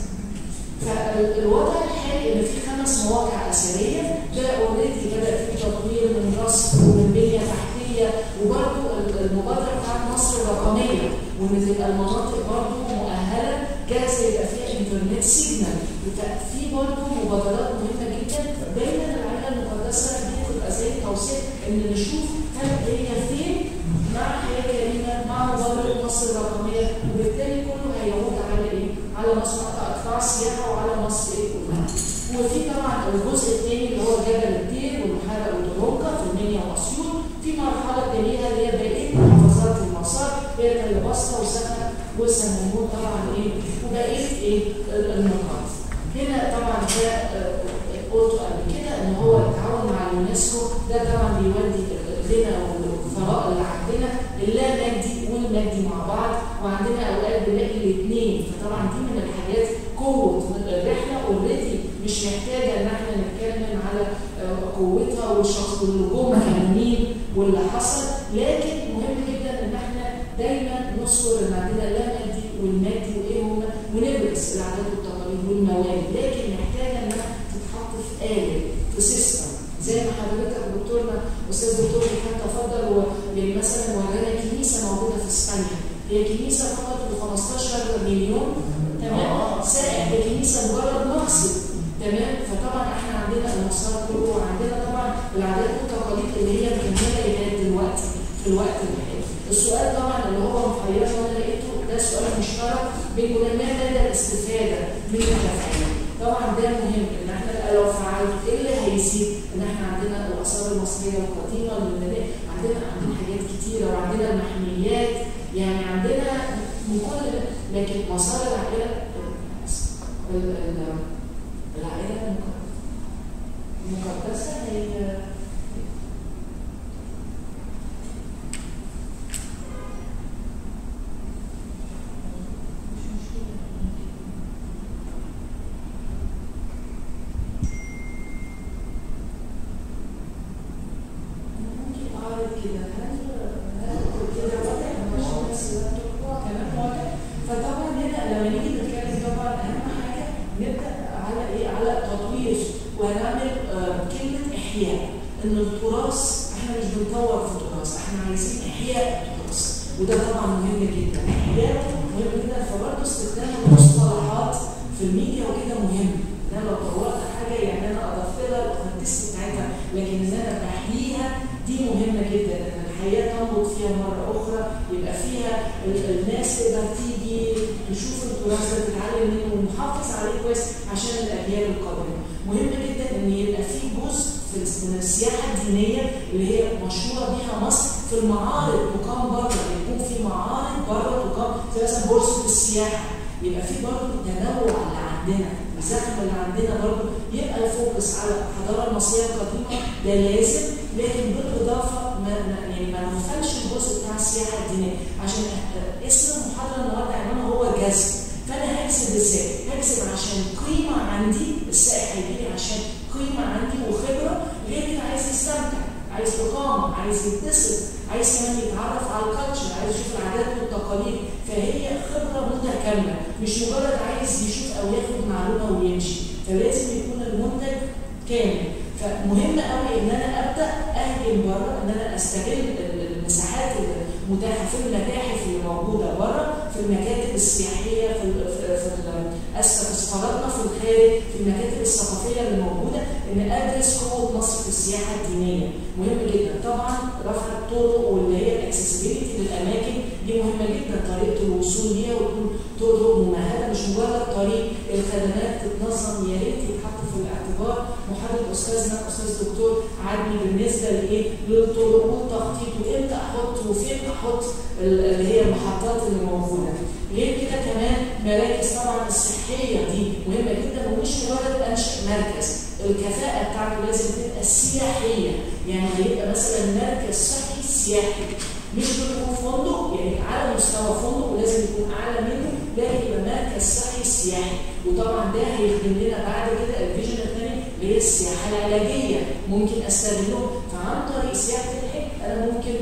[SPEAKER 6] فالوضع الحالي ان في خمس مواقع اثريه ده اوريدي بدا في تطوير من رصف ومن بنيه تحتيه وبرده المبادره بتاعت مصر الرقميه وان تبقى المناطق برده مؤهله جاهزه يبقى فيها انترنت سيجنال في برده مبادرات مهمه جدا دايما العائله المقدسه دي تبقى زي توصيل ان نشوف هل هي فين مع حياه كريمه مع مبادره مصر الرقميه وبالتالي كله هيعود على ايه؟ على مصر قطاع السياحه وعلى مصر ايه كلها. وفي طبعا الجزء الثاني اللي هو جبل الدير والمحاره وتورونكا في المنيا واسيوط في مرحله ثانيه اللي هي بقيه محافظات المسار هي كالباسطه وسكن وسمنون طبعا ايه وبقيه ايه النقاط. هنا طبعا ده قلت قبل كده ان هو التعاون مع اليونسكو ده طبعا بيودي لنا والفراغ اللي عندنا اللا مادي والمادي مع بعض وعندنا اوقات بنلاقي الاثنين فطبعا دي من الحاجات قوه الرحله اوريدي مش محتاجه ان احنا نتكلم على قوتها والشخص والنجوم كاملين واللي حصل لكن مهم جدا ان احنا دايما نصور ان عندنا لا مادي والمادي وايه هما ونبرز العادات والتقاليد والمواد لكن محتاجه انها تتحط في آلة في سيستم زي ما حضرتك دكتورنا استاذ دكتور كان تفضل يعني مثلا ورانا كنيسه موجوده في اسبانيا هي كنيسه فقط ب 15 مليون تمام سائح بكنيسه مجرد مقصد تمام فطبعا احنا عندنا المسار كله وعندنا طبعا العادات والتقاليد اللي هي مكمله لغايه دلوقتي في الوقت الحالي السؤال طبعا اللي هو محير وانا لقيته ده سؤال مشترك بين ما مدى الاستفاده من التفعيل طبعا ده مهم ان احنا لو فعلت ايه اللي هيزيد ان احنا عندنا الاثار المصريه القديمه والمباني عندنا عندنا حاجات كتيره وعندنا المحميات يعني عندنا من كل لكن مسار العائله ال- ال- العائلة المق- المقدسة هي مش مشكلة ممكن أعرض كده هل هل كده واضح عشان بس اللابتوب كلام واضح فطبعا هنا لما نيجي نتكلم طبعا أهم حاجة نبدأ على إيه على تطوير وهنعمل آه، كلمة إحياء إن التراث إحنا مش بنطور في التراث إحنا عايزين إحياء التراث وده طبعا مهم جدا إحياء مهم جدا فبرضه استخدام المصطلحات في الميديا وكده مهم ان انا لو طورت حاجه يعني انا اضفت لها الاوثنتسيتي بتاعتها لكن ان انا بحييها دي مهمه جدا ان الحياه تنبض فيها مره اخرى يبقى فيها ال- الناس تقدر تيجي تشوف التراث ده تتعلم منه ونحافظ عليه كويس عشان الاجيال القادمه مهم جدا ان يبقى في جزء في الس- من السياحه الدينيه اللي هي مشهوره بيها مصر في المعارض تقام بره يكون في معارض بره تقام زي مثلا بورصه السياحه يبقى في برضه تنوع اللي عندنا الزخم اللي عندنا برضه يبقى الفوكس على الحضاره المصريه القديمه ده لازم لكن بالاضافه ما ما- يعني ما نغفلش الجزء بتاع السياحه الدينيه عشان آه، اسم المحاضره النهارده عنوانها هو جذب فانا هجذب ازاي؟ هجذب عشان قيمه عندي السائح هيجي لي عشان قيمه عندي وخبره غير كده عايز يستمتع عايز اقامه عايز يتبسط عايز كمان يتعرف على الكالتشر عايز يشوف العادات والتقاليد فهي خبره متكامله مش مجرد عايز يشوف او ياخد معلومه ويمشي فلازم يكون المنتج كامل فمهم قوي ان انا ابدا اهجم بره ان انا استغل ال- المساحات المتاحه في المتاحف اللي موجوده بره في المكاتب السياحيه في ال- في, في ال- اسف في سفاراتنا في الخارج في المكاتب الثقافيه اللي موجوده ان ادرس قوه مصر في السياحه الدينيه مهم جدا طبعا رفع الطرق واللي هي الاكسسبيلتي للاماكن دي مهمه جدا طريقه الوصول ليها وتكون طرق ممهده مش مجرد طريق الخدمات تتنظم يا ريت يتحط في الاعتبار محاضره استاذنا استاذ دكتور عدلي بالنسبه لايه للطرق والتخطيط وامتى احط وفين احط ال- اللي هي المحطات اللي موجوده غير كده كمان مراكز طبعا الصحيه دي مهمه جدا ومش مجرد انشا مركز الكفاءه بتاعته لازم تبقى سياحيه يعني هيبقى مثلا مركز صحي سياحي مش بيكون فندق يعني على مستوى فندق ولازم يكون اعلى منه لكن يبقى مركز صحي سياحي وطبعا ده هيخدم لنا بعد كده الفيجن الثاني اللي هي السياحه العلاجيه ممكن استغله فعن طريق سياحه الحج انا ممكن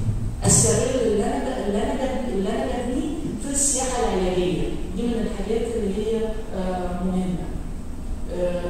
[SPEAKER 6] استغل اللي انا ب- اللي انا ب- اللي انا ببنيه في السياحه العلاجيه دي من الحاجات اللي هي آه، مهمه آه،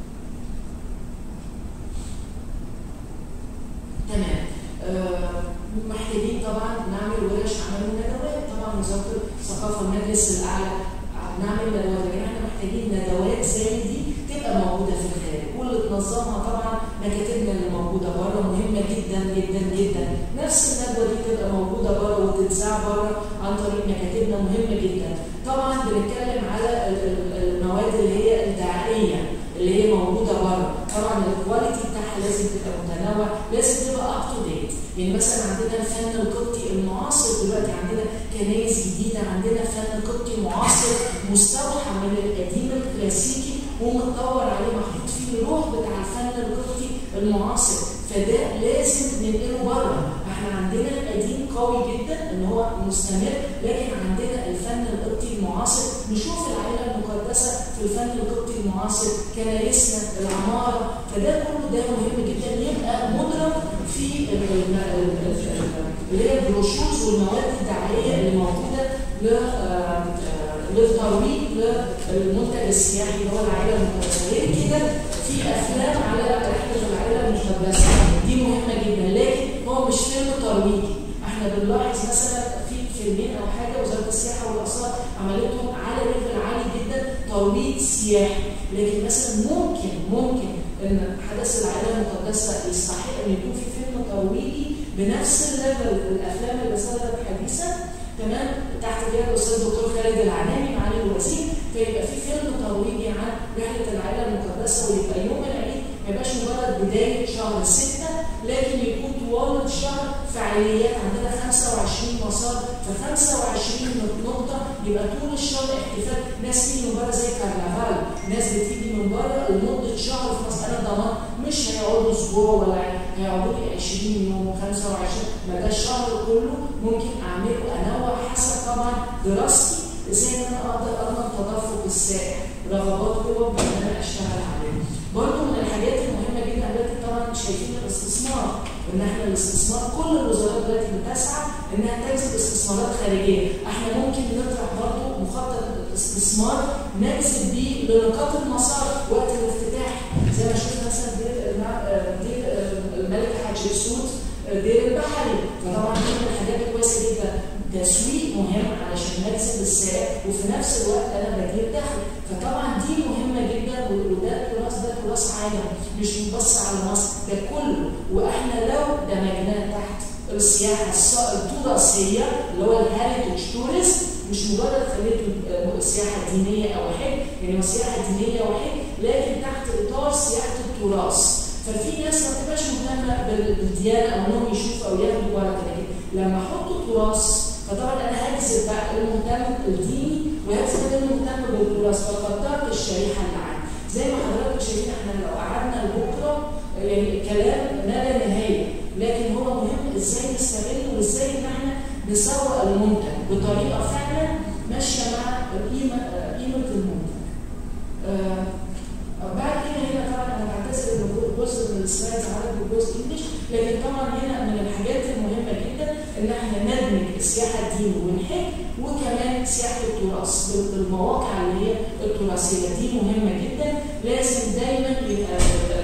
[SPEAKER 6] تمام آه، محتاجين طبعا نعمل ورش عمل وندوات طبعا وزاره الثقافه والمجلس الاعلى نعمل ندوات لكن احنا محتاجين ندوات زي دي تبقى موجوده في الخارج واللي تنظمها طبعا مكاتبنا اللي موجوده بره مهمه جدا جدا جدا نفس الندوه دي تبقى موجوده بره وتتذاع بره عن طريق مكاتبنا مهمه جدا طبعا بنتكلم على ال- ال- المواد اللي هي الدعائيه اللي هي موجوده بره طبعا الكواليتي بتاعها لازم تبقى متنوع لازم تبقى اب تو ديت يعني مثلا عندنا الفن القبطي المعاصر دلوقتي عندنا كنايس جديده عندنا فن قبطي معاصر مستوحى من القديم الكلاسيكي ومتطور عليه محطوط فيه الروح بتاع الفن القبطي المعاصر فده لازم ننقله بره احنا عندنا القديم قوي جدا ان هو مستمر لكن عندنا الفن القبطي المعاصر نشوف العائله المقدسه في الفن القبطي المعاصر كنايسنا العماره فده كله ده مهم جدا يبقى مدرج في ال- ال- ال- ال- اللي هي البروشورز والمواد الدعائيه اللي موجوده ل آه، آه، للترويج للمنتج السياحي اللي هو العائله المقدسه غير كده في افلام على رحله العائله المقدسه دي مهمه جدا لكن هو مش فيلم ترويجي احنا بنلاحظ مثلا في فيلمين او حاجه وزاره السياحه والاثار عملتهم على ليفل عالي جدا ترويج سياحي لكن مثلا ممكن ممكن ان حدث العائله المقدسه يستحق ان يكون في فيلم ترويجي بنفس الليفل الافلام اللي صدرت حديثا تمام تحت قياده الاستاذ الدكتور خالد العناني معالي الوزير فيبقى في فيلم ترويجي عن رحله العائله المقدسه ويبقى يوم العيد ما يبقاش مجرد بدايه شهر سته لكن يكون طوال الشهر فعاليات عندنا 25 مسار في 25 نقطه يبقى طول الشهر احتفال ناس تيجي من بره زي كرنفال
[SPEAKER 7] ناس بتيجي من بره لمده شهر في مصر انا ضمان مش هيقعدوا اسبوع ولا هيقعدوا لي 20 يوم 25 ما ده الشهر كله ممكن اعمله انوع حسب طبعا دراستي ازاي ان انا اقدر اضمن تدفق السائح رغبات قوة ان انا اشتغل عليها. برضه من الحاجات المهمه جدا دلوقتي طبعا شايفين الاستثمار ان احنا الاستثمار كل الوزارات دلوقتي بتسعى انها تجذب استثمارات خارجيه، احنا ممكن نطرح برضه مخطط استثمار نجذب بيه لنقاط المسار وقت الافتتاح زي ما شفنا مثلا دير دير الملك حتشبسوت دير البحري فطبعا دي من الحاجات الكويسه جدا تسويق مهم علشان نجذب السائح وفي نفس الوقت انا بجيب دخل فطبعا دي مهمه جدا وده التراث ده تراث عالم مش بس على مصر ده كله واحنا لو دمجناه تحت السياحه التراثيه اللي هو الهيريتج توريزم مش مجرد خليته سياحه دينيه او حج يعني هو سياحه دينيه او حج لكن تحت اطار سياحه التراث ففي ناس ما بتبقاش مهتمه بالديانه او انهم يشوفوا او ياخدوا ورقه لكن لما احط تراث فطبعا انا هجذب بقى المهتم الديني وهجذب المهتم بالتراث فكترت الشريحه اللي عندي زي ما حضرتك شايفين احنا لو قعدنا لبكره يعني كلام ما لا نهايه لكن هو مهم ازاي نستغل وازاي ان احنا نسوق المنتج بطريقه فعلا ماشيه مع قيمه قيمه المنتج. آه بعد كده هنا طبعا انا بعتذر ان جزء من السلايدز عربي وجزء انجلش لكن طبعا هنا من الحاجات المهمه جدا ان احنا ندمج السياحه الدين والحج وكمان سياحه التراث بالمواقع اللي هي التراثيه دي مهمه جدا لازم دايما يبقى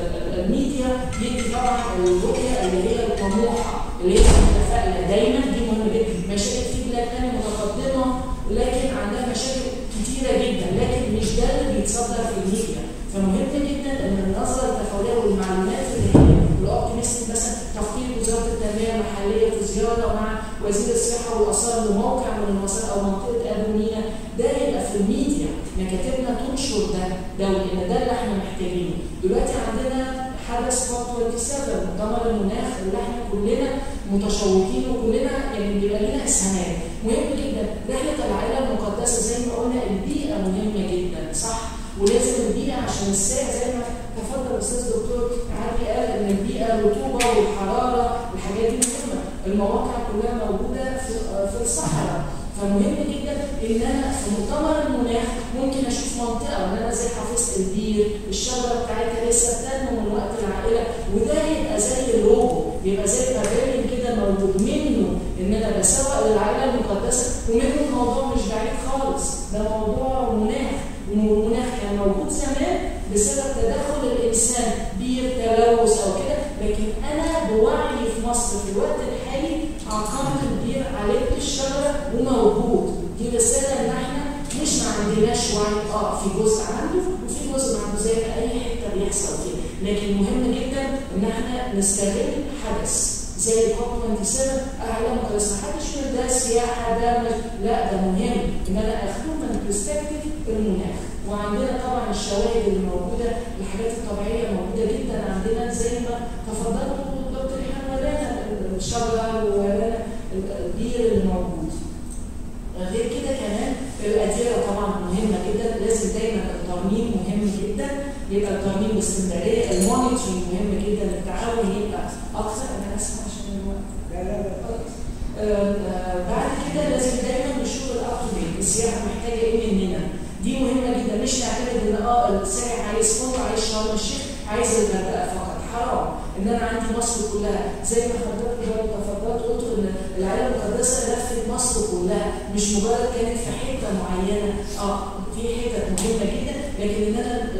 [SPEAKER 7] الميديا يدي طبعا الرؤيه اللي هي الطموحه اللي هي متفائله دايما دي مهمه جدا مشاكل في بلاد ثانيه متقدمه لكن عندها مشاكل كتيره جدا لكن مش ده اللي بيتصدر في الميديا فمهم جدا ان النظره التفاعليه والمعلومات اللي هي الاوبتيمستيك مثلا تخطيط وزاره التنميه المحليه في زياره مع وزير الصحه والاثار لموقع من المسار او منطقه ابو مينا ده يبقى في الميديا مكاتبنا تنشر ده دولي ان ده اللي احنا محتاجينه دلوقتي عندنا حدث كوب 27 مؤتمر المناخ اللي احنا كلنا متشوقين وكلنا يعني بيبقى لنا اسهامات مهم جدا رحله العائله المقدسه زي ما قلنا البيئه مهمه جدا صح ولازم البيئه عشان السائح زي ما تفضل الاستاذ دكتور علي قال ان البيئه الرطوبه والحراره الحاجات دي مهمه المواقع كلها موجوده في في الصحراء فمهم جدا ان انا في مؤتمر المناخ ممكن اشوف منطقه ان انا زي حافظه البير الشجره بتاعتها لسه بتنمو من وقت العائله وده يبقى زي اللوجو يبقى زي برنامج كده موجود منه ان انا بسوق للعائله المقدسه ومنه الموضوع مش بعيد خالص ده موضوع مناخ والمناخ كان موجود زمان بسبب تدخل الانسان بير تلوث او كده لكن انا بوعي في مصر في الوقت الحالي عقمت البير علبت الشجره وموجود دي رساله ان احنا مش ما عندناش وعي اه في جزء عنده وفي جزء ما عنده زي ما اي حته بيحصل كده لكن مهم جدا ان احنا نستغل حدث زي الكوب 27 اعلى مقدس ما حدش يقول ده سياحه ده مش لا ده مهم ان انا اخده من برسبكتيف المناخ وعندنا طبعا الشواهد اللي موجوده الحاجات الطبيعيه موجوده جدا عندنا زي ما تفضلت دكتور ايهاب ورانا الشجر ورانا البير اللي موجود غير كده كمان الأديرة طبعا مهمة جدا لازم دايما الترميم مهم جدا يبقى الترميم باستمرارية المونيتورنج مهم جدا التعاون يبقى أكثر أنا آسفة عشان الوقت
[SPEAKER 1] لا لا لا
[SPEAKER 7] بعد كده لازم دايما نشوف الاب تو السياحه محتاجه ايه مننا دي مهمه جدا مش نعتمد ان اه السائح عايز فندق عايز شرم الشيخ عايز الغردقه فقط حرام ان انا عندي مصر كلها زي ما حضرتك برضه تفضلت قلت ان العائله المقدسه لفت مصر كلها مش مجرد كانت في حته معينه اه في حتت مهمه جدا لكن ان انا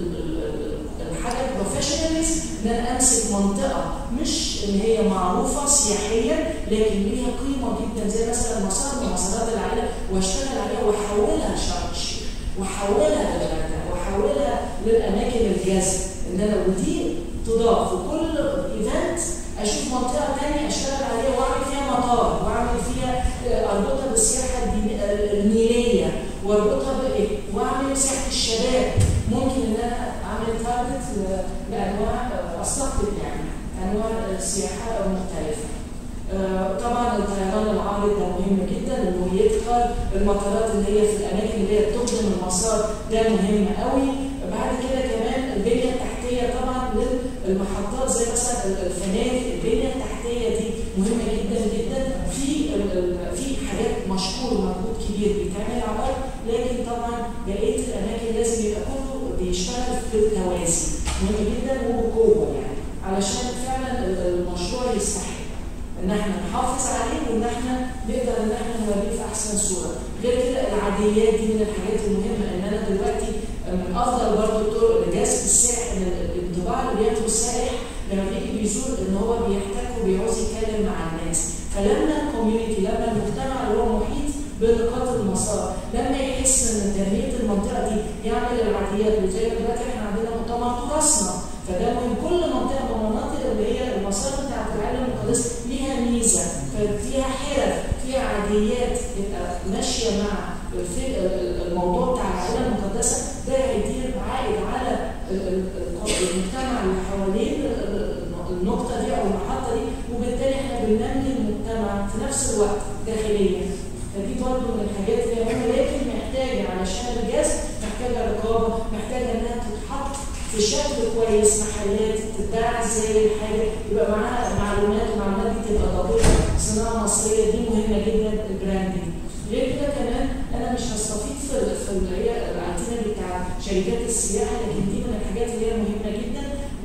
[SPEAKER 7] الحاجه البروفيشناليز ان انا امسك منطقه مش ان هي معروفه سياحيا لكن ليها قيمه جدا زي مثلا مسار من مسارات العائله واشتغل عليها واحولها شرم الشيخ واحولها للغردقه واحولها للاماكن الجذب ان انا ودي تضاف وكل ايفنت اشوف منطقه ثانيه اشتغل عليها واعمل فيها مطار واعمل فيها اربطها بالسياحه النيليه واربطها بايه؟ واعمل سياحه الشباب ممكن ان انا اعمل تارجت لانواع استقطب يعني انواع السياحه المختلفه. طبعا الطيران العارض ده مهم مهم جدا انه يدخل المطارات اللي هي في الاماكن اللي هي بتخدم المسار ده مهم قوي بعد كده كمان البنيه التحتيه طبعا للمحطات زي مثلا الفنادق البنيه التحتيه دي مهمه جدا جدا في ال- ال- في حاجات مشكور مجهود كبير بيتعمل على الارض لكن طبعا بقيه الاماكن لازم يبقى كله بيشتغل بالتوازي مهم جدا وبقوه يعني علشان فعلا ال- المشروع يستحق ان احنا نحافظ عليه وان احنا نقدر ان احنا نوريه في احسن صوره غير كده العاديات دي من الحاجات المهمه ان انا دلوقتي من افضل برضه الطرق لجذب السائح ان الانطباع اللي بياخده السائح لما بيجي بيزور ان هو بيحتك وبيعوز يتكلم مع الناس فلما الكوميونتي لما المجتمع اللي هو محيط بنقاط المسار لما يحس ان تنميه المنطقه دي يعمل العاديات وزي ما دلوقتي احنا عندنا مؤتمر تراثنا فده مهم كل منطقه من المناطق اللي هي المسار بتاعت العالم المقدس ليها ميزه فيها حرف فيها عاديات تبقى ماشيه مع الف- الموضوع بتاع العائله المقدسه ده هيدير عائد على ال- ال- ال- المجتمع اللي حوالين ال- ال- النقطه دي او المحطه دي وبالتالي احنا بننمي المجتمع في نفس الوقت داخليا فدي برضه من الحاجات اللي مهمه لكن محتاجه علشان الجذب محتاجه رقابه محتاجه انها تتحط في شكل كويس محلات تتباع ازاي الحاجه يبقى معاها معلومات والمعلومات دي تبقى دقيقه صناعه مصريه دي مهمه جدا البراندنج غير كده كمان انا مش هستفيد في في اللي هي الاعتماد بتاع شركات السياحه لكن دي من الحاجات اللي هي مهمه جدا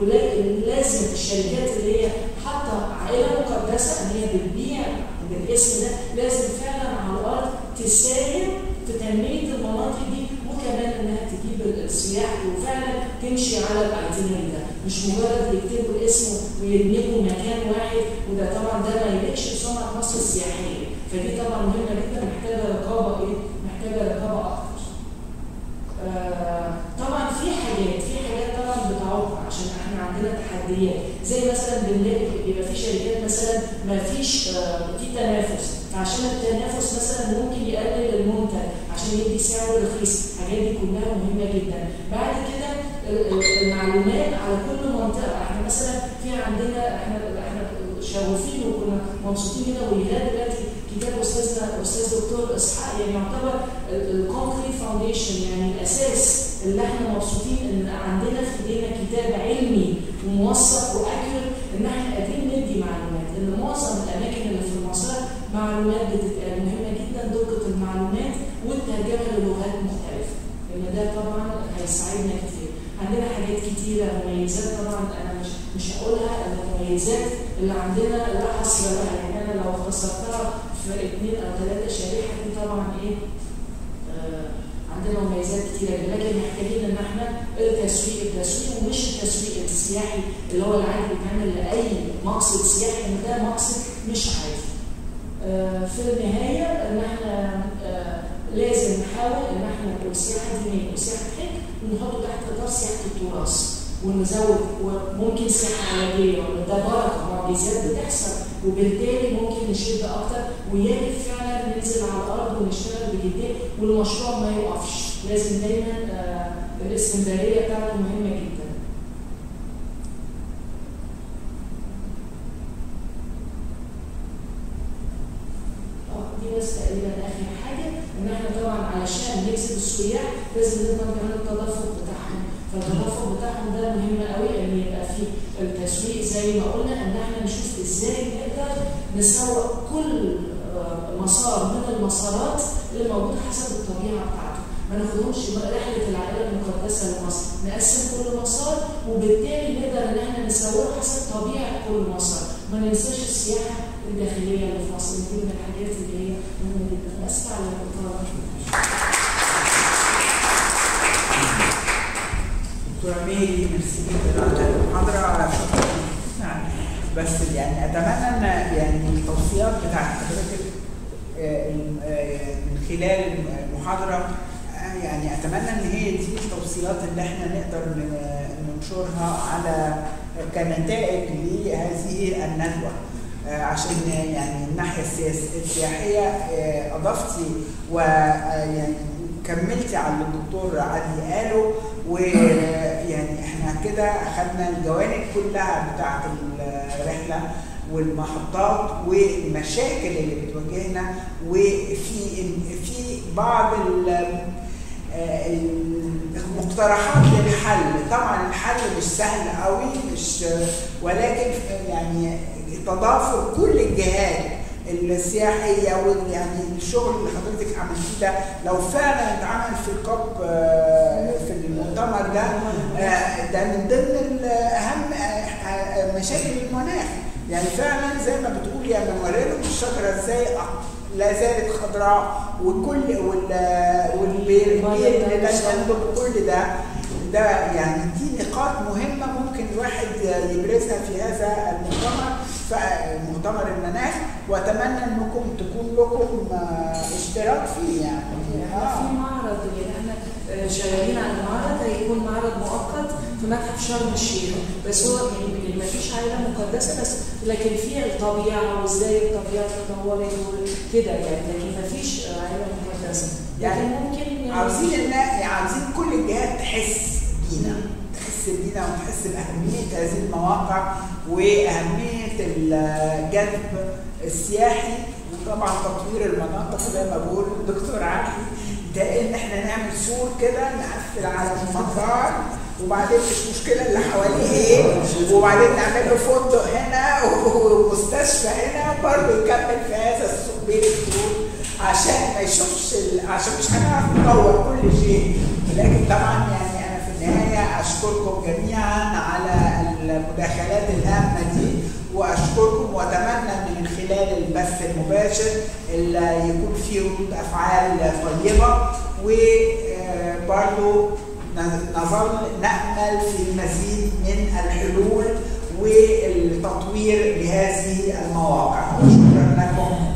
[SPEAKER 7] ولازم الشركات اللي هي حاطه عائله مقدسه ان هي بتبيع بالاسم ده لازم فعلا على الارض تساهم في تنميه المناطق دي وكمان انها تجيب السياح وفعلا تمشي على الاعتماد ده مش مجرد يكتبوا الاسم ويدمجوا مكان واحد وده طبعا ده ما يليقش بسمعه مصر السياحيه فدي طبعا مهمه جدا محتاجه رقابه ايه؟ محتاجه رقابه اكتر. آه طبعا في حاجات في حاجات طبعا بتعوق عشان احنا عندنا تحديات زي مثلا بنلاقي بيبقى في شركات مثلا ما فيش آه في تنافس فعشان التنافس مثلا ممكن يقلل المنتج عشان يدي سعر رخيص الحاجات دي كلها مهمه جدا بعد كده ال- ال- المعلومات على كل منطقه احنا مثلا في عندنا احنا احنا شغوفين وكنا مبسوطين هنا ولغايه دلوقتي كتاب استاذنا الاستاذ دكتور اسحاق يعني يعتبر الكونكريت فاونديشن يعني الاساس اللي احنا مبسوطين ان عندنا في ايدينا كتاب علمي وموثق واكيوريت ان احنا قادرين ندي معلومات ان معظم الاماكن اللي في المسار معلومات بتبقى مهمه جدا دقه المعلومات والترجمه للغات مختلفه لان ده طبعا هيساعدنا كتير عندنا حاجات كتيره مميزات طبعا انا مش مش هقولها المميزات اللي عندنا لا حصر لها يعني انا لو اختصرتها في اثنين او ثلاثه شريحه دي طبعا ايه آه عندنا مميزات كتيره جدا لكن محتاجين ان احنا التسويق التسويق ومش التسويق السياحي اللي هو العادي بيتعمل لاي مقصد سياحي ان ده مقصد مش عادي. آه في النهايه ان احنا آه لازم نحاول ان احنا السياحه دينيه وسياحه حج ونحطه تحت اطار سياحه التراث ونزود وممكن سياحه علاجيه وان ده بركه معجزات بتحصل وبالتالي ممكن نشد اكتر ويجب فعلا ننزل على الارض ونشتغل بجديه والمشروع ما يقفش لازم دايما آه الاستمراريه بتاعته مهمه جدا. دي بس تقريبا اخر حاجه ان احنا طبعا علشان نكسب السياح لازم نضمن كمان التدفق بتاعهم فالتدفق بتاعهم ده مهم قوي ان يبقى فيه التسويق زي ما قلنا ان احنا نشوف ازاي نقدر نسوق كل مسار من المسارات اللي موجوده حسب الطبيعه بتاعته ما ناخدهمش رحله العائله المقدسه لمصر نقسم كل مسار وبالتالي نقدر ان احنا نسوقه حسب طبيعه كل مسار ما ننساش السياحه الداخليه اللي في مصر دي من الحاجات اللي هي مهمه جدا اسف على الاطاله
[SPEAKER 1] دكتورة ميري ميرسي جدا على المحاضرة شكرا نعم. بس يعني أتمنى أن يعني التوصيات بتاعت حضرتك آه، آه، من خلال المحاضرة آه، يعني أتمنى أن هي دي التوصيات اللي احنا نقدر ن- ننشرها على كنتائج لهذه الندوة آه، عشان يعني الناحية السياس- السياحية آه، أضفتي ويعني كملتي على اللي الدكتور علي قاله ويعني احنا كده اخذنا الجوانب كلها بتاعه الرحله والمحطات والمشاكل اللي بتواجهنا وفي في بعض ال- آه، المقترحات للحل طبعا الحل مش سهل قوي مش ولكن يعني تضافر كل الجهات السياحيه ويعني الشغل اللي حضرتك عملتيه ده لو فعلا اتعمل في الكوب آه، في المؤتمر ده آه، ده من ضمن ال- اهم آه، آه، مشاكل المناخ يعني فعلا زي ما بتقول يا منورينا الشجره ازاي لا زالت خضراء وكل وال والبير اللي لا ينضب كل ده ده يعني دي نقاط مهمة ممكن الواحد يبرزها في هذا المؤتمر ف- مؤتمر المناخ وأتمنى أنكم تكون لكم آه، اشتراك فيه يعني
[SPEAKER 6] احنا في معرض يعني احنا آه، شغالين على معرض هيكون معرض مؤقت في متحف شرم الشيخ بس هو يعني ما فيش عائله مقدسه بس لكن في الطبيعه وازاي الطبيعه تطورت وكده يعني لكن ما فيش عائله مقدسه يعني
[SPEAKER 1] يعني
[SPEAKER 6] ممكن يعني
[SPEAKER 1] عاوزين النا- عاوزين كل الجهات تحس بينا تحس بينا وتحس بأهمية هذه المواقع وأهمية الجذب السياحي وطبعا تطوير المناطق زي ما بقول الدكتور عدلي ده ان احنا نعمل سور كده نقفل على المطار وبعدين مش مشكله اللي حواليه ايه وبعدين نعمل له فندق هنا ومستشفى هنا برضه يكمل في هذا السوق بين السور عشان ما يشوفش ال- عشان مش هنعرف نطور كل شيء لكن طبعا يعني انا في النهايه اشكركم جميعا على المداخلات الهامه دي واشكركم واتمنى ان من خلال البث المباشر اللي يكون فيه ردود افعال طيبه وبرضه نظل نامل في المزيد من الحلول والتطوير لهذه المواقع شكرا لكم